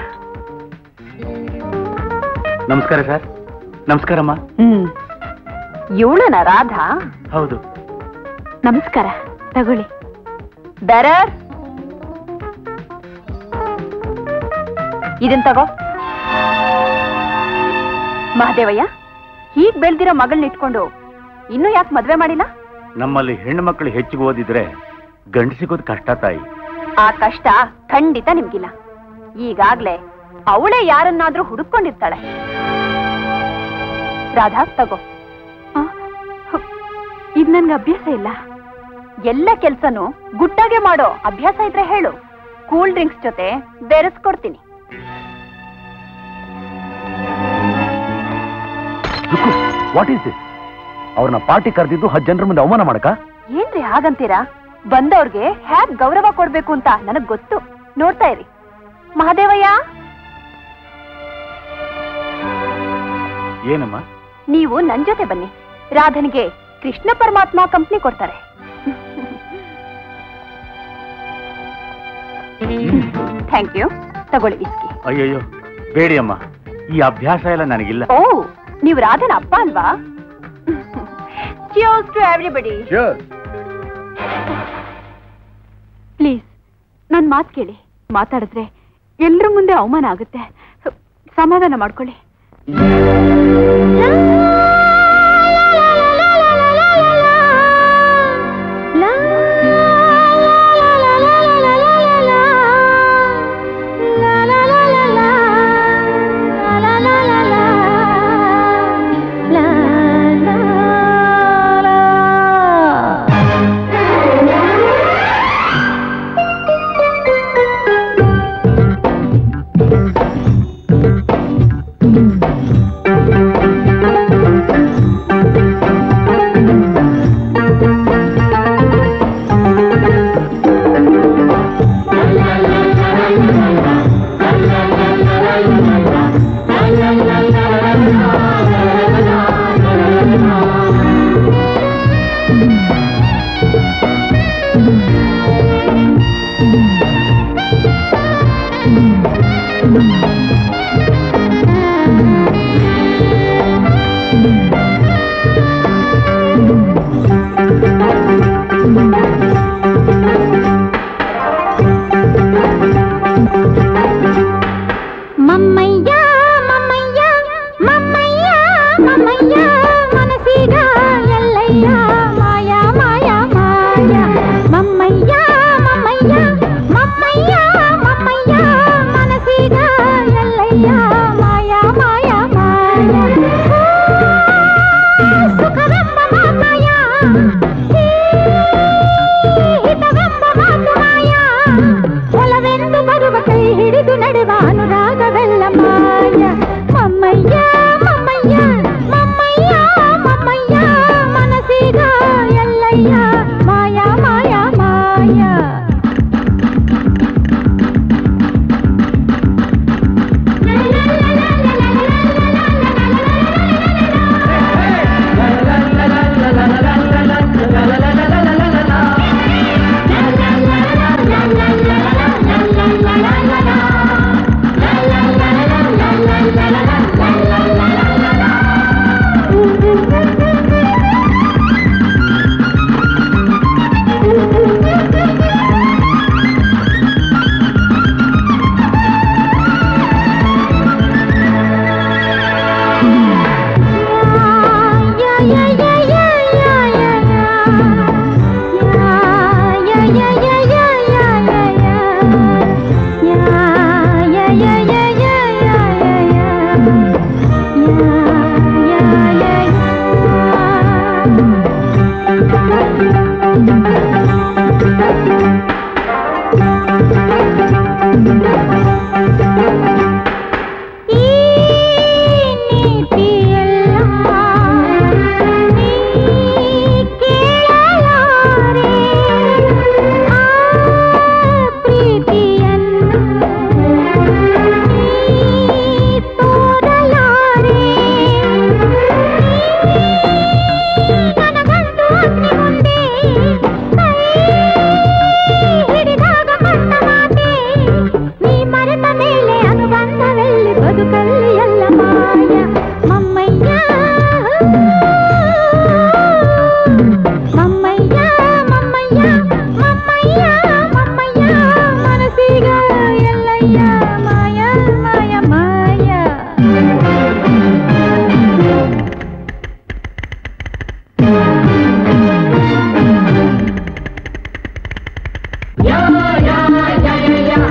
ನಮಸ್ಕಾರ ಸರ್ ನಮಸ್ಕಾರಮ್ಮ ಹ್ಮ್ ಇವಳನ ರಾಧಾ ಹೌದು ನಮಸ್ಕಾರ ತಗೊಳ್ಳಿ ಬೆರರ್ ಇದನ್ ತಗೋ ಮಹದೇವಯ್ಯ ಹೀಗ್ ಬೆಳ್ದಿರೋ ಮಗಳನ್ನ ಇಟ್ಕೊಂಡು ಇನ್ನೂ ಯಾಕೆ ಮದ್ವೆ ಮಾಡಿಲ್ಲ ನಮ್ಮಲ್ಲಿ ಹೆಣ್ಣು ಮಕ್ಕಳು ಹೆಚ್ಚಿಗೆ ಓದಿದ್ರೆ ಗಂಡು ಸಿಗೋದು ಕಷ್ಟ ತಾಯಿ ಆ ಕಷ್ಟ ಖಂಡಿತ ನಿಮ್ಗಿಲ್ಲ ಈಗಾಗ್ಲೇ ಅವಳೇ ಯಾರನ್ನಾದ್ರೂ ಹುಡುಕೊಂಡಿರ್ತಾಳೆ ರಾಧಾ ತಗೋ ಇದ್ ನನ್ಗೆ ಅಭ್ಯಾಸ ಇಲ್ಲ ಎಲ್ಲ ಕೆಲ್ಸನೂ ಗುಟ್ಟಾಗೆ ಮಾಡೋ ಅಭ್ಯಾಸ ಇದ್ರೆ ಹೇಳು ಕೂಲ್ ಡ್ರಿಂಕ್ಸ್ ಜೊತೆ ಬೆರೆಸ್ಕೊಡ್ತೀನಿ ವಾಟ್ ಈಸ್ ದಿಸ್ ಅವ್ರನ್ನ ಪಾರ್ಟಿ ಕರೆದಿದ್ದು ಹತ್ತು ಜನರ ಮುಂದೆ ಅವಮಾನ ಮಾಡಕ ಏನ್ರಿ ಹಾಗಂತೀರಾ ಬಂದವ್ರಿಗೆ ಹ್ಯಾಕ್ ಗೌರವ ಕೊಡ್ಬೇಕು ಅಂತ ನನಗ್ ಗೊತ್ತು ನೋಡ್ತಾ ಇರಿ ಮಹಾದೇವಯ್ಯ ಏನಮ್ಮ ನೀವು ನನ್ ಜೊತೆ ಬನ್ನಿ ರಾಧನಿಗೆ ಕೃಷ್ಣ ಪರಮಾತ್ಮ ಕಂಪ್ನಿ ಕೊಡ್ತಾರೆ ಥ್ಯಾಂಕ್ ಯು ತಗೊಳ್ಳಿ ವಿಸ್ಕಿ ಅಯ್ಯಯ್ಯೋ ಬೇಡಿಯಮ್ಮ ಈ ಅಭ್ಯಾಸ ಎಲ್ಲ ನನಗಿಲ್ಲ ಓ ನೀವು ರಾಧನ ಅಪ್ಪ ಅಲ್ವಾ Cheers to everybody. ಪ್ಲೀಸ್ ನನ್ ಮಾತು ಕೇಳಿ ಮಾತಾಡಿದ್ರೆ ಎಲ್ರ ಮುಂದೆ ಅವಮಾನ ಆಗುತ್ತೆ ಸಮಾಧಾನ ಮಾಡ್ಕೊಳ್ಳಿ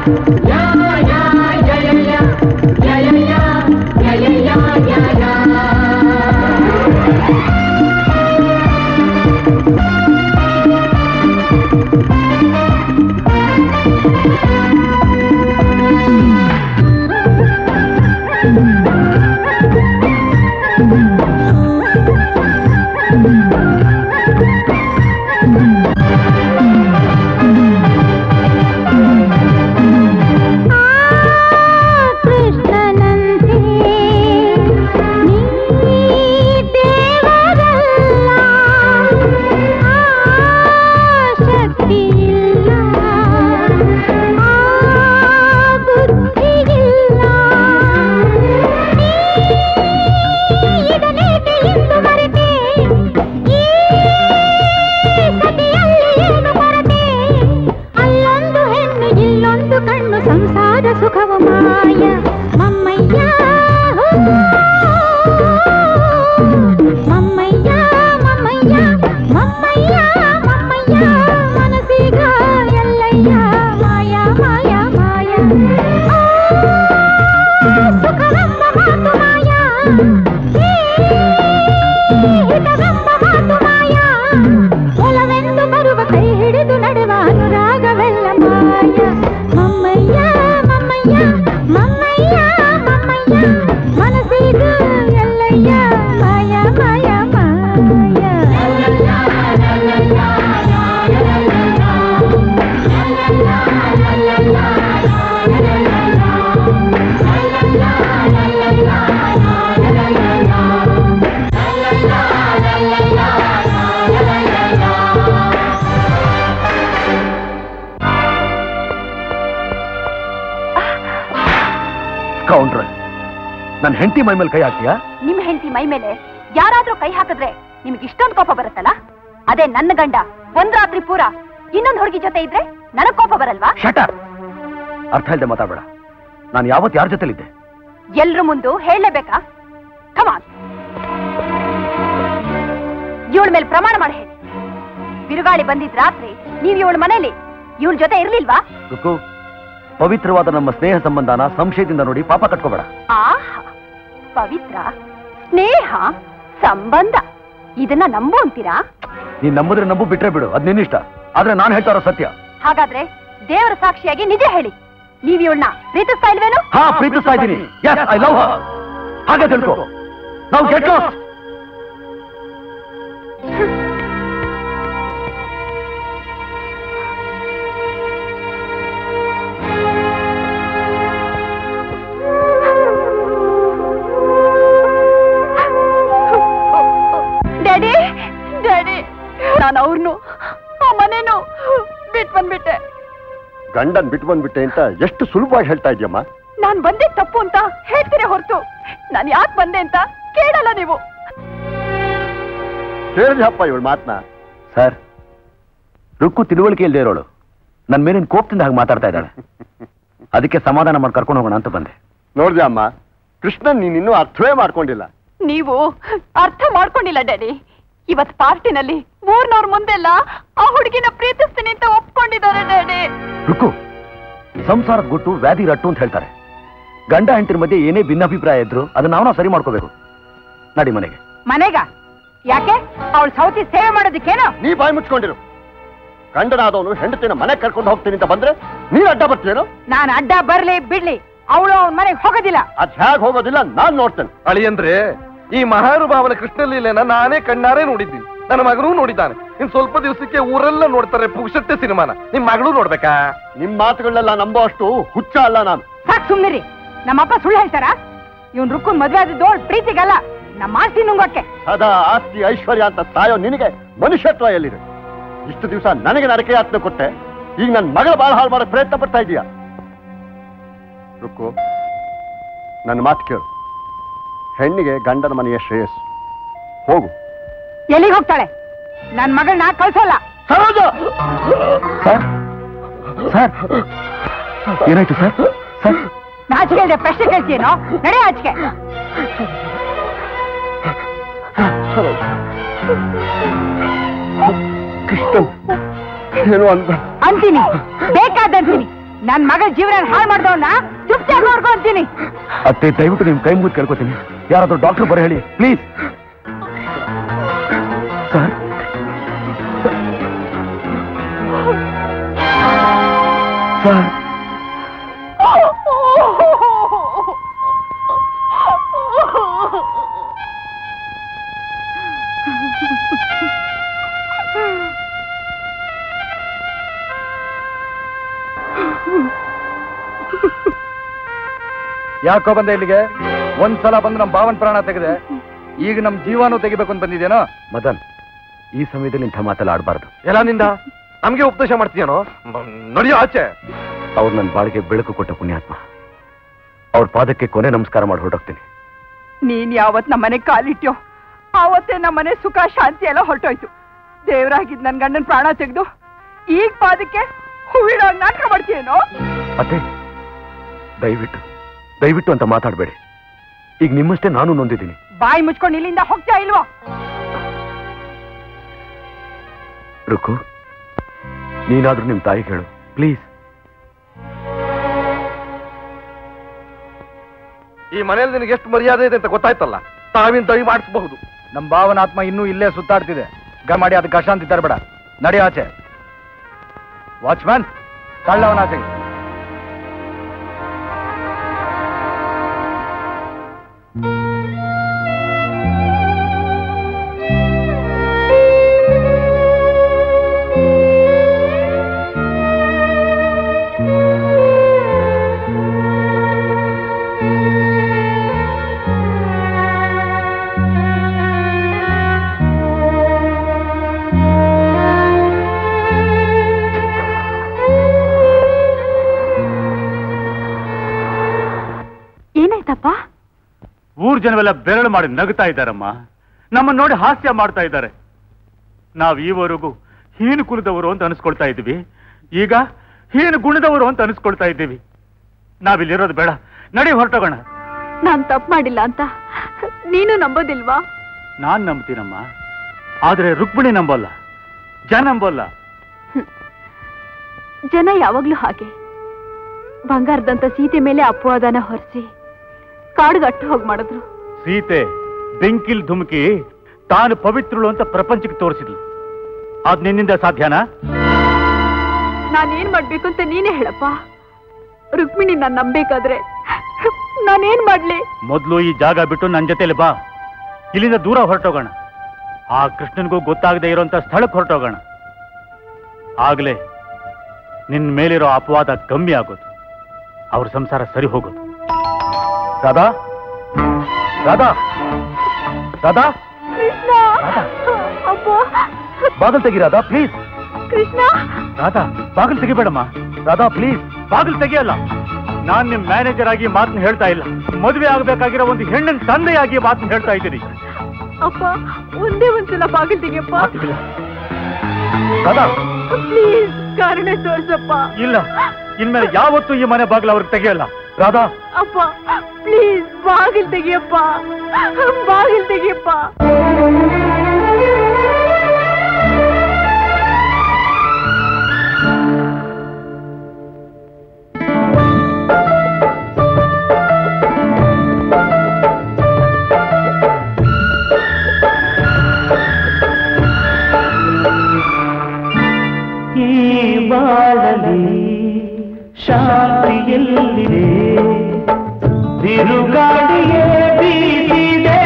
ಕೃಷ್ಣನಂತೆ ನೀ ದೇವರಲ್ಲ ಆ ಶಕ್ತಿಯಿಲ್ಲ ಆ ಬುದ್ಧಿಯಿಲ್ಲ ನೀ ಇದನೇಕೆ ಎಂದು ಮರೆತೆ ಈ ಸತಿಯಲ್ಲಿ ಏನು ಕೊರತೆ ಅಲ್ಲೊಂದು ಹೆಣ್ಣು ಇಲ್ಲೊಂದು ಕಣ್ಣು ಸಂಸಾರ ಸುಖವ ಮಾಯ ಮಮ್ಮಯ್ಯ ಮಮ್ಮಯ್ಯ ಮಮ್ಮಯ್ಯ ಮಮ್ಮಯ್ಯ ಮಮ್ಮಯ್ಯ ಮನಸ್ಸೀಗ ಎಲ್ಲಯ್ಯ ಮಾಯ ಮಾಯ ಮಾಯ ಆ, ಸುಖವೆಂಬ ಮಾತು ಮಾಯ ಈ ಹಿತವೆಂಬ ಮಾತು ಮಾಯ ಒಲವೆಂದು ಬರುವ ಕೈ ಹಿಡಿದು ನಡೆವ ಅನುರಾಗವೆಲ್ಲ ಮಾಯ ಮಮ್ಮಯ್ಯ ಮಮ್ಮಯ್ಯ ಮಮ್ಮಯ್ಯ ಮಮ್ಮಯ್ಯ ಮನಸ್ಸಿದು ಎಲ್ಲಯ್ಯ ಮಾಯ ಮಾಯ ಮಾಯ ಕೌಂಡ್ರೆ ನನ್ನ ಹೆಂಡತಿ ಮೈ ಮೇಲೆ ಕೈ ಹಾಕ್ತೀಯಾ ನಿಮ್ ಹೆಂಡತಿ ಮೈ ಮೇಲೆ ಯಾರಾದ್ರೂ ಕೈ ಹಾಕಿದ್ರೆ ನಿಮ್ಗೆ ಇಷ್ಟೊಂದು ಕೋಪ ಬರುತ್ತಲ್ಲ ಅದೇ ನನ್ನ ಗಂಡ ಒಂದ್ ರಾತ್ರಿ ಪೂರ ಇನ್ನೊಂದ್ ಹುಡುಗಿ ಜೊತೆ ಇದ್ರೆ ನನಗ್ ಕೋಪ ಬರಲ್ವಾ ಶಟ ಅರ್ಥ ಇಲ್ಲದೆ ಮಾತಾಡಬೇಡ ನಾನು ಯಾವತ್ತು ಯಾರ ಜೊತೆಲಿದ್ದೆ ಎಲ್ರ ಮುಂದು ಹೇಳಲೇಬೇಕಾ ಕಮಾನ್ ಇವಳ ಮೇಲೆ ಪ್ರಮಾಣ ಮಾಡಿ ಹೇಳಿ ಬಿರುಗಾಳಿ ಬಂದಿದ್ ರಾತ್ರಿ ನೀವ್ ಇವಳ ಮನೇಲಿ ಇವಳ ಜೊತೆ ಇರ್ಲಿಲ್ವಾ ರುಕು ಪವಿತ್ರವಾದ ನಮ್ಮ ಸ್ನೇಹ ಸಂಬಂಧನ ಸಂಶಯದಿಂದ ನೋಡಿ ಪಾಪ ಕಟ್ಕೋಬೇಡ ಆಹಾ ಪವಿತ್ರ ಸ್ನೇಹ ಸಂಬಂಧ ಇದನ್ನ ನಂಬು ಅಂತೀರಾ ನೀನ್ ನಂಬಿದ್ರೆ ನಂಬು ಬಿಟ್ರೆ ಬಿಡು ಅದ್ ನಿನ್ನಿಷ್ಟ ಆದ್ರೆ ನಾನು ಹೇಳ್ತಾ ಇರೋ ಸತ್ಯ ಹಾಗಾದ್ರೆ ದೇವರ ಸಾಕ್ಷಿಯಾಗಿ ನಿಜ ಹೇಳಿ ನೀವ್ ಇವಳನ್ನ ಪ್ರೀತಿಸ್ತಾ ಇಲ್ವೇನು ಹಾ ಪ್ರೀತಿಸ್ತಾ ಇದ್ದೀನಿ ಎಸ್ ಐ ಲವ್ ಹಾಗೆ ತಿಳ್ಕೊ ನಾವು ಗೆಟ್ ಲಾಸ್ಟ್ ಡ್ಯಾಡಿ ಡ್ಯಾಡಿ ನಾನು ಅವ್ರನ್ನು ಆ ಮನೇನು ಬಿಟ್ ಬಂದ್ಬಿಟ್ಟೆ ಗಂಡನ್ ಬಿಟ್ಟು ಬಂದ್ಬಿಟ್ಟೆ ಅಂತ ಎಷ್ಟು ಸುಲಭವಾಗಿ ಹೇಳ್ತಾ ಇದೆಯಮ್ಮ ನಾನ್ ಬಂದೆ ತಪ್ಪು ಅಂತ ಹೇಳ್ತೀರಿ ಹೊರತು ನಾನು ಯಾಕೆ ಬಂದೆ ಅಂತ ಕೇಳಲ್ಲ ನೀವು ಕೇಳಿದೆಯಪ್ಪ ಇವಳು ಮಾತನ್ನ ಸರ್ ರುಕ್ಕು ತಿಳುವಳಿಕೆ ಇಲ್ಲದೆ ಇರೋಳು ನನ್ನ ಮೇಲಿನ ಕೋಪದಿಂದ ಹಾಗೆ ಮಾತಾಡ್ತಾ ಇದ್ದಾಳೆ ಅದಕ್ಕೆ ಸಮಾಧಾನ ಮಾಡಿ ಕರ್ಕೊಂಡು ಹೋಗೋಣ ಅಂತ ಬಂದೆ ನೋಡ್ದೆ ಅಮ್ಮ ಕೃಷ್ಣನ್ ನೀನ್ ಇನ್ನೂ ಅರ್ಥವೇ ಮಾಡ್ಕೊಂಡಿಲ್ಲ ನೀವು ಅರ್ಥ ಮಾಡ್ಕೊಂಡಿಲ್ಲ ಡ್ಯಾಡಿ ಇವತ್ ಪಾರ್ಟಿನಲ್ಲಿ ಊರ್ನವ್ರ ಮುಂದೆಲ್ಲ ಆ ಹುಡುಗಿನ ಪ್ರೀತಿಸ್ತೀನಿ ಅಂತ ಒಪ್ಕೊಂಡಿದ್ದಾರೆ ಡ್ಯಾಡಿ ರುಕ್ಕು ಸಂಸಾರದ ಗುಟ್ಟು ವ್ಯಾಧಿ ರಟ್ಟು ಅಂತ ಹೇಳ್ತಾರೆ ಗಂಡ ಹೆಂಡತಿರ ಮಧ್ಯೆ ಏನೇ ಭಿನ್ನಾಭಿಪ್ರಾಯ ಇದ್ರು ಅದನ್ನ ನಾವು ನಾವು ಸರಿ ಮಾಡ್ಕೋಬೇಕು ನಡಿ ಮನೆಗೆ ಮನೆಗ ಯಾಕೆ ಅವಳು ಸೌತಿ ಸೇವೆ ಮಾಡೋದಕ್ಕೇನೋ ನೀ ಬಾಯಿ ಮುಚ್ಕೊಂಡಿರು ಗಂಡನಾದವನು ಹೆಂಡತಿನ ಮನೆ ಕರ್ಕೊಂಡು ಹೋಗ್ತೀನಿ ಅಂತ ಬಂದ್ರೆ ನೀನ್ ಅಡ್ಡ ಬರ್ತೀಯೇನು ನಾನು ಅಡ್ಡ ಬರ್ಲಿ ಬಿಡ್ಲಿ ಅವಳು ಅವನ ಮನೆಗೆ ಹೋಗೋದಿಲ್ಲ ಅದ್ ಹೇಗ್ ಹೋಗೋದಿಲ್ಲ ನಾನ್ ನೋಡ್ತೇನೆ ಅಳಿಯಂದ್ರೆ ಈ ಮಹಾನುಭಾವನ ಕೃಷ್ಣಲೀಲೆನ ನಾನೇ ಕಣ್ಣಾರೆ ನೋಡಿದ್ದೀನಿ ನನ್ನ ಮಗನೂ ನೋಡಿದ್ದಾನೆ ಇನ್ ಸ್ವಲ್ಪ ದಿವಸಕ್ಕೆ ಊರೆಲ್ಲ ನೋಡ್ತಾರೆ ಪುಕ್ಷಟ್ಟೆ ಸಿನಿಮಾನ ನಿಮ್ ಮಗಳು ನೋಡ್ಬೇಕಾ ನಿಮ್ ಮಾತುಗಳನ್ನೆಲ್ಲ ನಂಬೋ ಅಷ್ಟು ಹುಚ್ಚ ಅಲ್ಲ ನಾನು ಸಾಕ್ ಸುಮ್ನಿರಿ ನಮ್ಮಪ್ಪ ಸುಳ್ಳು ಹೇಳ್ತಾರ ಇವನ್ ರುಕ್ಕನ್ ಮದ್ವೆ ಆದದ್ದು ಅವ್ಳ್ ಪ್ರೀತಿಗಲ್ಲ ನಮ್ಮ ಆಸ್ತಿ ನುಂಗೋಕೆ ಸದಾ ಆಸ್ತಿ ಐಶ್ವರ್ಯ ಅಂತ ಸಾಯೋ ನಿನಗೆ ಮನುಷ್ಯತ್ವ ಎಲ್ಲಿದೆ ಇಷ್ಟು ದಿವಸ ನನಗೆ ನರಕೆ ಯಾತ್ನೆ ಕೊಟ್ಟೆ ಈಗ ನನ್ನ ಮಗಳ ಬಾಳ ಹಾಳು ಮಾಡೋ ಪ್ರಯತ್ನ ಪಡ್ತಾ ಇದೀಯ ರುಕ್ಕು ನನ್ನ ಮಾತು ಕೇಳು ಹೆಣ್ಣಿಗೆ ಗಂಡನ ಮನೆಯ ಶ್ರೇಯಸ್ಸು ಹೋಗು ಎಲ್ಲಿಗೆ ಹೋಗ್ತಾಳೆ ನನ್ ಮಗಳನ್ನ ಕಳ್ಸೋಲ್ಲ ಸರೋಜ ಸರ್ ಸರ್ ಏನಾಯ್ತು ಸರ್ ಸರ್ ನಾಚಿಕೆ ಇಲ್ದೆ ಪ್ರಶ್ನೆ ಕೇಳ್ತೀನೋ ನಡೆ ಆಚಿಕೆ ಕೃಷ್ಣನ್ ಏನು ಅಂದ ಅಂತೀನಿ ಬೇಕಾದಂತೀನಿ ನನ್ ಮಗ ಜೀವನ ಹಾಳು ಮಾಡ್ದವನ್ನ ಚುಪ್ಚಾಗಿ ನೋಡ್ಕೊಂತೀನಿ ಅತ್ತೆ ದಯವಿಟ್ಟು ನಿಮ್ ಕೈ ಮುಗಿದು ಕೇಳ್ಕೊತೀನಿ ಯಾರಾದ್ರೂ ಡಾಕ್ಟರ್ ಬರ ಹೇಳಿ ಪ್ಲೀಸ್ ಸರ್ ಸರ್ ಯಾಕೋ ಬಂದೆ ಇಲ್ಲಿಗೆ ಒಂದ್ಸಲ ಬಂದು ನಮ್ಮ ಭಾವನ್ ಪ್ರಾಣ ತೆಗೆದೆ ಈಗ ನಮ್ ಜೀವನೂ ತೆಗಿಬೇಕು ಅಂತ ಬಂದಿದ್ದೇನೋ ಮದನ್ ಈ ಸಮಯದಲ್ಲಿ ಇಂಥ ಮಾತೆಲ್ಲ ಆಡಬಾರ್ದು ಎಲ್ಲ ನಿಂದ ನಮ್ಗೆ ಉಪದೇಶ ಮಾಡ್ತೀಯನೋ ನಡೆಯೋ ಆಚೆ ಅವ್ರು ನನ್ನ ಬಾಳಿಗೆ ಬೆಳಕು ಕೊಟ್ಟ ಪುಣ್ಯಾತ್ಮ ಅವ್ರ ಪಾದಕ್ಕೆ ಕೊನೆ ನಮಸ್ಕಾರ ಮಾಡಿ ಹೊರಟೋಗ್ತೀನಿ ನೀನ್ ಯಾವತ್ ನಮ್ಮನೆ ಕಾಲಿಟ್ಯೋ ಆವತ್ತೇ ನಮ್ಮನೆ ಸುಖ ಶಾಂತಿ ಎಲ್ಲ ಹೊರಟೋಯ್ತು ದೇವರಾಗಿದ್ ನನ್ ಗಂಡನ್ ಪ್ರಾಣ ತೆಗೆದು ಈಗ ಪಾದಕ್ಕೆ ಹೂವಿಡೋ ನಾಟಕ ಮಾಡ್ತೀಯೇನೋ ಅತ್ತೆ ದಯವಿಟ್ಟು ದಯವಿಟ್ಟು ಅಂತ ಮಾತಾಡಬೇಡಿ ಈಗ ನಿಮ್ಮಷ್ಟೇ ನಾನು ನೊಂದಿದ್ದೀನಿ ಬಾಯಿ ಮುಚ್ಕೊಂಡು ಇಲ್ಲಿಂದ ಹೋಗ್ತಾ ಇಲ್ವೋ ರುಕು ನೀನಾದ್ರೂ ನಿಮ್ ತಾಯಿ ಹೇಳು ಪ್ಲೀಸ್ ಈ ಮನೇಲಿ ನಿನಗೆ ಎಷ್ಟು ಮರ್ಯಾದೆ ಇದೆ ಅಂತ ಗೊತ್ತಾಯ್ತಲ್ಲ ತಾವಿನ ದಯ ಮಾಡಿಸಬಹುದು ನಮ್ ಭಾವನ ಆತ್ಮ ಇನ್ನೂ ಇಲ್ಲೇ ಸುತ್ತಾಡ್ತಿದೆ ಗ ಮಾಡಿ ಅದಕ್ಕೆ ಅಶಾಂತಿ ತರಬೇಡ ನಡಿ ಆಚೆ ವಾಚ್ಮ್ಯಾನ್ ತಳ್ಳವನ ಆಚೆಗೆ ಏನಾಯ್ತಪ್ಪ ಊರ್ ಜನವೆಲ್ಲ ಬೆರಳು ಮಾಡಿ ನಗ್ತಾ ಇದ್ದಾರಮ್ಮ ನಮ್ಮನ್ನ ನೋಡಿ ಹಾಸ್ಯ ಮಾಡ್ತಾ ಇದ್ದಾರೆ ನಾವ್ ಈವರೆಗೂ ಹೀನು ಕುಲದವರು ಅಂತ ಅನಿಸ್ಕೊಳ್ತಾ ಇದ್ವಿ ಈಗ ಹೀನು ಗುಣದವರು ಅಂತ ಅನಿಸ್ಕೊಳ್ತಾ ಇದ್ದೀವಿ ನಾವಿಲ್ಲಿರೋದು ಬೇಡ ನಡಿ ಹೊರಟೋಗೋಣ ನಾನ್ ತಪ್ಪು ಮಾಡಿಲ್ಲ ಅಂತ ನೀನು ನಂಬೋದಿಲ್ವಾ ನಾನ್ ನಂಬ್ತೀನಮ್ಮ ಆದ್ರೆ ರುಕ್ಮಿಣಿ ನಂಬಲ್ಲ ಜನ ನಂಬಲ್ಲ ಜನ ಯಾವಾಗ್ಲೂ ಹಾಗೆ ಬಂಗಾರದಂತ ಸೀತೆ ಮೇಲೆ ಅಪವಾದನ ಹೊರಿಸಿ ಕಾಡ್ಗಟ್ಟು ಹೋಗ್ ಮಾಡಿದ್ರು ಸೀತೆ ಬೆಂಕಿಲ್ ಧುಮುಕಿ ತಾನು ಪವಿತ್ರಳು ಅಂತ ಪ್ರಪಂಚಕ್ಕೆ ತೋರಿಸಿದ್ಲು ಅದ್ ನಿನ್ನಿಂದ ಸಾಧ್ಯನಾ ನಾನೇನ್ ಮಾಡ್ಬೇಕು ಅಂತ ನೀನೇ ಹೇಳಪ್ಪ ರುಕ್ಮಿಣಿ ನಾನ್ ನಂಬೇಕಾದ್ರೆ ನಾನೇನ್ ಮಾಡ್ಲಿ ಮೊದ್ಲು ಈ ಜಾಗ ಬಿಟ್ಟು ನನ್ನ ಜೊತೆಲಿ ಬಾ ಇಲ್ಲಿಂದ ದೂರ ಹೊರಟೋಗೋಣ ಆ ಕೃಷ್ಣನ್ಗೂ ಗೊತ್ತಾಗದೆ ಇರೋಂತ ಸ್ಥಳಕ್ಕೆ ಹೊರಟೋಗೋಣ ಆಗ್ಲೇ ನಿನ್ ಮೇಲಿರೋ ಅಪವಾದ ಕಮ್ಮಿ ಆಗೋದು ಅವ್ರ ಸಂಸಾರ ಸರಿ ಹೋಗೋದು ರಾಧಾ ರಾಧಾ ರಾಧಾ ಕೃಷ್ಣ ಅಪ್ಪ ಬಾಗಲ್ ತೆಗಿ ರಾಧಾ ಪ್ಲೀಸ್ ಕೃಷ್ಣ ರಾಧಾ ಬಾಗಿಲು ತೆಗಿಬೇಡಮ್ಮ ರಾಧಾ ಪ್ಲೀಸ್ ಬಾಗಿಲು ತೆಗಿಯಲ್ಲ ನಾನ್ ನಿಮ್ ಮ್ಯಾನೇಜರ್ ಆಗಿ ಮಾತನ್ನ ಹೇಳ್ತಾ ಇಲ್ಲ ಮದುವೆ ಆಗ್ಬೇಕಾಗಿರೋ ಒಂದು ಹೆಣ್ಣಿನ ತಂದೆಯಾಗಿ ಮಾತನ್ನ ಹೇಳ್ತಾ ಇದ್ದೀನಿ ಅಪ್ಪ ಒಂದೇ ಒಂದ್ಸಲ ಬಾಗಿಲು ತೆಗಿಯಪ್ಪ ರಾಧಾ ಪ್ಲೀಸ್ ಕಾರಣ ತೋರ್ಸಪ್ಪ ಇಲ್ಲ ಇನ್ಮೇಲೆ ಯಾವತ್ತೂ ಈ ಮನೆ ಬಾಗಿಲು ಅವ್ರಿಗೆ ತೆಗಿಯಲ್ಲ ರಾಧಾ ಅಪ್ಪ ಪ್ಲೀಸ್ ಬಾಗಿಲು ತೆಗಿಯಪ್ಪ ಬಾಗಿಲು ತೆಗಿಯಪ್ಪ ಈ ಬಾಳಲಿ ಶಾಂತಿಯಲ್ಲಿದೆ ಬಿರುಗಾಳಿಯೇ ಬೀಸಿದೆ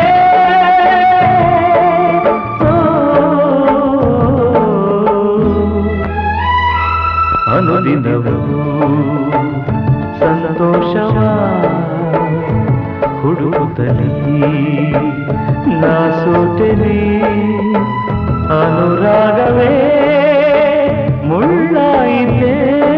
ಅನುದಿನವೂ ಸಂತೋಷವ ಹುಡುಕುತ್ತಲೀ ನಾ ಸೋತೆನೆ ಅನುರಾಗವೇ ಮುಳ್ಳಾಯಿತೆ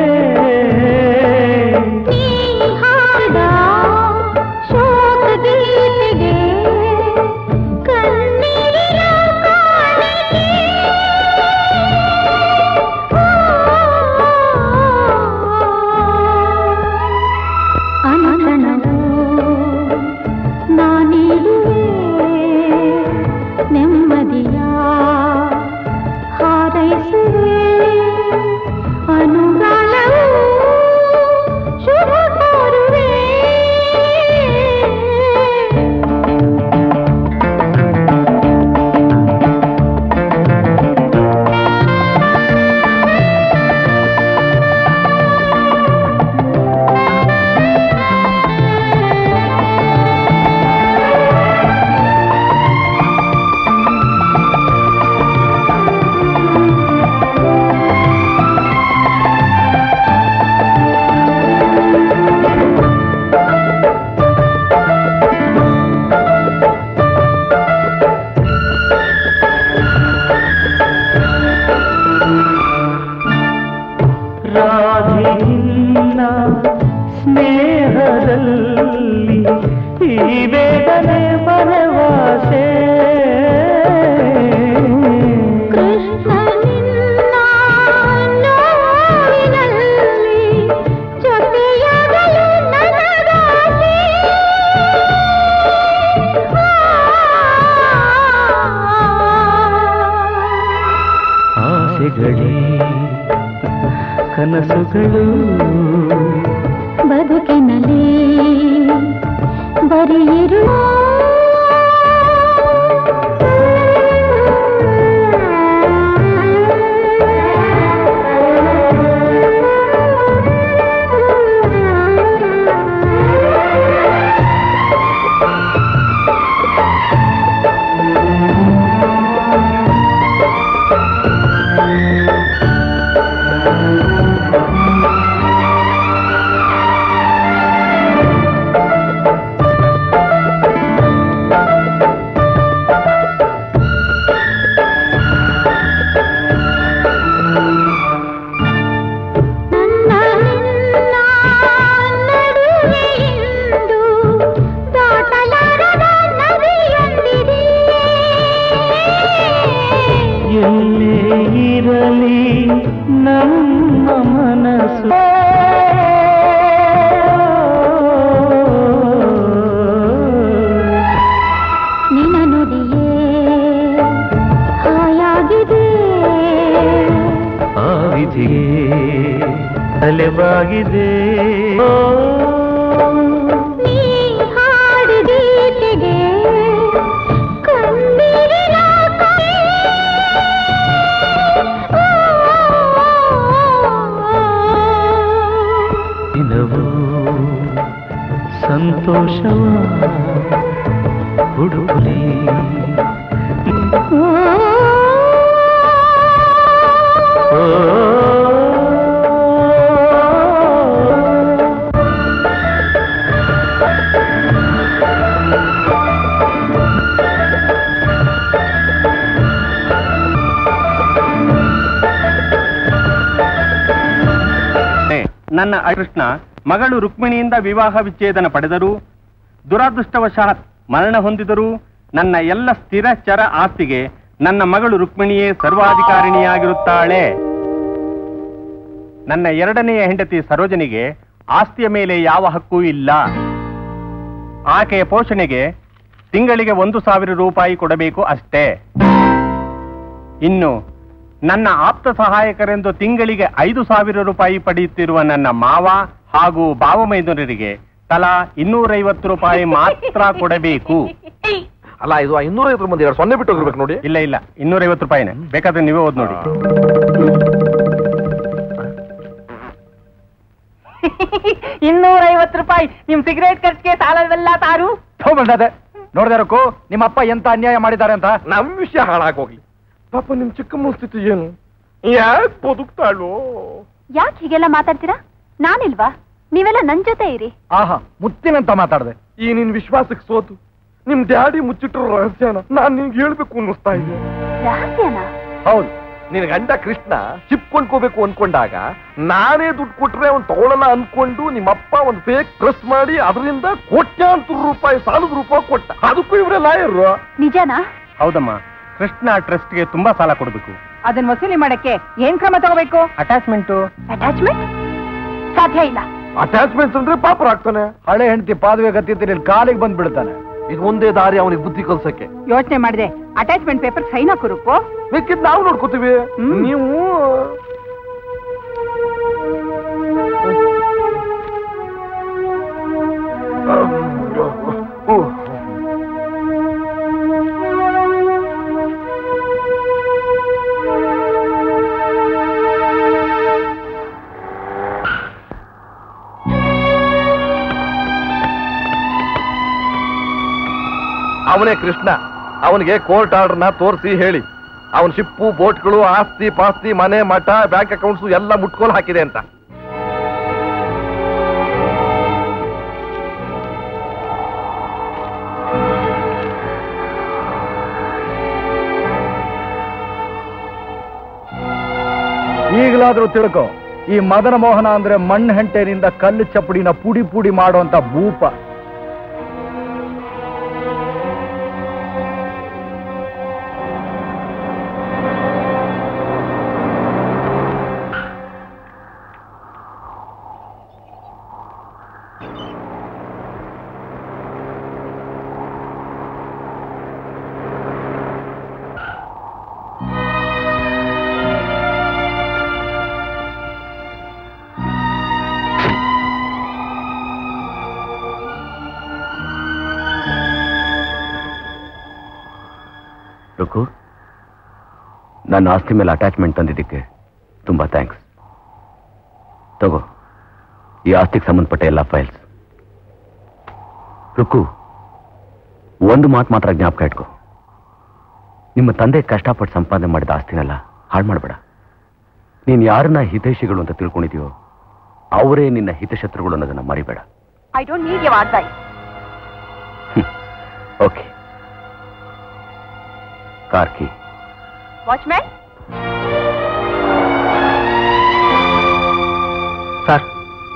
ಅನುಕ್ಷಣವೂ ನಾನಿರುವೆ ನೆಮ್ಮದಿಯ ಹಾರೈಸ ರಾಧಿನಿನ್ನ ಸ್ನೇಹದಲ್ಲಿ ಈ ವೇದನೆ ಬರವಾಸೆ ಆಸೆಗಳೇ ಕನಸುಗಳು ಬದುಕಿನಲ್ಲಿ ಬರಿಯಿರು ಎಲ್ಲೇ ಇರಲಿ ನಮ್ಮ ಮನಸ್ಸು ನಿನ್ನ ನುಡಿಯೇ ಹಾಯಾಗಿದೆ ಆ ವಿಧಿಗೆ ತಲೆಬಾಗಿದೆ ನೀ ಹಾಡಿದೀತೆಗೆ ಕಣ್ಣೀರಿನ ಕೈ. ದಿನವೂ ಸಂತೋಷವ ಹುಡುಕಲಿ ನನ್ನ ಕೃಷ್ಣ ಮಗಳು ರುಕ್ಮಿಣಿಯಿಂದ ವಿವಾಹ ವಿಚ್ಛೇದನ ಪಡೆದರು ದುರಾದೃಷ್ಟವಶಾತ್ ಮರಣ ಹೊಂದಿದರು ನನ್ನ ಎಲ್ಲ ಸ್ಥಿರ ಚರ ಆಸ್ತಿಗೆ ನನ್ನ ಮಗಳು ರುಕ್ಮಿಣಿಯೇ ಸರ್ವಾಧಿಕಾರಿಣಿಯಾಗಿರುತ್ತಾಳೆ ನನ್ನ ಎರಡನೆಯ ಹೆಂಡತಿ ಸರೋಜನಿಗೆ ಆಸ್ತಿಯ ಮೇಲೆ ಯಾವ ಹಕ್ಕೂ ಇಲ್ಲ ಆಕೆಯ ಪೋಷಣೆಗೆ ತಿಂಗಳಿಗೆ ಒಂದು ಸಾವಿರ ರೂಪಾಯಿ ಕೊಡಬೇಕು ಅಷ್ಟೇ ಇನ್ನು ನನ್ನ ಆಪ್ತ ಸಹಾಯಕರೆಂದು ತಿಂಗಳಿಗೆ ಐದು ಸಾವಿರ ರೂಪಾಯಿ ಪಡೆಯುತ್ತಿರುವ ನನ್ನ ಮಾವ ಹಾಗೂ ಭಾವಮೈದುನರಿಗೆ ತಲಾ ಇನ್ನೂರೈವತ್ತು ರೂಪಾಯಿ ಮಾತ್ರ ಕೊಡಬೇಕು ಅಲ್ಲ ಇದು ಇನ್ನೂರೈವತ್ತು ಮಂದಿ ಎರಡು ಸೊನ್ನೆ ಬಿಟ್ಟು ಹೋಗಿರ್ಬೇಕು ನೋಡಿ ಇಲ್ಲ ಇಲ್ಲ ಇನ್ನೂರೈವತ್ತು ರೂಪಾಯಿನೇ ಬೇಕಾದ್ರೆ ನೀವೇ ಓದ್ ನೋಡಿ ಇನ್ನೂರೈವತ್ತು ರೂಪಾಯಿ ನಿಮ್ ಸಿಗರೇಟ್ ಖರ್ಚಿಗೆ ಸಾಲವೆಲ್ಲ ತಾರು ಬಂದದೆ ನೋಡ್ದಾರಕ್ಕೂ ನಿಮ್ಮ ಅಪ್ಪ ಎಂತ ಅನ್ಯಾಯ ಮಾಡಿದ್ದಾರೆ ಅಂತ ನಮ್ ವಿಷಯ ಹಾಳಾಗೋಗ್ಲಿ ಪಾಪ ನಿಮ್ ಚಿಕ್ಕಮ್ಮನ ಸ್ಥಿತಿ ಏನು ಯಾಕೆ ಬದುಕ್ತಾಳು ಯಾಕೆ ಹೀಗೆಲ್ಲ ಮಾತಾಡ್ತೀರಾ ನಾನಿಲ್ವಾ ನೀವೆಲ್ಲ ನನ್ ಜೊತೆ ಇರಿ ಆಹಾ ಮುತ್ತಿನಂತ ಮಾತಾಡ್ದೆ ಈ ನಿನ್ ವಿಶ್ವಾಸಕ್ಕೆ ಸೋತು ನಿಮ್ ಡ್ಯಾಡಿ ಮುಚ್ಚಿಟ್ಟಿರೋ ರಹಸ್ಯನ ನಾನ್ ನಿನ್ಗೆ ಹೇಳ್ಬೇಕು ಅನ್ನಿಸ್ತಾ ಇದೆ ರಹಸ್ಯನಾ ಹೌದು ನಿನ್ ಗಂಡ ಕೃಷ್ಣ ಚಿಪ್ ಕೊಂಡ್ಕೋಬೇಕು ಅನ್ಕೊಂಡಾಗ ನಾನೇ ದುಡ್ಡು ಕೊಟ್ರೆ ಅವ್ನು ತಗೊಳ್ಳಲ್ಲ ಅನ್ಕೊಂಡು ನಿಮ್ಮಪ್ಪ ಒಂದು ಫೇಕ್ ಪ್ರೆಸ್ ಮಾಡಿ ಅದರಿಂದ ಕೋಟ್ಯಾಂತರ ರೂಪಾಯಿ ಸಾಲದ ರೂಪಾಯಿ ಕೊಟ್ಟ ಅದಕ್ಕೂ ಇವರೇ ಲಾಯರು ನಿಜನಾ ಹೌದಮ್ಮ ಕೃಷ್ಣ ಟ್ರಸ್ಟ್ಗೆ ತುಂಬಾ ಸಾಲ ಕೊಡಬೇಕು ಅದನ್ನ ವಸೂಲಿ ಮಾಡಕ್ಕೆ ಏನ್ ಕ್ರಮ ತಗೋಬೇಕು ಅಟ್ಯಾಚ್ಮೆಂಟು ಅಟ್ಯಾಚ್ಮೆಂಟ್ ಸಾಧ್ಯ ಇಲ್ಲ ಅಟ್ಯಾಚ್ಮೆಂಟ್ಸ್ ಅಂದ್ರೆ ಪಾಪರ್ ಆಗ್ತಾನೆ ಹಳೆ ಹೆಂಡತಿ ಪಾದುವೆ ಗತ್ತಿದ್ರೆ ಕಾಲಿಗೆ ಬಂದ್ ಬಿಡ್ತಾನೆ ಇದು ಒಂದೇ ದಾರಿ ಅವನಿಗೆ ಬುದ್ಧಿ ಕಲ್ಸಕ್ಕೆ ಯೋಚನೆ ಮಾಡಿದೆ ಅಟ್ಯಾಚ್ಮೆಂಟ್ ಪೇಪರ್ ಸೈನ್ ಹಾಕುರುಕು ಬೇಕಿದ್ ನಾವು ನೋಡ್ಕೋತೀವಿ ನೀವು ಅವನೇ ಕೃಷ್ಣ ಅವನಿಗೆ ಕೋರ್ಟ್ ಆರ್ಡರ್ನ ತೋರಿಸಿ ಹೇಳಿ ಅವನ ಶಿಪ್ಪು ಬೋಟ್ಗಳು ಆಸ್ತಿ ಪಾಸ್ತಿ ಮನೆ ಮಠ ಬ್ಯಾಂಕ್ ಅಕೌಂಟ್ಸ್ ಎಲ್ಲ ಮುಟ್ಕೋಲ್ ಹಾಕಿದೆ ಅಂತ ಈಗಲಾದ್ರೂ ತಿಳ್ಕೊ ಈ ಮದನ ಮೋಹನ ಅಂದ್ರೆ ಮಣ್ಣು ಹೆಂಟೆನಿಂದ ಕಲ್ಲು ಚಪ್ಪಡಿನ ಪುಡಿ ಪುಡಿ ಮಾಡುವಂತ ಭೂಪ ರುಕು ನನ್ನ ಆಸ್ತಿ ಮೇಲೆ ಅಟ್ಯಾಚ್ಮೆಂಟ್ ತಂದಿದ್ದಕ್ಕೆ ತುಂಬಾ ಥ್ಯಾಂಕ್ಸ್ ತಗೋ ಈ ಆಸ್ತಿಗೆ ಸಂಬಂಧಪಟ್ಟ ಎಲ್ಲ ಫೈಲ್ಸ್ ರುಕು ಒಂದು ಮಾತು ಮಾತ್ರ ಜ್ಞಾಪಕ ಇಟ್ಕೋ ನಿಮ್ಮ ತಂದೆ ಕಷ್ಟಪಟ್ಟು ಸಂಪಾದನೆ ಮಾಡಿದ ಆಸ್ತಿನೆಲ್ಲ ಹಾಳು ಮಾಡಬೇಡ ನೀನು ಯಾರನ್ನ ಹಿತೈಷಿಗಳು ಅಂತ ತಿಳ್ಕೊಂಡಿದ್ಯೋ ಅವರೇ ನಿನ್ನ ಹಿತಶತ್ರುಗಳು ಅನ್ನೋದನ್ನ ಮರಿಬೇಡ I don't need your advice okay ಕಾರ್ಕಿ ವಾಚ್ಮ್ಯಾನ್ ಸರ್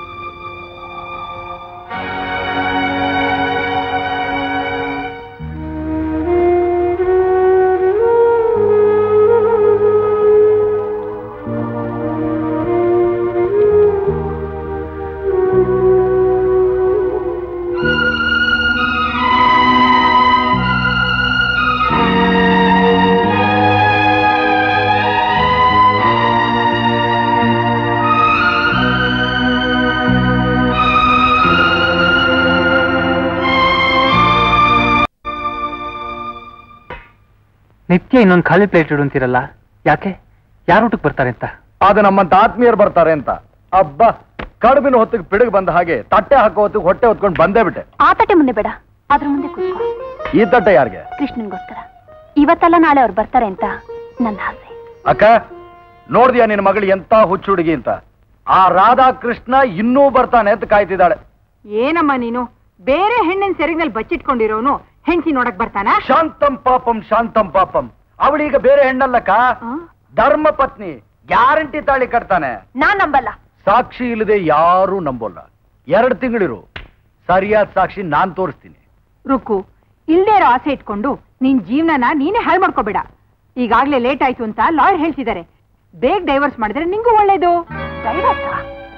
ನಿತ್ಯ ಇನ್ನೊಂದು ಖಾಲಿ ಪ್ಲೇಟ್ ಇಡುವಂತಿರಲ್ಲ ಯಾಕೆ ಯಾರು ಊಟಕ್ಕೆ ಬರ್ತಾರೆ ಅಂತ ಅದು ನಮ್ಮಂತ ಆತ್ಮೀಯರು ಬರ್ತಾರೆ ಅಂತ ಅಬ್ಬ ಕಡುಬಿನ ಹೊತ್ತಿಗೆ ಪಿಡುಗ್ ಬಂದ ಹಾಗೆ ತಟ್ಟೆ ಹಾಕೋ ಹೊತ್ತಿಗೆ ಹೊಟ್ಟೆ ಹೊತ್ಕೊಂಡು ಬಂದೇ ಬಿಟ್ಟೆ ಆ ತಟ್ಟೆ ಮುಂದೆ ಬೇಡ ಅದ್ರ ಮುಂದೆ ಕೂತ್ಕೋ ಈ ತಟ್ಟೆ ಯಾರಿಗೆ ಕೃಷ್ಣನ್ಗೋಸ್ಕರ ಇವತ್ತಲ್ಲ ನಾಳೆ ಅವ್ರು ಬರ್ತಾರೆ ಅಂತ ನನ್ನ ಆಸೆ ಅಕ್ಕ ನೋಡ್ದ್ಯಾ ನಿನ್ನ ಮಗಳು ಎಂತ ಹುಚ್ಚು ಹುಡುಗಿ ಅಂತ ಆ ರಾಧಾಕೃಷ್ಣ ಇನ್ನೂ ಬರ್ತಾನೆ ಅಂತ ಕಾಯ್ತಿದ್ದಾಳೆ ಏನಮ್ಮ ನೀನು ಬೇರೆ ಹೆಣ್ಣಿನ ಸೆರಗಿನಲ್ಲಿ ಬಚ್ಚಿಟ್ಕೊಂಡಿರೋನು ಹೆಂಡತಿ ನೋಡಕ್ ಬರ್ತಾನ ಶಾಂತಂ ಪಾಪಂ ಶಾಂತಂ ಪಾಪಂ ಅವಳೀಗ ಬೇರೆ ಹೆಣ್ಣಲ್ಲಕ್ಕ ಧರ್ಮ ಪತ್ನಿ ಗ್ಯಾರಂಟಿ ತಾಳಿ ಕಟ್ತಾನೆ ನಾನ್ ನಂಬಲ್ಲ ಸಾಕ್ಷಿ ಇಲ್ಲದೆ ಯಾರೂ ನಂಬೋಲ್ಲ ಎರಡು ತಿಂಗಳಿರು ಸರಿಯಾದ ಸಾಕ್ಷಿ ನಾನ್ ತೋರಿಸ್ತೀನಿ ರುಕ್ಕು ಇಲ್ದೇ ಇರೋ ಆಸೆ ಇಟ್ಕೊಂಡು ನಿನ್ ಜೀವನನ ನೀನೇ ಹಾಳು ಮಾಡ್ಕೋಬೇಡ ಈಗಾಗ್ಲೇ ಲೇಟ್ ಆಯ್ತು ಅಂತ ಲಾಯರ್ ಹೇಳ್ತಿದ್ದಾರೆ ಬೇಗ ಡೈವರ್ಸ್ ಮಾಡಿದ್ರೆ ನಿಂಗೂ ಒಳ್ಳೇದು ಡೈವರ್ಸ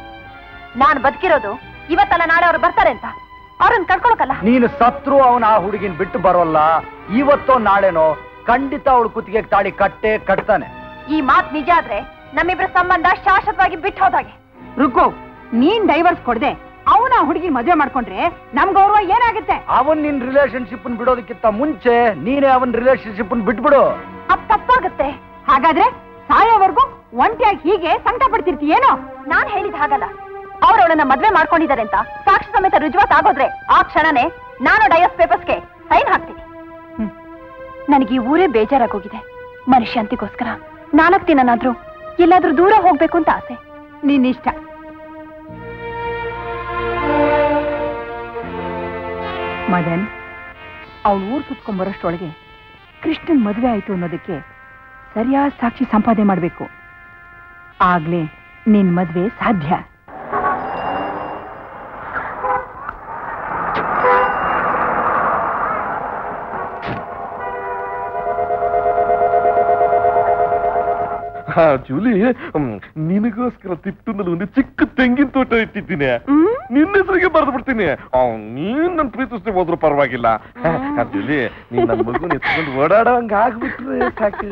ನಾನ್ ಬದುಕಿರೋದು ಇವತ್ತಲ್ಲ ನಾಳೆ ಅವ್ರು ಬರ್ತಾರೆ ಅಂತ ಅವ್ರನ್ನ ಕರ್ಕೊಳಕಲ್ಲ ನೀನು ಸತ್ರು ಅವನ ಆ ಹುಡುಗಿನ ಬಿಟ್ಟು ಬರೋಲ್ಲ ಇವತ್ತೋ ನಾಳೆನೋ ಖಂಡಿತ ಅವಳು ಕುತ್ತಿಗೆ ತಾಳಿ ಕಟ್ಟೆ ಕಟ್ತಾನೆ ಈ ಮಾತ್ ನಿಜ ಆದ್ರೆ ನಮ್ಮಿಬ್ರ ಸಂಬಂಧ ಶಾಶ್ವತವಾಗಿ ಬಿಟ್ಟು ಹೋದಾಗೆ ರುಕ್ಕು ನೀನ್ ಡೈವರ್ಸ್ ಕೊಡದೆ ಅವನ ಹುಡುಗಿ ಮದುವೆ ಮಾಡ್ಕೊಂಡ್ರೆ ನಮ್ ಗೌರವ ಏನಾಗುತ್ತೆ ಅವನ್ ನಿನ್ ರಿಲೇಶನ್ಶಿಪ್ ಬಿಡೋದಕ್ಕಿಂತ ಮುಂಚೆ ನೀನೇ ಅವನ್ ರಿಲೇಶನ್ಶಿಪ್ ಬಿಟ್ಬಿಡು ಅದ್ ತಪ್ಪಾಗುತ್ತೆ ಹಾಗಾದ್ರೆ ಸಾಯೋವರೆಗೂ ಒಂಟಿಯಾಗಿ ಹೀಗೆ ಸಂಕಟ ಪಡ್ತಿರ್ತೀಯೇನೋ ನಾನ್ ಹೇಳಿದ ಹಾಗಲ್ಲ ಅವ್ರು ಅವಳನ್ನ ಮದ್ವೆ ಮಾಡ್ಕೊಂಡಿದ್ದಾರೆ ಅಂತ ಸಾಕ್ಷಿ ಸಮೇತ ರುಜುವಾತ್ ಆಗೋದ್ರೆ ಆ ಕ್ಷಣನೇ ನಾನು ಡೈವರ್ಸ್ ಪೇಪರ್ಸ್ಗೆ ಸೈನ್ ಹಾಕ್ತೀನಿ ನನಗೆ ಈ ಊರೇ ಬೇಜಾರಾಗೋಗಿದೆ ಮನುಷ್ಯಂತಿಗೋಸ್ಕರ ನಾಲ್ಕು ದಿನನಾದ್ರೂ ಎಲ್ಲಾದ್ರೂ ದೂರ ಹೋಗ್ಬೇಕು ಅಂತ ಆಸೆ ನಿನ್ನಿಷ್ಟ ಮದನ್ ಅವಳು ಊರ್ ಸುತ್ಕೊಂಡ್ಬರೋಷ್ಟೊಳಗೆ ಕೃಷ್ಣನ್ ಮದುವೆ ಆಯ್ತು ಅನ್ನೋದಕ್ಕೆ ಸರಿಯಾದ ಸಾಕ್ಷಿ ಸಂಪಾದನೆ ಮಾಡ್ಬೇಕು ಆಗ್ಲೇ ನಿನ್ ಮದ್ವೆ ಸಾಧ್ಯ ಹಾ ಜೂಲಿ ಹ್ಮ್, ನಿನಗೋಸ್ಕರ ತಿಟ್ಟುನಲ್ಲಿ ಒಂದು ಚಿಕ್ಕ ತೆಂಗಿನ ತೋಟ ಇಟ್ಟಿದ್ದೀನಿ ನಿನ್ನ ಹೆಸರಿಗೆ ಬರೆದು ಬಿಡ್ತೀನಿ ಅವ್ನ್ ನೀನ್ ನನ್ ಪ್ರೀತಿಸ್ತಿ ಹೋದ್ರು ಪರವಾಗಿಲ್ಲ ಹಾ, ಜೂಲಿ ನೀನ್ ನನ್ ಮಗುನ ಎತ್ಕೊಂಡು ಓಡಾಡೋಂಗ ಆಗ್ಬಿಟ್ರೆ ಸಾಕು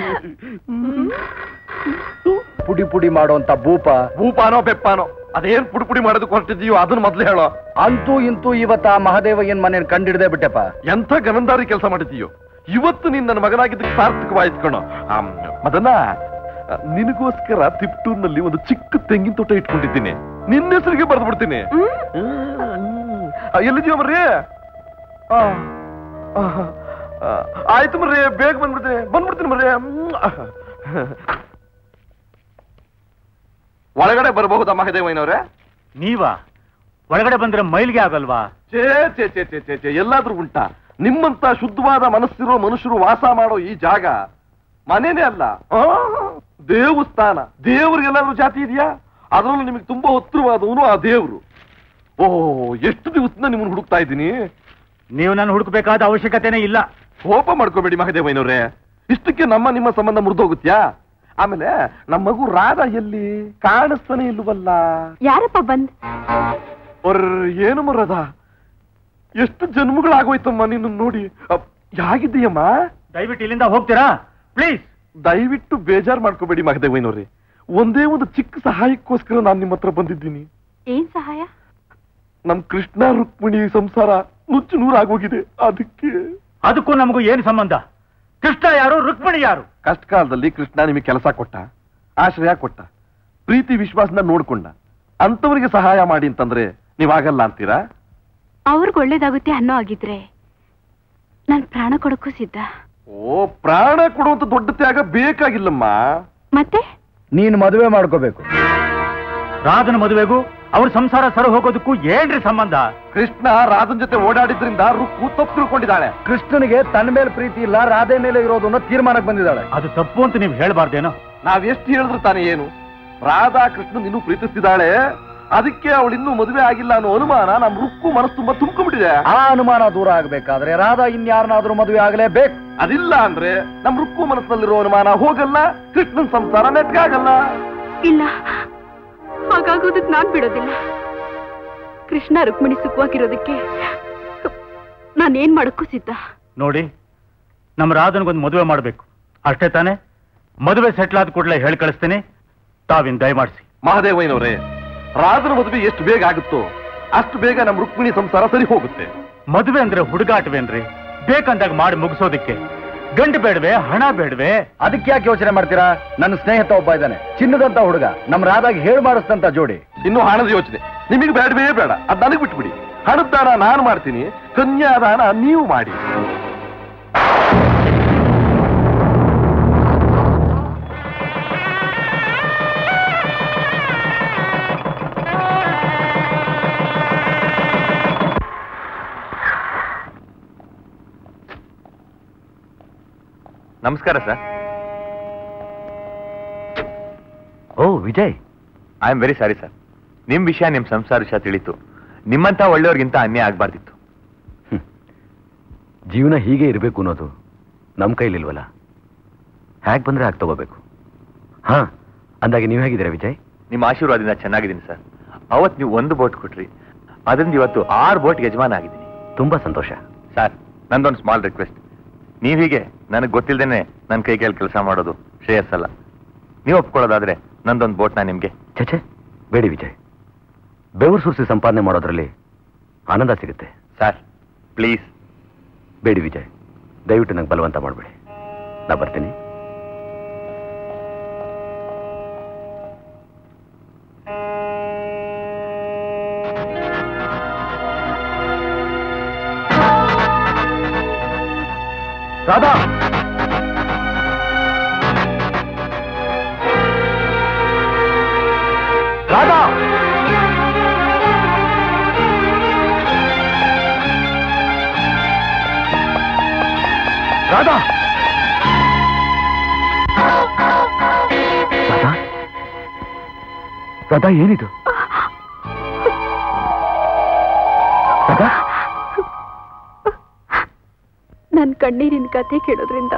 ಪುಡಿ ಪುಡಿ ಮಾಡುವಂತ ಭೂಪ ಭೂಪಾನೋ ಬೆಪ್ಪಾನೋ ಅದೇನ್ ಪುಡಿ ಪುಡಿ ಮಾಡೋದಕ್ಕೆ ಹೊರಟಿದೀಯೋ ಅದನ್ನ ಮೊದ್ಲು ಹೇಳೋ ಅಂತೂ ಇಂತೂ ಇವತ್ತ ಆ ಮಹಾದೇವ ಏನ್ ಮನೇನ್ ಕಂಡಿಡ್ದೆ ಬಿಟ್ಟೆಪ್ಪ ಎಂಥ ಗಮನದಾರಿ ಕೆಲಸ ಮಾಡಿದೀಯೋ ಇವತ್ತು ನೀನ್ ನನ್ನ ಮಗನಾಗಿದ್ದಕ್ಕೆ ಸಾರ್ಥಕವಾಯ್ತು ಕಣೋ ಆಮ್, ಮದನ ಆ, ನಿನಗೋಸ್ಕರ ತಿಪ್ಟೂರ್ನಲ್ಲಿ ಒಂದು ಚಿಕ್ಕ ತೆಂಗಿನ ತೋಟ ಇಟ್ಕೊಂಡಿದ್ದೀನಿ ನಿನ್ನ ಹೆಸರಿಗೆ ಬರೆದು ಬಿಡ್ತೀನಿ ಎಲ್ಲಿದೀವ ಮರ್ರಿ ಆ, ಆ, ಆ, ಆಯ್ತು ಮರ್ರಿ ಬೇಗ ಬಂದ್ಬಿಡ್ತೀನಿ ಬಂದ್ಬಿಡ್ತೀನಿ ಮರ್ರಿ ಮ್ಮ್. ಒಳಗಡೆ ಬರಬಹುದಾ ಮಹದೇವಯ್ಯನವ್ರೆ ನೀವಾ ಒಳಗಡೆ ಬಂದ್ರೆ ಮೈಲ್ಗೆ ಆಗಲ್ವಾ ಛೇ ಛೇ ಛೇ ಛೇ ಛೇ ಛೇ ಎಲ್ಲಾದ್ರೂ ಉಂಟಾ ನಿಮ್ಮಂತ ಶುದ್ಧವಾದ ಮನಸ್ಸಿರೋ ಮನುಷ್ಯರು ವಾಸ ಮಾಡೋ ಈ ಜಾಗ ಮನೇನೆ ಅಲ್ಲ ಆ, ದೇವಸ್ಥಾನ ದೇವ್ರಿಗೆಲ್ಲಾದ್ರೂ ಜಾತಿ ಇದೆಯಾ ಅದರಲ್ಲೂ ನಿಮಗೆ ತುಂಬಾ ಹತ್ತಿರವಾದವನು ಆ ದೇವ್ರು ಓಹೋ ಎಷ್ಟು ದಿವಸದಿಂದ ನಿಮ್ಮನ್ನು ಹುಡುಕ್ತಾ ಇದ್ದೀನಿ ನೀವು ನಾನು ಹುಡುಕಬೇಕಾದ ಅವಶ್ಯಕತೆನೇ ಇಲ್ಲ ಕೋಪ ಮಾಡ್ಕೋಬೇಡಿ ಮಹದೇವಯ್ಯನವ್ರೆ ಇಷ್ಟಕ್ಕೆ ನಮ್ಮ ನಿಮ್ಮ ಸಂಬಂಧ ಮುರಿದೋಗುತ್ತ್ಯಾ ಆಮೇಲೆ ನಮ್ಮ ಮಗು ರಾಧ ಎಲ್ಲಿ ಕಾಣಿಸ್ತಾನೆ ಇಲ್ವಲ್ಲ ಯಾರಪ್ಪ ಬಂದ್ ಅವ್ರ ಏನು ಮರದ ಎಷ್ಟು ಜನ್ಮಗಳಾಗೋಯ್ತಮ್ಮ ನಿನ್ನ ನೋಡಿ ಅಪ್, ಹೇಗಿದ್ದೀಯಮ್ಮ ದಯವಿಟ್ಟು ಇಲ್ಲಿಂದ ಹೋಗ್ತೀರಾ ಪ್ಲೀಸ್ ದಯವಿಟ್ಟು ಬೇಜಾರ್ ಮಾಡ್ಕೋಬೇಡಿ ಮಹದೇವಯ್ಯನವ್ರೆ ಒಂದೇ ಒಂದು ಚಿಕ್ಕ ಸಹಾಯಕ್ಕೋಸ್ಕರ ನಾನು ನಿಮ್ಮ ಹತ್ರ ಬಂದಿದ್ದೀನಿ ಏನ್ ಸಹಾಯ ನಮ್ ಕೃಷ್ಣ ರುಕ್ಮಿಣಿ ಸಂಸಾರ ನುಚ್ಚು ನೂರಾಗೋಗಿದೆ ಅದಕ್ಕೆ ಅದಕ್ಕೂ ನಮಗೂ ಏನು ಸಂಬಂಧ ಕೃಷ್ಣ ಯಾರು ರುಕ್ಮಿಣಿ ಯಾರು ಕಷ್ಟ ಕಾಲದಲ್ಲಿ ಕೃಷ್ಣ ನಿಮಗೆ ಕೆಲಸ ಕೊಟ್ಟ ಆಶ್ರಯ ಕೊಟ್ಟ ಪ್ರೀತಿ ವಿಶ್ವಾಸನ ನೋಡ್ಕೊಂಡ ಅಂತವರಿಗೆ ಸಹಾಯ ಮಾಡಿ ಅಂತಂದ್ರೆ ನೀವಾಗಲ್ಲ ಅಂತೀರಾ ಅವ್ರಿಗೆ ಒಳ್ಳೇದಾಗುತ್ತೆ ಅನ್ನೋ ಆಗಿದ್ರೆ ನಾನ್ ಪ್ರಾಣ ಕೊಡಕ್ಕೂ ಸಿದ್ಧ ಓ ಪ್ರಾಣ ಕೊಡುವಂತ ದೊಡ್ಡ ತ್ಯಾಗ ಬೇಕಾಗಿಲ್ಲಮ್ಮ ಮತ್ತೆ ನೀನ್ ಮದುವೆ ಮಾಡ್ಕೋಬೇಕು ರಾಧನ ಮದುವೆಗೂ ಅವ್ರ ಸಂಸಾರ ಸರ ಹೋಗೋದಕ್ಕೂ ಏನ್ರಿ ಸಂಬಂಧ ಕೃಷ್ಣ ರಾಧನ್ ಜೊತೆ ಓಡಾಡಿದ್ರಿಂದ ರುಕ್ಕು ತಪ್ಪು ತಿಳ್ಕೊಂಡಿದ್ದಾಳೆ ಕೃಷ್ಣನಿಗೆ ತನ್ನ ಮೇಲೆ ಪ್ರೀತಿ ಇಲ್ಲ ರಾಧೆ ಮೇಲೆ ಇರೋದು ಅನ್ನೋ ತೀರ್ಮಾನಕ್ಕೆ ಬಂದಿದ್ದಾಳೆ ಅದು ತಪ್ಪು ಅಂತ ನೀವು ಹೇಳ್ಬಾರ್ದೇನೋ ನಾವ್ ಎಷ್ಟು ಹೇಳಿದ್ರು ತಾನೇ ಏನು ರಾಧಾ ಕೃಷ್ಣನ್ ಇನ್ನೂ ಪ್ರೀತಿಸ್ತಿದ್ದಾಳೆ ಅದಕ್ಕೆ ಅವಳು ಇನ್ನೂ ಮದುವೆ ಆಗಿಲ್ಲ ಅನ್ನೋ ಅನುಮಾನ ನಮ್ ರುಕ್ಕು ಮನಸ್ಸು ತುಂಬಾ ತುಂಬಿಕೊಂಡಿದೆ ಆ ಅನುಮಾನ ದೂರ ಆಗ್ಬೇಕಾದ್ರೆ ರಾಧಾ ಇನ್ಯಾರನಾದ್ರೂ ಮದುವೆ ಆಗ್ಲೇಬೇಕು ಅದಿಲ್ಲ ಅಂದ್ರೆ ನಮ್ ರುಕ್ಕು ಮನಸ್ಸಿನಲ್ಲಿರೋ ಅನುಮಾನ ಹೋಗಲ್ಲ ಕೃಷ್ಣನ್ ಸಂಸಾರ ನೆಟ್ಗಾಗಲ್ಲ ಇಲ್ಲ ಹಾಗಾಗೋದಕ್ ನಾನ್ ಬಿಡೋದಿಲ್ಲ ಕೃಷ್ಣ ರುಕ್ಮಿಣಿ ಸುಖವಾಗಿರೋದಕ್ಕೆ ನಾನೇನ್ ಮಾಡಕ್ಕೂ ಸಿದ್ಧ ನೋಡಿ ನಮ್ಮ ರಾಧನ್ಗೊಂದು ಮದುವೆ ಮಾಡಬೇಕು ಅಷ್ಟೇ ತಾನೇ ಮದುವೆ ಸೆಟ್ಲ್ ಆದ ಕೂಡಲೇ ಹೇಳಿ ಕಳಿಸ್ತೀನಿ ತಾವಿನ್ ದಯಮಾಡಿಸಿ ಮಹಾದೇವಯ್ಯನವರೇ ರಾಧನ ಮದುವೆ ಎಷ್ಟು ಬೇಗ ಆಗುತ್ತೋ ಅಷ್ಟು ಬೇಗ ನಮ್ ರುಕ್ಮಿಣಿ ಸಂಸಾರ ಸರಿ ಹೋಗುತ್ತೆ ಮದುವೆ ಅಂದ್ರೆ ಹುಡುಗಾಟವೇನ್ರಿ ಬೇಕಂದಾಗ ಮಾಡಿ ಮುಗಿಸೋದಿಕ್ಕೆ ಗಂಡು ಬೇಡವೆ ಹಣ ಬೇಡವೆ ಅದಕ್ಕೆ ಯಾಕೆ ಯೋಚನೆ ಮಾಡ್ತೀರಾ ನನ್ನ ಸ್ನೇಹಿತ ಒಬ್ಬ ಇದ್ದಾನೆ ಚಿನ್ನದಂತ ಹುಡುಗ ನಮ್ ರಾಧಾಗಿ ಹೇಳಿ ಮಾಡಿಸ್ತಂತ ಜೋಡಿ ಇನ್ನು ಹಣದ ಯೋಚನೆ ನಿಮಗೆ ಬೇಡವೇ ಬೇಡ ಅದ್ ನನಗೆ ಬಿಟ್ಬಿಡಿ ಹಣದ ದಾನ ನಾನು ಮಾಡ್ತೀನಿ ಕನ್ಯಾದಾನ ನೀವು ಮಾಡಿ ನಮಸ್ಕಾರ sir oh Vijay I am very sorry sir ನಿಮ್ ವಿಷಯ ನಿಮ್ ಸಂಸಾರ ವಿಷಯ ತಿಳಿತು ನಿಮ್ಮಂತ ಒಳ್ಳೆಯವ್ರಿಗಿಂತ ಅನ್ಯಾಯ ಆಗ್ಬಾರ್ದಿತ್ತು ಜೀವನ ಹೀಗೆ ಇರಬೇಕು ಅನ್ನೋದು ನಮ್ಮ ಕೈಲಿಲ್ವಲ್ಲ ಹ್ಯಾಕ್ ಬಂದ್ರೆ ಹಾಗೆ ತಗೋಬೇಕು ಹಾ ಅಂದಾಗೆ ನೀವು ಹೇಗಿದ್ದೀರಾ ವಿಜಯ್ ನಿಮ್ಮ ಆಶೀರ್ವಾದದಿಂದ ಚೆನ್ನಾಗಿದ್ದೀನಿ ಸರ್ ಅವತ್ ನೀವು ಒಂದು ಬೋಟ್ ಕೊಟ್ರಿ ಅದರಿಂದ ಇವತ್ತು ಆರು ಬೋಟ್ ಯಜಮಾನ ಆಗಿದ್ದೀನಿ ತುಂಬಾ ಸಂತೋಷ ಸರ್ ನಂದೊಂದು ಸ್ಮಾಲ್ ರಿಕ್ವೆಸ್ಟ್ ನೀವ್ ಹೀಗೆ ನನಗೆ ಗೊತ್ತಿಲ್ದೇನೆ ನನ್ನ ಕೈ ಕೈಯಲ್ಲಿ ಕೆಲಸ ಮಾಡೋದು ಶ್ರೇಯಸ್ಸಲ್ಲ ನೀವು ಒಪ್ಕೊಳ್ಳೋದಾದ್ರೆ ನಂದೊಂದು ಬೋಟ್ನ ನಿಮ್ಗೆ ಛೆ ಬೇಡಿ ವಿಜಯ್ ಬೆವರು ಸುರಿಸಿ ಸಂಪಾದನೆ ಮಾಡೋದ್ರಲ್ಲಿ ಆನಂದ ಸಿಗುತ್ತೆ ಸರ್ ಪ್ಲೀಸ್ ಬೇಡಿ ವಿಜಯ್ ದಯವಿಟ್ಟು ನಂಗೆ ಬಲವಂತ ಮಾಡಬೇಡಿ ನಾ ಬರ್ತೀನಿ ರಾಧಾ ರಾಧಾ ರಾಧಾ ರಾಧಾ ರಾಧಾ ಏನಿದು ರಾಧಾ ನನ್ ಕಣ್ಣೀರಿನ ಕಥೆ ಕೇಳೋದ್ರಿಂದ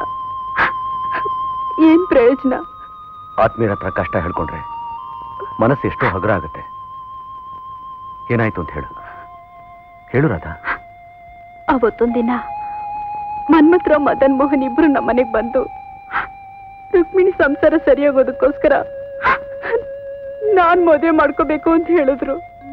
ಏನ್ ಪ್ರಯೋಜನ ಆತ್ಮೀಯರ ಹತ್ರ ಕಷ್ಟ ಹೇಳ್ಕೊಂಡ್ರೆ ಮನಸ್ಸು ಎಷ್ಟೋ ಹಗುರ ಆಗುತ್ತೆ ಏನಾಯ್ತು ಅಂತ ಹೇಳು ಹೇಳು ರಾಧಾ ಅವತ್ತೊಂದಿನ ಮನ್ಮತ್ರ ಮದನ್ ಮೋಹನ್ ಇಬ್ರು ನಮ್ಮನೆಗ್ ಬಂದು ರುಕ್ಮಿಣಿ ಸಂಸಾರ ಸರಿಯಾಗೋದಕ್ಕೋಸ್ಕರ ನಾನ್ ಮದುವೆ ಮಾಡ್ಕೋಬೇಕು ಅಂತ ಹೇಳಿದ್ರು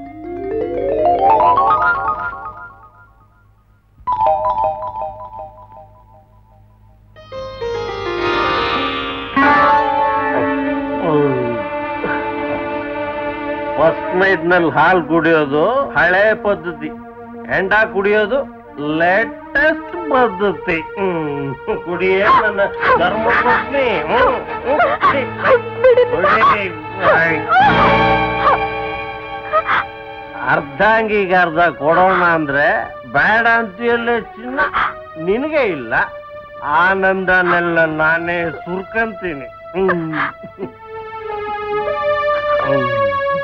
ಫಸ್ಟ್ ನೈಟ್ನಲ್ಲಿ ಹಾಲು ಕುಡಿಯೋದು ಹಳೆ ಪದ್ಧತಿ ಹೆಂಡ ಕುಡಿಯೋದು ಲೇಟೆಸ್ಟ್ ಪದ್ಧತಿ ಹ್ಮ್. ಕುಡಿಯೇ ನನ್ನ ಧರ್ಮಪತ್ನಿ ಹ್ಮ್. ಹ್ಮ್. ಕುಡಿ. ಅರ್ಧಾಂಗಿಗೆ ಅರ್ಧ ಕೊಡೋಣ ಅಂದ್ರೆ ಬೇಡ ಅಂತೀಯಲ್ಲ ಚಿನ್ನ ನಿನಗೆ ಇಲ್ಲ ಆನಂದನೆಲ್ಲ ನಾನೇ ಸುರ್ಕಂತೀನಿ ಹ್ಮ್. ಹ್ಮ್.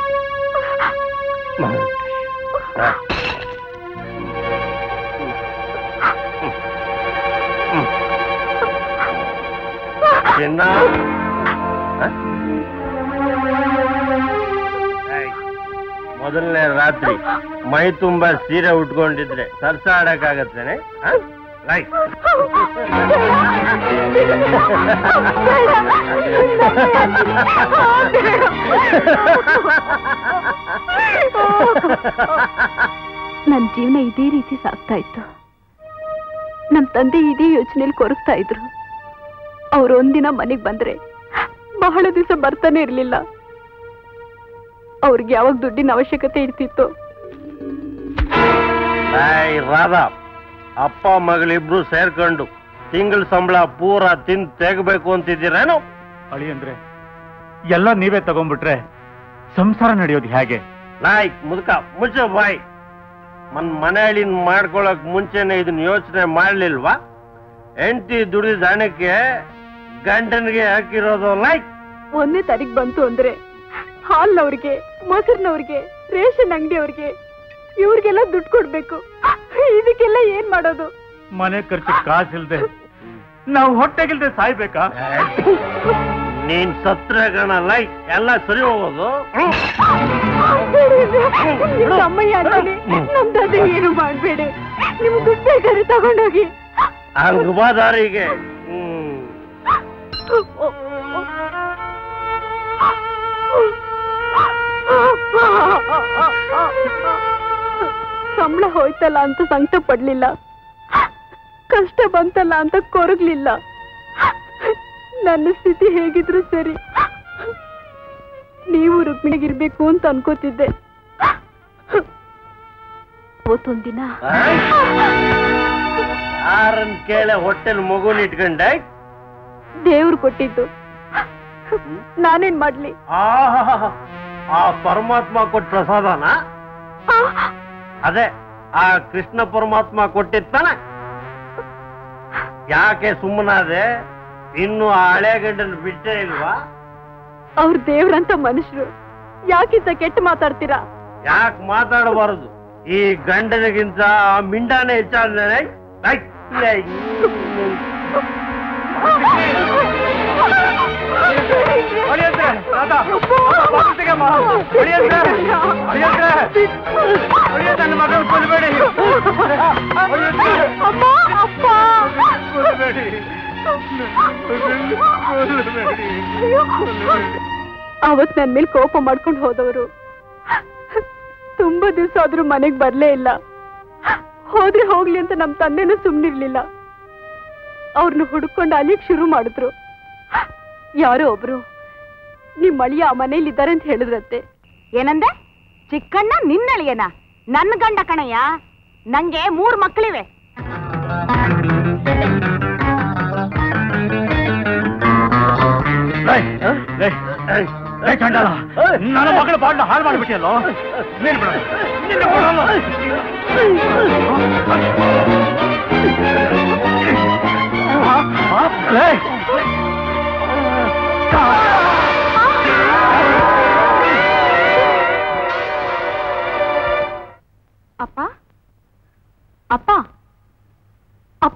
ಮೊದಲನೇ ರಾತ್ರಿ ಮೈ ತುಂಬಾ ಸೀರೆ ಉಟ್ಕೊಂಡಿದ್ರೆ ಸರ್ಸ ಆಡಕ್ಕಾಗತ್ತೇನೆ ರೈಟ್ ನನ್ನ ಜೀವನ ಇದೇ ರೀತಿ ಸಾಗ್ತಾ ಇತ್ತು ನಮ್ ತಂದೆ ಇದೇ ಯೋಚನೆಯಲ್ಲಿ ಕೊರಗ್ತಾ ಇದ್ರು ಅವ್ರು ಒಂದಿನ ಮನೆಗ್ ಬಂದ್ರೆ ಬಹಳ ದಿವಸ ಬರ್ತಾನೆ ಇರ್ಲಿಲ್ಲ ಅವ್ರಿಗೆ ಯಾವಾಗ ದುಡ್ಡಿನ ಅವಶ್ಯಕತೆ ಇರ್ತಿತ್ತು ಏಯ್ ರಾಧಾ ಅಪ್ಪ ಮಗಳಿಬ್ರು ಸೇರ್ಕೊಂಡು ತಿಂಗಳ ಸಂಬಳ ಪೂರ ತಿಂದು ತೆಗಬೇಕು ಅಂತಿದ್ದೀರೇನು ಅಳಿ ಅಂದ್ರೆ ಎಲ್ಲ ನೀವೇ ತಗೊಂಡ್ಬಿಟ್ರೆ ಸಂಸಾರ ನಡೆಯೋದು ಹೇಗೆ ನಾಯ್ ಮುದುಕ ಮುಚ್ಚ ಬಾಯ್ ಮನ್ ಮನೆಯಲ್ಲಿನ್ ಮಾಡ್ಕೊಳಕ್ ಮುಂಚೆನೆ ಇದನ್ನ ಯೋಚನೆ ಮಾಡ್ಲಿಲ್ವಾ ಹೆಂಡತಿ ದುಡಿದ ಹಣಕ್ಕೆ ಗಂಡನಿಗೆ ಹಾಕಿರೋದು ಲೈಕ್ ಒಂದನೇ ತಾರೀಕು ಬಂತು ಅಂದ್ರೆ ಹಾಲ್ನವ್ರಿಗೆ ಮೊಸರಿನವ್ರಿಗೆ ರೇಷನ್ ಅಂಗಡಿಯವ್ರಿಗೆ ಇವ್ರಿಗೆಲ್ಲ ದುಡ್ಡು ಕೊಡ್ಬೇಕು ಇದಕ್ಕೆಲ್ಲ ಏನ್ ಮಾಡೋದು ಮನೆ ಖರ್ಚು ಕಾಸಿಲ್ದೆ ನಾವು ಹೊಟ್ಟೆಗಿಲ್ದೆ ಸಾಯ್ಬೇಕಾ ನೀನ್ ಸತ್ರ ಗಣ ಲೈಕ್ ಎಲ್ಲ ಸರಿ ಹೋಗೋದು ನಿಮ್ ತಮ್ಮಯ್ಯ ಅಂತಾನೆ ನಮ್ ತಂದೆ ಏನು ಮಾಡ್ಬೇಡಿ ನಿಮ್ ದುಡ್ಡು ಬೇಕಾದ್ರೆ ತಗೊಂಡೋಗಿ ಹಂಗ ಬಾದಾರಿಗೆ ಹ್ಮ್ ಸಂಬಳ ಹೋಯ್ತಲ್ಲ ಅಂತ ಸಂಕಟ ಪಡ್ಲಿಲ್ಲ ಕಷ್ಟ ಬಂತಲ್ಲ ಅಂತ ಕೊರಗ್ಲಿಲ್ಲ ನನ್ನ ಸ್ಥಿತಿ ಹೇಗಿದ್ರು ಸರಿ ನೀವು ರುಕ್ಮಿಣಿಗಿರ್ಬೇಕು ಅಂತ ಅನ್ಕೋತಿದ್ದೆ ಅವತ್ತೊಂದಿನ ಯಾರನ್ ಕೇಳೆ ಹೊಟ್ಟೆಲ್ ಮಗುನ್ ಇಟ್ಕೊಂಡೆ ದೇವ್ರು ಕೊಟ್ಟಿದ್ದು ನಾನೇನ್ ಮಾಡ್ಲಿ ಆಹಾಹಾಹಾ. ಆ ಪರಮಾತ್ಮ ಕೊಟ್ಟ ಪ್ರಸಾದನ ಅದೇ ಆ ಕೃಷ್ಣ ಪರಮಾತ್ಮ ಕೊಟ್ಟಿತ್ತಾನ ಯಾಕೆ ಸುಮ್ಮನಾದೆ ಇನ್ನು ಆ ಹಳೆ ಗಂಡನ ಬಿಟ್ಟೇ ಇಲ್ವಾ ಅವ್ರ ದೇವ್ರಂತ ಮನುಷ್ಯರು ಯಾಕಿಂತ ಕೆಟ್ಟ ಮಾತಾಡ್ತೀರಾ ಯಾಕೆ ಮಾತಾಡಬಾರದು ಈ ಗಂಡನಿಗಿಂತ ಆ ಮಿಂಡಾನೇ ಹೆಚ್ಚಾದ್ರೆ ನನ್ನ ಮಗನ ಕೊಲ್ಬೇಡಿ ಅಮ್ಮ ಅಪ್ಪ ಕೊಲ್ಬೇಡಿ ಅವತ್ ನನ್ ಮೇಲೆ ಕೋಪ ಮಾಡ್ಕೊಂಡು ಹೋದವರು ತುಂಬಾ ದಿವಸ ಆದ್ರೂ ಮನೆಗ್ ಬರ್ಲೇ ಇಲ್ಲ ಹೋದ್ರೆ ಹೋಗ್ಲಿ ಅಂತ ನಮ್ ತಂದೆನೂ ಸುಮ್ನಿರ್ಲಿಲ್ಲ ಅವ್ರನ್ನ ಹುಡ್ಕೊಂಡು ಅಲಿಯಕ್ ಶುರು ಮಾಡಿದ್ರು ಯಾರೋ ಒಬ್ರು ನಿಮ್ ಅಳಿಯ ಆ ಮನೇಲಿ ಇದ್ದಾರೆ ಅಂತ ಹೇಳಿದ್ರಂತೆ ಏನಂದೆ ಚಿಕ್ಕಣ್ಣ ನಿನ್ನಳಿಯನ ನನ್ನ ಗಂಡ ಕಣಯ್ಯ ನಂಗೆ ಮೂರ್ ಮಕ್ಕಳಿವೆ ಚಂಡಾಲ ನನ್ನ ಮಗಳ ಬಾಳ್ನ ಹಾಳು ಮಾಡ್ಬಿಟ್ಟಿಯಲ್ಲೋ ನೀನ್ ಬಿಡ ನಿನ್ನ ಕೊಡಲ್ಲ ಅಪ್ಪ ಅಪ್ಪ ಅಪ್ಪ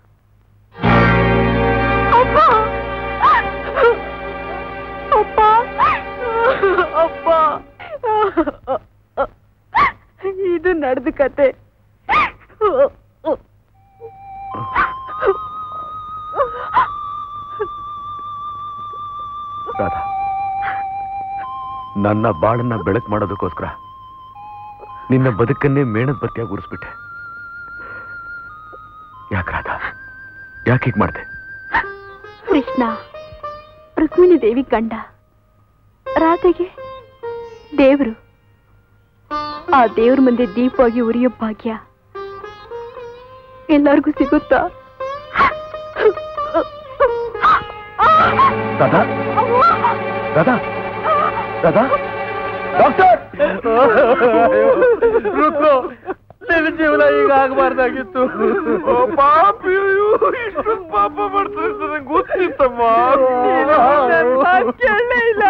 ಅಪ್ಪ ಅಪ್ಪ ಅಪ್ಪ ಇದು ನಡೆದ ಕತೆ ರಾಧಾ ನನ್ನ ಬಾಳನ್ನ ಬೆಳಕು ಮಾಡೋದಕ್ಕೋಸ್ಕರ ನಿನ್ನ ಬದುಕನ್ನೇ ಮೇಣದ ಬತ್ತಿಯಾಗಿ ಉರಿಸ್ಬಿಟ್ಟೆ ಯಾಕೆ ರಾಧಾ ಯಾಕೆ ಹೀಗೆ ಮಾಡ್ದೆ ಕೃಷ್ಣ ರುಕ್ಮಿಣಿ ದೇವಿ ಗಂಡ ರಾಧೆಗೆ ದೇವರು ಆ ದೇವ್ರ ಮುಂದೆ ದೀಪವಾಗಿ ಉರಿಯೋ ಭಾಗ್ಯ ಎಲ್ಲರಿಗೂ ಸಿಗುತ್ತಾ ರಾಧಾ ರಾಧಾ ರಾಧಾ ಡಾಕ್ಟರ್ ರುಕ್ಕು ನಿನ್ನ ಜೀವನ ಈಗ ಆಗಬಾರ್ದಾಗಿತ್ತು ಪಾಪಿ ಇಷ್ಟು ಪಾಪ ಮಾಡ್ತಾರೆ ಅಂತ ನಂಗೆ ಗೊತ್ತಿತ್ತಮ್ಮ ಇಲ್ಲ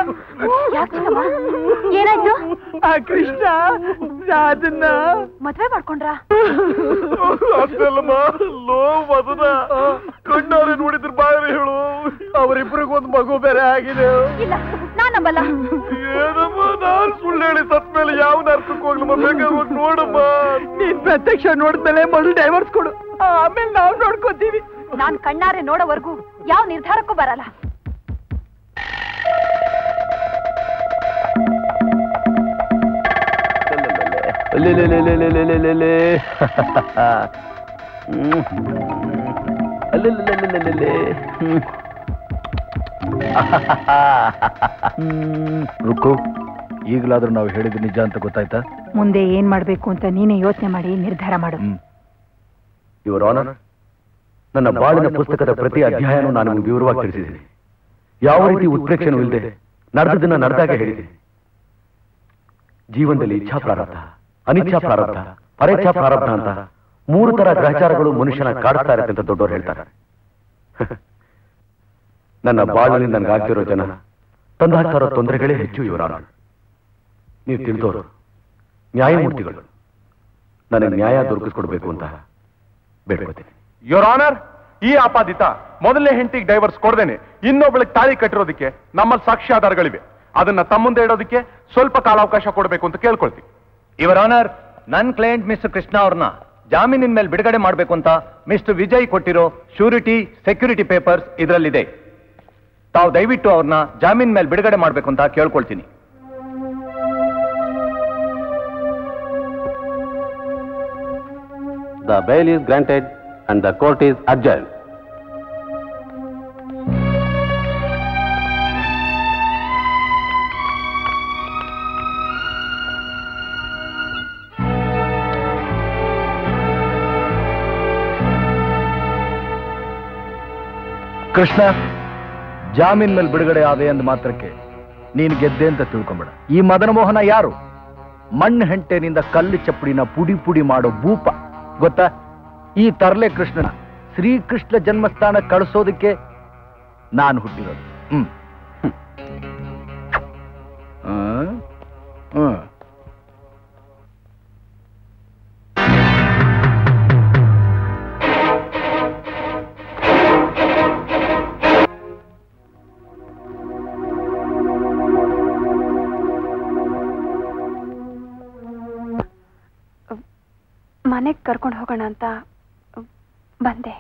ಏನಾಯ್ತು ಆ ಕೃಷ್ಣ ಅದನ್ನ ಮದ್ವೆ ಮಾಡ್ಕೊಂಡ್ರಾ ಅಷ್ಟಲ್ಲಮ್ಮ ಲೋ ಮದನ ಕಣ್ಣಾರೆ ನೋಡಿದ್ರೆ ಬಾಯ್ ಹೇಳು ಅವರಿಬ್ಬರಿಗೂ ಒಂದು ಮಗು ಬೇರೆ ಆಗಿದೆ ಇಲ್ಲ ನಾನಂಬಲ್ಲ ಏನಮ್ಮ ನಾನ್ ಸುಳ್ಳು ಹೇಳಿ ಸತ್ ಮೇಲೆ ಯಾವನ ಅರ್ಥ ಹತ್ರಕ್ಕೆ ಹೋಗ್ಲಮ್ಮ ಬೇಕಾದ್ರೆ ಹೋಗಿ ನೋಡಮ್ಮ ನೀನ್ ಪ್ರತ್ಯಕ್ಷ ನೋಡಿದ್ಮೇಲೆ ಮೊದಲು ಡೈವರ್ಸ್ ಕೊಡು ಆಮೇಲೆ ನಾವು ನೋಡ್ಕೋತೀವಿ ನಾನ್ ಕಣ್ಣಾರೆ ನೋಡೋವರೆಗೂ ಯಾವ ನಿರ್ಧಾರಕ್ಕೂ ಬರಲ್ಲ ಅಲ್ಲೆಲ್ಲೆಲ್ಲೆಲ್ಲೆಲ್ಲೆಲ್ಲೆಲ್ಲೆ. ಹ್ಮ್. ಅಲ್ಲೆಲ್ಲೆಲ್ಲೆಲ್ಲೆಲ್ಲೆ. ಹ್ಮ್. ಹ್ಮ್. ರುಕ್ಕು ಈಗಲಾದ್ರೂ ನಾವು ಹೇಳಿದ ನಿಜ ಅಂತ ಗೊತ್ತಾಯ್ತಾ ಮುಂದೆ ಏನ್ ಮಾಡ್ಬೇಕು ಅಂತ ನೀನೇ ಯೋಚನೆ ಮಾಡಿ ನಿರ್ಧಾರ ಮಾಡು ಯುವರ್ ಆನರ್ ನನ್ನ ಬಾಳಿನ ಪುಸ್ತಕದ ಪ್ರತಿ ಅಧ್ಯಾಯನೂ ನಾನು ನಿಮ್ಗೆ ವಿವರವಾಗಿ ತಿಳಿಸಿದ್ದೀನಿ ಯಾವ ರೀತಿ ಉತ್ಪ್ರೇಕ್ಷೆನೂ ಇಲ್ಲದೆ ನಡೆದದನ್ನ ನಡೆದಾಗ ಹೇಳಿದ್ದೀನಿ ಜೀವನದಲ್ಲಿ ಇಚ್ಛಾ ಪ್ರಾರಬ್ಧ ಅನಿಚ್ಛಾ ಪ್ರಾರಬ್ಧ ಪರೇಚ್ಛಾ ಪ್ರಾರಬ್ಧ ಅಂತ ಮೂರು ತರ ಗ್ರಹಚಾರಗಳು ಮನುಷ್ಯನ ಕಾಡ್ತಾ ಇರುತ್ತೆ ಅಂತ ದೊಡ್ಡವರು ಹೇಳ್ತಾರೆ ನನ್ನ ಬಾಳಲ್ಲಿ ನನ್ಗಾಗ್ತಿರೋ ಜನ ತಂದಾಗ್ತಾ ಇರೋ ತೊಂದರೆಗಳೇ ಹೆಚ್ಚು ಯುವರ್ ಆನರ್ ನೀವು ತಿಳಿದವರು ನ್ಯಾಯಮೂರ್ತಿಗಳು ನನಗೆ ನ್ಯಾಯ ದೊರಕಿಸ್ಕೊಡ್ಬೇಕು ಅಂತ ಬೇಡ್ಕೋತೀನಿ ಯೋರ್ ಆನರ್ ಈ ಆಪಾದಿತ ಮೊದಲನೇ ಹೆಂಡತಿಗೆ ಡೈವರ್ಸ್ ಕೊಡ್ದೇನೆ ಇನ್ನೊಬ್ಳಿಗೆ ತಾಳಿ ಕಟ್ಟಿರೋದಕ್ಕೆ ನಮ್ಮಲ್ಲಿ ಸಾಕ್ಷಿ ಆಧಾರಗಳಿವೆ ಅದನ್ನ ತಮ್ಮ ಮುಂದೆ ಇಡೋದಕ್ಕೆ ಸ್ವಲ್ಪ ಕಾಲಾವಕಾಶ ಕೊಡಬೇಕು ಅಂತ ಕೇಳ್ಕೊಳ್ತೀವಿ ಇವರ್ ಆನರ್ ನನ್ ಕ್ಲೈಂಟ್ ಮಿಸ್ಟರ್ ಕೃಷ್ಣ ಅವ್ರನ್ನ ಜಾಮೀನಿನ ಮೇಲೆ ಬಿಡುಗಡೆ ಮಾಡಬೇಕು ಅಂತ ಮಿಸ್ಟರ್ ವಿಜಯ್ ಕೊಟ್ಟಿರೋ ಶ್ಯೂರಿಟಿ ಸೆಕ್ಯೂರಿಟಿ ಪೇಪರ್ಸ್ ಇದರಲ್ಲಿದೆ ತಾವು ದಯವಿಟ್ಟು ಅವ್ರನ್ನ ಜಾಮೀನ್ ಮೇಲೆ ಬಿಡುಗಡೆ ಮಾಡಬೇಕು ಅಂತ ಕೇಳ್ಕೊಳ್ತೀನಿ The bail is granted and the court is adjourned. Krishna ಜಾಮೀನ್ ಮೇಲೆ ಬಿಡುಗಡೆ ಆದೆ ಅಂದ ಮಾತ್ರಕ್ಕೆ ನೀನು ಗೆದ್ದೆ ಅಂತ ತಿಳ್ಕೊಂಬೇಡ ಈ ಮದನ ಮೋಹನ ಯಾರು ಮಣ್ಣು ಹೆಂಟೆನಿಂದ ಕಲ್ಲು ಚಪ್ಪಡಿನ ಪುಡಿ ಪುಡಿ ಮಾಡೋ ಭೂಪ ಗೊತ್ತಾ ಈ ತರ್ಲೆ ಕೃಷ್ಣನ ಶ್ರೀಕೃಷ್ಣ ಜನ್ಮಸ್ಥಾನ ಕಳಿಸೋದಕ್ಕೆ ನಾನು ಹುಟ್ಟಿರೋದು ಹ್ಮ್ ಹ್ಮ್. ಹ್ಮ್ ಮನೆಗೆ ಕರ್ಕೊಂಡು ಹೋಗೋಣ ಅಂತ ಬಂದೆ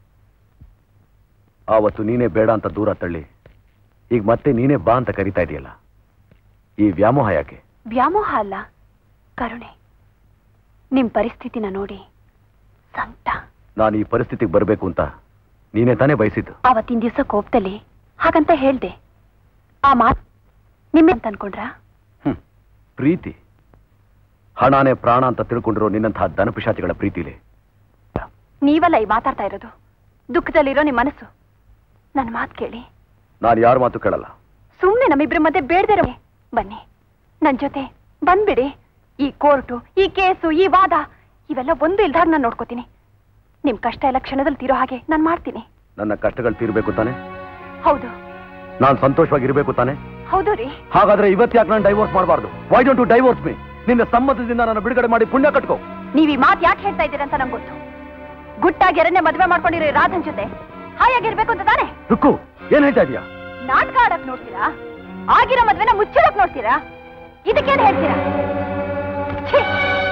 ಆವತ್ತು ನೀನೇ ಬೇಡ ಅಂತ ದೂರ ತಳ್ಳಿ ಈಗ ಮತ್ತೆ ನೀನೇ ಬಾ ಅಂತ ಕರಿತಾ ಇದೆಯಲ್ಲ ಈ ವ್ಯಾಮೋಹ ಯಾಕೆ ವ್ಯಾಮೋಹ ಅಲ್ಲ ಕರುಣೆ ನಿಮ್ ಪರಿಸ್ಥಿತಿನ ನೋಡಿ ಸಂಕಟ ನಾನು ಈ ಪರಿಸ್ಥಿತಿಗೆ ಬರಬೇಕು ಅಂತ ನೀನೇ ತಾನೇ ಬಯಸಿದ್ದು ಆವತ್ತಿನ ದಿವಸ ಕೋಪದಲ್ಲಿ ಹಾಗಂತ ಹೇಳ್ದೆ ಆ ಮಾತು ನಿಮ್ಮೆ ಅಂತ ಅನ್ಕೊಂಡ್ರಾ ಪ್ರೀತಿ ಹಣಾನೇ ಪ್ರಾಣ ಅಂತ ತಿಳ್ಕೊಂಡಿರೋ ನಿನ್ನಂತಹ ದನಪಿಶಾಚಿಗಳ ಪ್ರೀತಿಲಿ ನೀವಲ್ಲ ಈ ಮಾತಾಡ್ತಾ ಇರೋದು ದುಃಖದಲ್ಲಿರೋ ನಿಮ್ ಮನಸ್ಸು ನನ್ನ ಮಾತು ಕೇಳಿ ನಾನು ಯಾರ ಮಾತು ಕೇಳಲ್ಲ ಸುಮ್ನೆ ನಮ್ಮಿಬ್ರ ಮಧ್ಯೆ ಬೇಡದಿರೋ ಬನ್ನಿ ನನ್ ಜೊತೆ ಬಂದ್ಬಿಡಿ ಈ ಕೋರ್ಟು ಈ ಕೇಸು ಈ ವಾದ ಇವೆಲ್ಲ ಒಂದು ಇಲ್ದಾಗ ನಾನು ನೋಡ್ಕೋತೀನಿ ನಿಮ್ ಕಷ್ಟ ಎಲ್ಲ ಕ್ಷಣದಲ್ಲಿ ತೀರೋ ಹಾಗೆ ನಾನು ಮಾಡ್ತೀನಿ ನನ್ನ ಕಷ್ಟಗಳು ತೀರ್ಬೇಕು ತಾನೆ ಹೌದು ನಾನು ಸಂತೋಷವಾಗಿರ್ಬೇಕು ತಾನೆ ಹೌದು ರೀ ಹಾಗಾದ್ರೆ ಇವತ್ತು ಯಾಕೆ ನಾನು ಡೈವೋರ್ಸ್ ಮಾಡಬಾರ್ದು why don't to divorce me ನಿನ್ನ ಸಮ್ಮತದಿಂದ ನನ್ನ ಬಿಡುಗಡೆ ಮಾಡಿ ಪುಣ್ಯ ಕಟ್ಕೋ ನೀವ್ ಈ ಮಾತು ಯಾಕೆ ಹೇಳ್ತಾ ಇದ್ದೀರಾ ಅಂತ ನಂಗೆ ಗೊತ್ತು ಗುಟ್ಟಾಗಿ ಎರಡನೇ ಮದ್ವೆ ಮಾಡ್ಕೊಂಡಿರೋ ಈ ರಾಧನ್ ಜೊತೆ ಹಾಯಾಗಿರ್ಬೇಕು ಅಂತ ತಾನೆ ರುಕ್ಕು ಏನ್ ಹೇಳ್ತಾ ಇದೀಯಾ ನಾಟಕ ಆಡಕ್ ನೋಡ್ತೀರಾ ಆಗಿರೋ ಮದ್ವೆನ ಮುಚ್ಚಿಡಕ್ ನೋಡ್ತೀರಾ ಇದಕ್ಕೇನ್ ಹೇಳ್ತೀರಾ ಛೀ!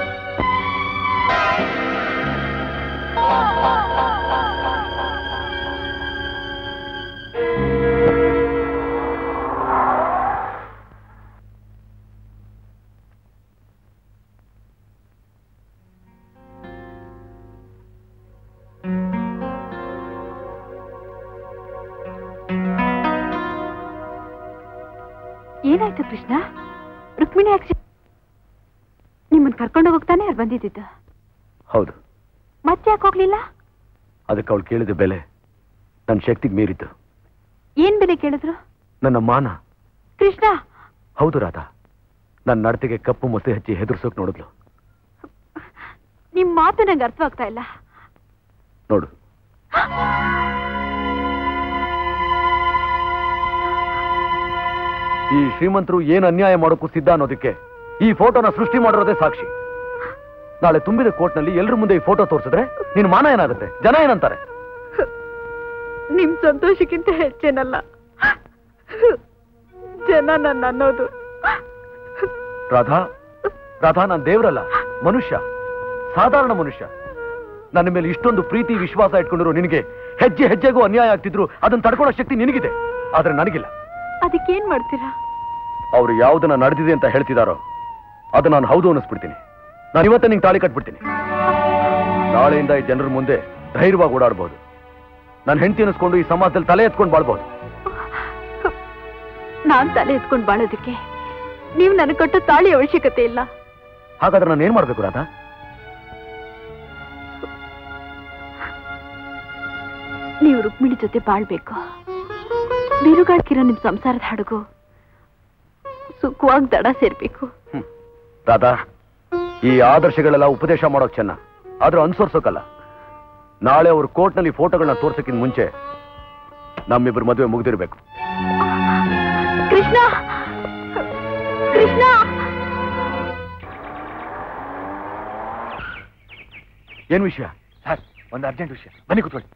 ಏನಾಯ್ತು ಕೃಷ್ಣ ರುಕ್ಮಿಣಿ ಆಕ್ಸಿಡೆಂಟ್ ನಿಮ್ಮನ್ ಕರ್ಕೊಂಡು ಹೋಗ್ತಾನೆ ಅವ್ರು ಬಂದಿದ್ದಿದ್ದು ಹೌದು ಮತ್ತೆ ಯಾಕೆ ಹೋಗ್ಲಿಲ್ಲ ಅದಕ್ಕೆ ಅವಳು ಕೇಳಿದ ಬೆಲೆ ನನ್ನ ಶಕ್ತಿಗೆ ಮೀರಿದ್ದು ಏನ್ ಬೆಲೆ ಕೇಳಿದ್ರು ನನ್ನ ಮಾನ ಕೃಷ್ಣ ಹೌದು ರಾಧಾ ನನ್ನ ನಡತೆಗೆ ಕಪ್ಪು ಮೊಸೆ ಹಚ್ಚಿ ಹೆದರ್ಸೋಕ್ ನೋಡಿದ್ಲು ನಿಮ್ ಮಾತು ನಂಗೆ ಅರ್ಥವಾಗ್ತಾ ಇಲ್ಲ ನೋಡು ಈ ಶ್ರೀಮಂತರು ಏನು ಅನ್ಯಾಯ ಮಾಡೋಕ್ಕೂ ಸಿದ್ಧ ಅನ್ನೋದಕ್ಕೆ ಈ ಫೋಟೋನ ಸೃಷ್ಟಿ ಮಾಡಿರೋದೇ ಸಾಕ್ಷಿ ನಾಳೆ ತುಂಬಿದ ಕೋರ್ಟ್ನಲ್ಲಿ ಎಲ್ರ ಮುಂದೆ ಈ ಫೋಟೋ ತೋರಿಸಿದ್ರೆ ನಿನ್ ಮಾನ ಏನಾಗುತ್ತೆ ಜನ ಏನಂತಾರೆ ನಿಮ್ ಸಂತೋಷಕ್ಕಿಂತ ಹೆಚ್ಚೇನಲ್ಲ ಜನ ನನ್ನ ಅನ್ನೋದು ರಾಧಾ ರಾಧಾ ನಾನು ದೇವರಲ್ಲ ಮನುಷ್ಯ ಸಾಧಾರಣ ಮನುಷ್ಯ ನನ್ನ ಮೇಲೆ ಇಷ್ಟೊಂದು ಪ್ರೀತಿ ವಿಶ್ವಾಸ ಇಟ್ಕೊಂಡಿರೋ ನಿನಗೆ ಹೆಜ್ಜೆ ಹೆಜ್ಜೆಗೂ ಅನ್ಯಾಯ ಆಗ್ತಿದ್ರು ಅದನ್ನ ತಡ್ಕೊಳ್ಳೋ ಶಕ್ತಿ ನಿನಗಿದೆ ಆದ್ರೆ ನನಗಿಲ್ಲ ಅದಕ್ಕೇನ್ ಮಾಡ್ತೀರಾ ಅವ್ರು ಯಾವ್ದನ್ನ ನಡೆದಿದೆ ಅಂತ ಹೇಳ್ತಿದಾರೋ ಅದು ನಾನು ಹೌದು ಅನ್ನಿಸ್ಬಿಡ್ತೀನಿ ನಾನು ಇವತ್ತೇ ನಿಂಗೆ ತಾಳಿ ಕಟ್ಬಿಡ್ತೀನಿ ನಾಳೆಯಿಂದ ಈ ಜನರ ಮುಂದೆ ಧೈರ್ಯವಾಗಿ ಓಡಾಡ್ಬೋದು ನನ್ನ ಹೆಂಡತಿ ಅನ್ನಿಸ್ಕೊಂಡು ಈ ಸಮಾಜದಲ್ಲಿ ತಲೆ ಎತ್ಕೊಂಡು ಬಾಳ್ಬೋದು ನಾನ್ ತಲೆ ಎತ್ಕೊಂಡ್ ಬಾಳೋದಕ್ಕೆ ನೀವು ನನಗೆ ಕೊಟ್ಟ ತಾಳಿ ಅವಶ್ಯಕತೆ ಇಲ್ಲ ಹಾಗಾದ್ರೆ ನಾನು ಏನ್ ಮಾಡ್ಬೇಕು ರಾಧಾ ನೀವು ರುಕ್ಮಿಣಿ ಜೊತೆ ಬಾಳ್ಬೇಕು ಬಿರುಗಾಡ್ಕಿರೋ ನಿಮ್ ಸಂಸಾರದ ಹಡಗು ಸುಖವಾಗಿ ದಡ ಸೇರ್ಬೇಕು ರಾಧಾ ಈ ಆದರ್ಶಗಳೆಲ್ಲ ಉಪದೇಶ ಮಾಡೋಕ್ ಚೆನ್ನ ಆದ್ರೂ ಅನ್ಸೋರ್ಸೋಕಲ್ಲ ನಾಳೆ ಅವ್ರ ಕೋರ್ಟ್ನಲ್ಲಿ ಫೋಟೋಗಳನ್ನ ತೋರ್ಸಕ್ಕಿಂತ ಮುಂಚೆ ನಮ್ಮಿಬ್ರು ಮದುವೆ ಮುಗ್ದಿರ್ಬೇಕು ಕೃಷ್ಣ ಕೃಷ್ಣ ಏನ್ ವಿಷಯ ಸರ್ ಒಂದು ಅರ್ಜೆಂಟ್ ವಿಷಯ ಬನ್ನಿ ಕೂತ್ಕೊಳ್ಳಿ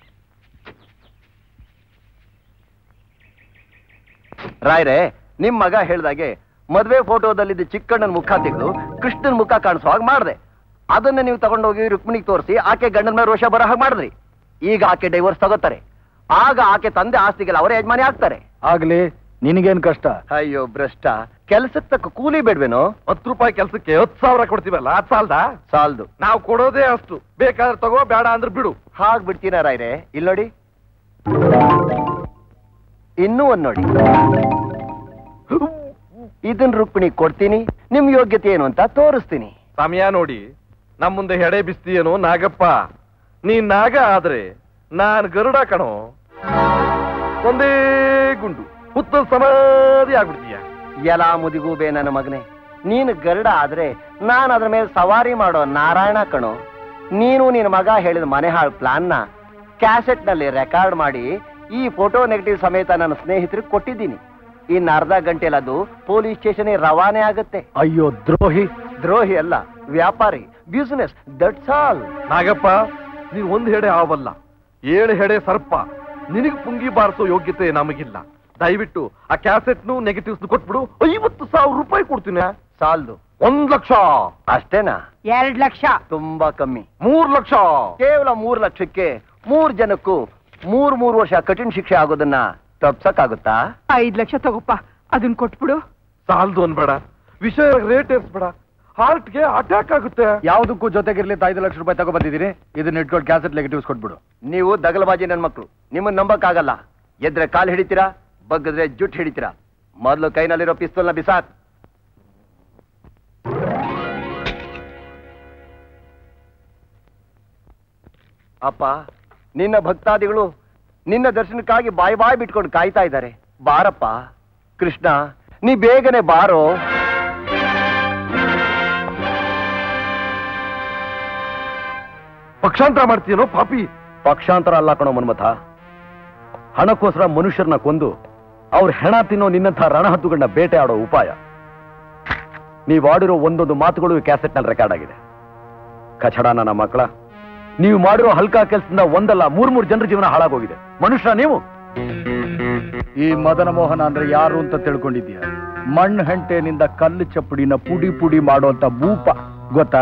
ರಾಯ್ರೆ ನಿಮ್ ಮಗ ಹೇಳ್ದಾಗೆ ಮದ್ವೆ ಫೋಟೋದಲ್ಲಿದ್ದ ಚಿಕ್ಕಣ್ಣನ ಮುಖ ತೆಗೆದು ಕೃಷ್ಣನ್ ಮುಖ ಕಾಣಿಸೋ ಹಾಗೆ ಮಾಡಿದೆ ಅದನ್ನ ನೀವು ತಗೊಂಡೋಗಿ ರುಕ್ಮಿಣಿಗೆ ತೋರಿಸಿ ಆಕೆ ಗಂಡನ ಮೇಲೆ ರೋಷ ಬರೋ ಹಾಗೆ ಮಾಡಿದ್ರಿ ಈಗ ಆಕೆ ಡೈವರ್ಸ್ ತಗೋತಾರೆ ಆಗ ಆಕೆ ತಂದೆ ಆಸ್ತಿಗೆಲ್ಲ ಅವರೇ ಯಜಮಾನಿ ಆಗ್ತಾರೆ ಆಗ್ಲಿ ನಿನಗೇನ್ ಕಷ್ಟ ಅಯ್ಯೋ ಭ್ರಷ್ಟ ಕೆಲ್ಸಕ್ಕೆ ತಕ್ಕ ಕೂಲಿ ಬೇಡ್ವೇನೋ ಹತ್ತು ರೂಪಾಯಿ ಕೆಲ್ಸಕ್ಕೆ ಹತ್ತು ಸಾವಿರ ಕೊಡ್ತೀವಲ್ಲ ಅದ್ ಸಾಲ್ದ ಸಾಲ್ದು ನಾವು ಕೊಡೋದೇ ಅಷ್ಟು ಬೇಕಾದ್ರೆ ತಗೋ ಬೇಡ ಅಂದ್ರೆ ಬಿಡು ಹಾಗ್ ಬಿಡ್ತೀನ ರಾಯ್ರೆ ಇಲ್ಲಿ ನೋಡಿ ಇನ್ನೂ ಒಂದ್ ನೋಡಿ ಇದನ್ ರುಕ್ಮಿಣಿ ಕೊಡ್ತೀನಿ ನಿಮ್ ಯೋಗ್ಯತೆ ಏನು ಅಂತ ತೋರಿಸ್ತೀನಿ ಸಮಯ ನೋಡಿ ನಮ್ ಮುಂದೆ ಹೆಡೆ ಬಿಸ್ತೀಯೇನೋ ನಾಗಪ್ಪ ನೀನ್ ನಾಗ ಆದ್ರೆ ನಾನ್ ಗರುಡ ಕಣೋ ಒಂದೇ ಗುಂಡು ಹುತ್ತ ಸಮಾಧಿ ಆಗ್ಬಿಡ್ತೀಯ ಎಲ ಮುದಿಗೂಬೆ ನನ್ನ ಮಗನೇ ನೀನು ಗರುಡ ಆದ್ರೆ ನಾನು ಅದ್ರ ಮೇಲೆ ಸವಾರಿ ಮಾಡೋ ನಾರಾಯಣ ಕಣೋ ನೀನು ನಿನ್ನ ಮಗ ಹೇಳಿದ ಮನೆ ಹಾಳು ಪ್ಲಾನ್ನ ಕ್ಯಾಸೆಟ್ ನಲ್ಲಿ ರೆಕಾರ್ಡ್ ಮಾಡಿ ಈ ಫೋಟೋ ನೆಗೆಟಿವ್ ಸಮೇತ ನನ್ನ ಸ್ನೇಹಿತರಿಗೆ ಕೊಟ್ಟಿದ್ದೀನಿ ಇನ್ನು ಅರ್ಧ ಗಂಟೆಲಿ ಅದು ಪೊಲೀಸ್ ಸ್ಟೇಷನ್ ರವಾನೆ ಆಗುತ್ತೆ ಅಯ್ಯೋ ದ್ರೋಹಿ ದ್ರೋಹಿ ಅಲ್ಲ ವ್ಯಾಪಾರಿ ಬಿಸಿನೆಸ್ ದಟ್ಸ್ ಆಲ್ ನಾಗಪ್ಪ ನೀನ್ ಒಂದ್ ಹೆಡೆ ಆವಲ್ಲ ಏಳು ಹೆಡೆ ಸರ್ಪ ನಿನಗ್ ಪುಂಗಿ ಬಾರಿಸೋ ಯೋಗ್ಯತೆ ನಮಗಿಲ್ಲ ದಯವಿಟ್ಟು ಆ ಕ್ಯಾಸೆಟ್ನು ನೆಗೆಟಿವ್ಸ್ ಕೊಟ್ಬಿಡು ಐವತ್ತು ಸಾವಿರ ರೂಪಾಯಿ ಕೊಡ್ತೀನಿ ಸಾಲ್ದು ಒಂದ್ ಲಕ್ಷ ಅಷ್ಟೇನಾ ಎರಡ್ ಲಕ್ಷ ತುಂಬಾ ಕಮ್ಮಿ ಮೂರ್ ಲಕ್ಷ ಕೇವಲ ಮೂರ್ ಲಕ್ಷಕ್ಕೆ ಮೂರ್ ಜನಕ್ಕೂ ಮೂರ್ ಮೂರ್ ವರ್ಷ ಕಠಿಣ ಶಿಕ್ಷೆ ಆಗೋದನ್ನ ತಪ್ಸಕ್ಕಾಗುತ್ತಾ ಐದ್ ಲಕ್ಷ ತಗೋಪ್ಪ ಅದನ್ ಕೊಟ್ಬಿಡು ಸಾಲ್ದು ಅನ್ಬೇಡ ವಿಷಯ ರೇಟ್ ಏರ್ಸ್ಬೇಡ ಹಾರ್ಟ್ಗೆ ಅಟ್ಯಾಕ್ ಆಗುತ್ತೆ ಯಾವ್ದಕ್ಕೂ ಜೊತೆಗಿರ್ಲಿ ಅಂತ ಐದು ಲಕ್ಷ ರೂಪಾಯಿ ತಗೋ ಬಂದಿದ್ದೀನಿ ಇದನ್ನ ಇಟ್ಕೊಂಡು ಕ್ಯಾಸೆಟ್ ನೆಗೆಟಿವ್ಸ್ ಕೊಟ್ಬಿಡು ನೀವು ದಗಲಬಾಜಿ ನನ್ ಮಕ್ಳು ನಿಮ್ಮನ್ನ ನಂಬಕ್ಕಾಗಲ್ಲ ಎದ್ರೆ ಕಾಲ್ ಹಿಡಿತೀರಾ ಬಗ್ಗದ್ರೆ ಜುಟ್ ಹಿಡಿತೀರಾ ಮೊದಲು ಕೈನಲ್ಲಿರೋ ಪಿಸ್ತೂಲ್ನ ಬಿಸಾಕ್ ಅಪ್ಪ ನಿನ್ನ ಭಕ್ತಾದಿಗಳು ನಿನ್ನ ದರ್ಶನಕ್ಕಾಗಿ ಬಾಯಿ ಬಾಯಿ ಬಿಟ್ಕೊಂಡು ಕಾಯ್ತಾ ಇದ್ದಾರೆ ಬಾರಪ್ಪ ಕೃಷ್ಣ ನೀ ಬೇಗನೆ ಬಾರೋ ಪಕ್ಷಾಂತರ ಮಾಡ್ತೀನೋ ಪಾಪಿ ಪಕ್ಷಾಂತರ ಅಲ್ಲ ಕಣೋ ಮನ್ಮಥ ಹಣಕ್ಕೋಸ್ಕರ ಮನುಷ್ಯರನ್ನ ಕೊಂದು ಅವ್ರ ಹೆಣ ತಿನ್ನೋ ನಿನ್ನಂಥ ರಣಹದ್ದುಗಳನ್ನ ಬೇಟೆ ಆಡೋ ಉಪಾಯ ನೀವು ಆಡಿರೋ ಒಂದೊಂದು ಮಾತುಗಳು ಈ ಕ್ಯಾಸೆಟ್ನಲ್ಲಿ ರೆಕಾರ್ಡ್ ಆಗಿದೆ ಕಚಡ ನನ್ನ ಮಕ್ಕಳ ನೀವು ಮಾಡಿರೋ ಹಲ್ಕಾ ಕೆಲಸದಿಂದ ಒಂದಲ್ಲ ಮೂರ್ ಮೂರು ಜನರ ಜೀವನ ಹಾಳಾಗೋಗಿದೆ ಮನುಷ್ಯ ನೀವು ಈ ಮದನ ಮೋಹನ ಅಂದ್ರೆ ಯಾರು ಅಂತ ತಿಳ್ಕೊಂಡಿದ್ಯಾ ಮಣ್ಣು ಹೆಂಟೆನಿಂದ ಕಲ್ಲು ಚಪ್ಪಡಿನ ಪುಡಿ ಪುಡಿ ಮಾಡೋಂತ ಭೂಪ ಗೊತ್ತಾ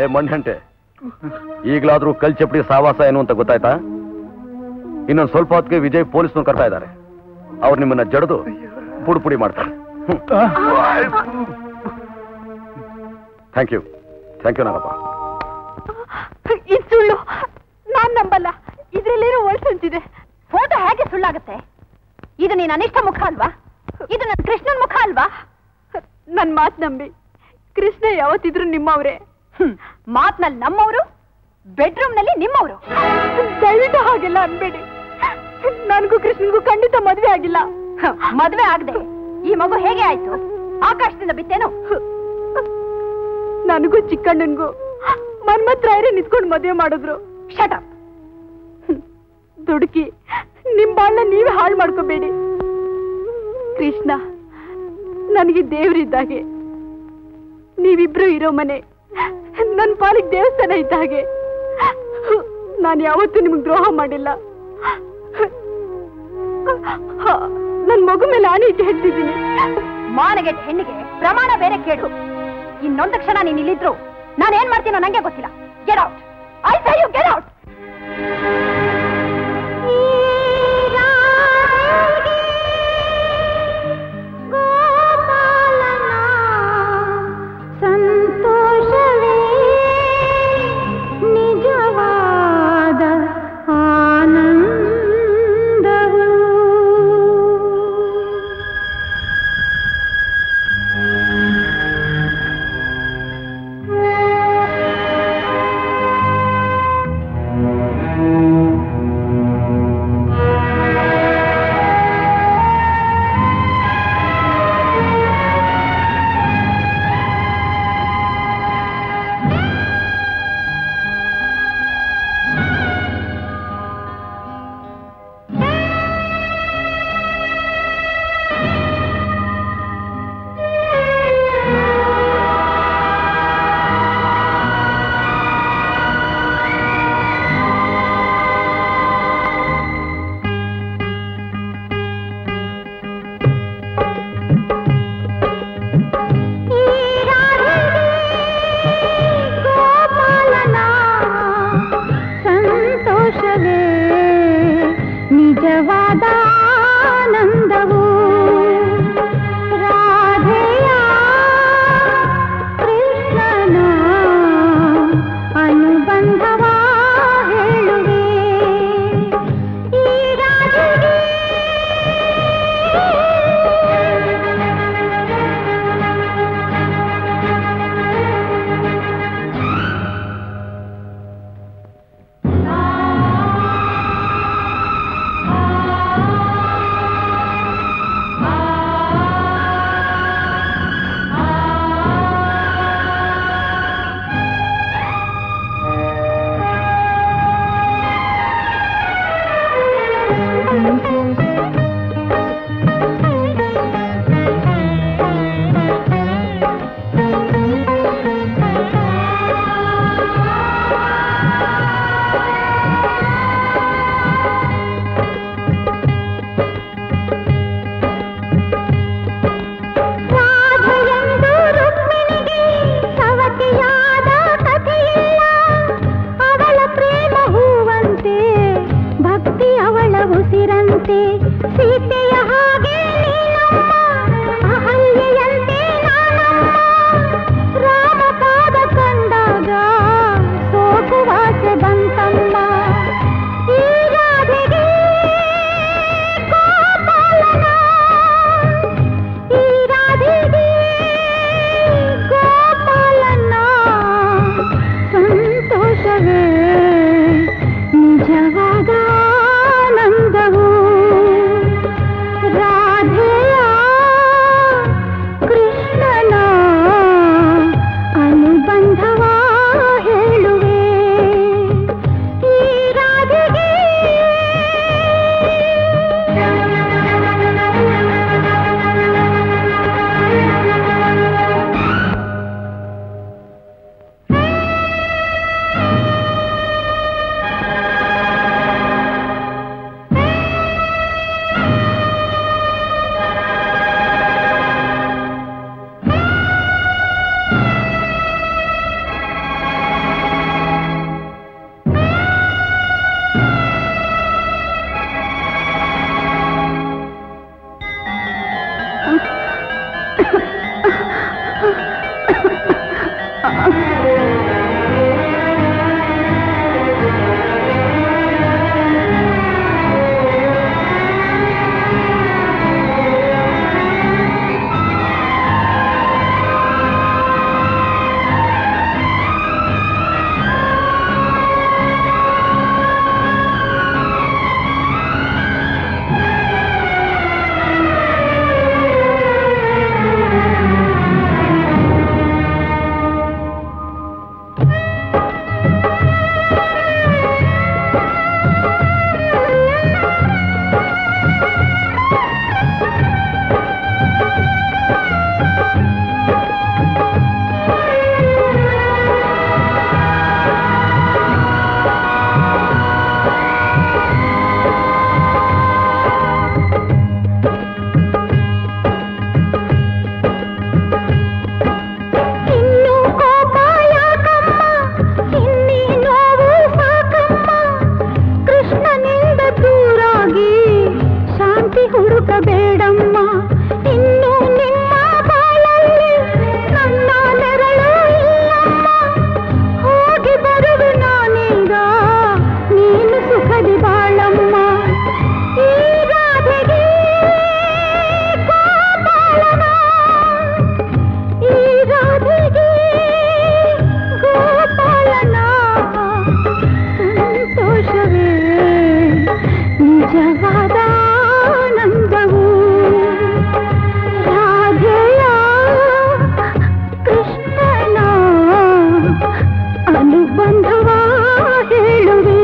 ಮಣ್ಣಂಟೆ ಈಗಲಾದ್ರೂ ಕಲ್ ಚಪ್ಪಡಿ ಸಾವಾಸ ಏನು ಅಂತ ಗೊತ್ತಾಯ್ತಾ ಇನ್ನೊಂದು ಸ್ವಲ್ಪ ಹೊತ್ತಿಗೆ ವಿಜಯ್ ಪೊಲೀಸ್ನವ್ರು ಕರ್ತಾ ಇದ್ದಾರೆ ಅವ್ರು ನಿಮ್ಮನ್ನ ಜಡ್ದು ಪುಡಿ ಪುಡಿ ಮಾಡ್ತಾರೆ thank you thank you Nagappa ಇದು ಸುಳ್ಳು ನಾನ್ ನಂಬಲ್ಲ ಇದ್ರಲ್ಲೇನೋ ಒಳಸಂಚಿದೆ ಫೋಟೋ ಹೇಗೆ ಸುಳ್ಳಾಗುತ್ತೆ ಇದು ನೀನ್ ಅನಿಷ್ಟ ಮುಖ ಅಲ್ವಾ ಇದು ನನ್ನ ಕೃಷ್ಣನ್ ಮುಖ ಅಲ್ವಾ ನನ್ ಮಾತ್ ನಂಬಿ ಕೃಷ್ಣ ಯಾವತ್ತಿದ್ರು ನಿಮ್ಮವ್ರೆ ಮಾತ್ನಲ್ಲಿ ನಮ್ಮವರು ಬೆಡ್ರೂಮ್ ನಲ್ಲಿ ನಿಮ್ಮವರು ದಯವಿಟ್ಟು ಹಾಗೆಲ್ಲ ಅನ್ಬೇಡಿ ನನಗೂ ಕೃಷ್ಣನ್ಗೂ ಖಂಡಿತ ಮದ್ವೆ ಆಗಿಲ್ಲ ಮದ್ವೆ ಆಗದೆ ಈ ಮಗು ಹೇಗೆ ಆಯ್ತು ಆಕಾಶದಿಂದ ಬಿತ್ತೇನು ನನಗೂ ಚಿಕ್ಕಣ್ಣನ್ಗೂ ಮನ್ಮತ್ರಾಯರೇ ನಿಂತ್ಕೊಂಡು ಮದ್ವೆ ಮಾಡಿದ್ರು ಶಟ ದುಡುಕಿ ನಿಮ್ ಬಾಳ್ನ ನೀವೇ ಹಾಳು ಮಾಡ್ಕೋಬೇಡಿ ಕೃಷ್ಣ ನನಗೆ ದೇವ್ರಿದ್ದಾಗೆ ನೀವಿಬ್ರು ಇರೋ ಮನೆ ನನ್ ಪಾಲಿಗೆ ದೇವಸ್ಥಾನ ಇದ್ದ ಹಾಗೆ ನಾನು ಯಾವತ್ತೂ ನಿಮ್ಗೆ ದ್ರೋಹ ಮಾಡಿಲ್ಲ ನನ್ ಮಗು ಮೇಲೆ ಆನೆ ಇಟ್ಟು ಹೇಳ್ತಿದ್ದೀನಿ ಮಾನಗೆಟ್ಟ ಹೆಣ್ಣಿಗೆ ಪ್ರಮಾಣ ಬೇರೆ ಕೇಳು ಇನ್ನೊಂದು ಕ್ಷಣ ನೀನ್ ಇಲ್ಲಿದ್ರು ನಾನೇನ್ ಮಾಡ್ತೀನೋ ನಂಗೆ ಗೊತ್ತಿಲ್ಲ get out I say you get out ಸಂತೋಷವೇ ನಿಜವಾದ ಆನಂದವು ಹುಡುಕಬೇಡಮ್ಮ ಇನ್ನು ನಿಮ್ಮ ಬಾಳಲ್ಲಿ ನನ್ನ ನೆರಳು ಇಲ್ಲಮ್ಮ ಹೋಗಿ ಬರುವೆ ನಾನೀಗ ನೀನು ಸುಖದಿ ಬಾಳಮ್ಮ ಈ ರಾಧೆಗೆ ಗೋಪಾಲನ ಈ ರಾಧೆಗೆ ಗೋಪಾಲನ ಸಂತೋಷವೇ ನಿಜವಾದ ಆನಂದವು ರಾಧೆಯ ಕೃಷ್ಣನ ಅನುಬಂಧವ ಹೇಳುವೆ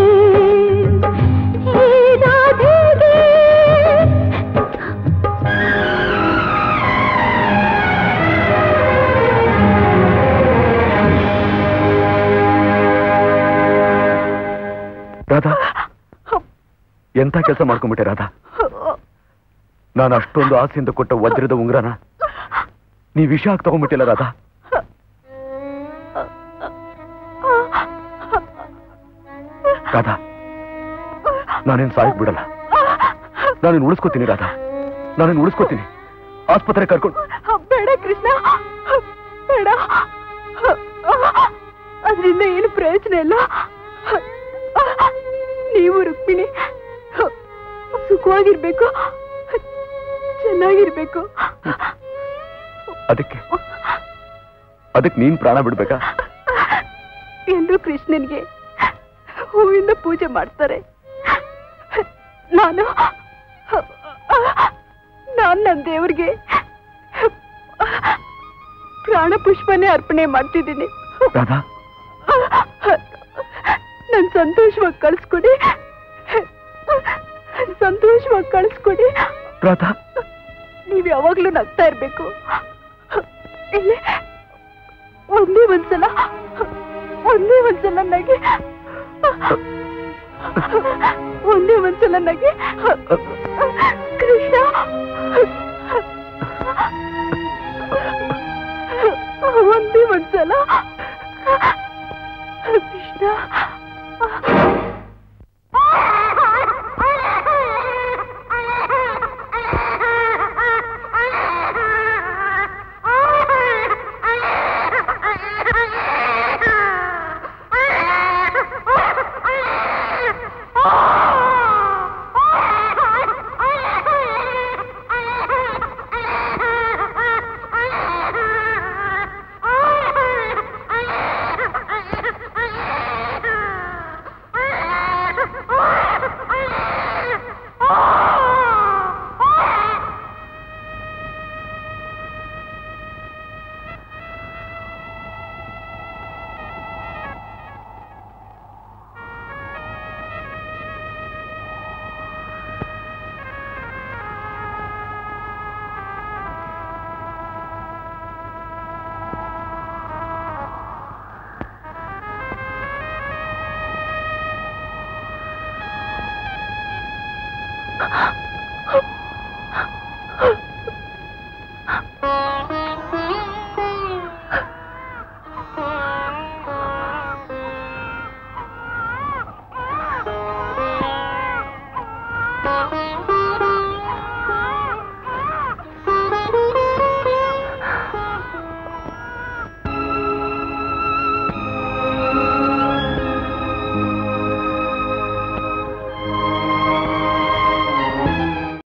ಈ ರಾಧೆಗೆ ರಾಧಾ ಎಂತ ಕೆಲಸ ಮಾಡ್ಕೊಂಡ್ಬಿಟ್ಟೆ ರಾಧಾ ನಾನು ಅಷ್ಟೊಂದು ಆಸೆಯಿಂದ ಕೊಟ್ಟ ವಜ್ರದ ಉಂಗ್ರನ ನೀ ವಿಷ ಹಾಕಿ ತಗೊಂಡ್ಬಿಟ್ಟಿಲ್ಲ ರಾಧಾ ರಾಧಾ ನಾನೇನ್ ಸಾಯಕ್ ಬಿಡಲ್ಲ ನಾನೇನ್ ಉಳಿಸ್ಕೋತೀನಿ ರಾಧಾ ನಾನೇನ್ ಉಳಿಸ್ಕೋತೀನಿ ಆಸ್ಪತ್ರೆ ಕರ್ಕೊಂಡು ಬೇಡ ಕೃಷ್ಣ ಬೇಡ ಅದರಿಂದ ಏನು ಪ್ರಯೋಜನ ಇಲ್ಲ ನೀವು ರುಕ್ಮಿಣಿ ಸುಖವಾಗಿರ್ಬೇಕು ಚೆನ್ನಾಗಿರ್ಬೇಕು ಅದಕ್ಕೆ ಅದಕ್ಕೆ ನೀನ್ ಪ್ರಾಣ ಬಿಡ್ಬೇಕಾ ಎಲ್ರು ಕೃಷ್ಣನ್ಗೆ ಹೂವಿಂದ ಪೂಜೆ ಮಾಡ್ತಾರೆ ನಾನು ನಾನು ನನ್ನ ದೇವ್ರಿಗೆ ಪ್ರಾಣ ಪುಷ್ಪನೇ ಅರ್ಪಣೆ ಮಾಡ್ತಿದ್ದೀನಿ ರಾಧಾ ನನ್ ಸಂತೋಷವಾಗಿ ಕಳಿಸ್ಕೊಡಿ ಸಂತೋಷವಾಗಿ ಕಳಿಸ್ಕೊಡಿ ರಾಧಾ ನೀವ್ ಯಾವಾಗ್ಲೂ ನಗ್ತಾ ಇರ್ಬೇಕು ಇಲ್ಲಿ ಒಂದೇ ಒಂದ್ಸಲ ಒಂದೇ ಒಂದ್ಸಲ ನಗೆ ಒಂದೇ ಒಂದ್ಸಲ ನಗೆ ಕೃಷ್ಣ ಒಂದೇ ಒಂದ್ಸಲ ಕೃಷ್ಣ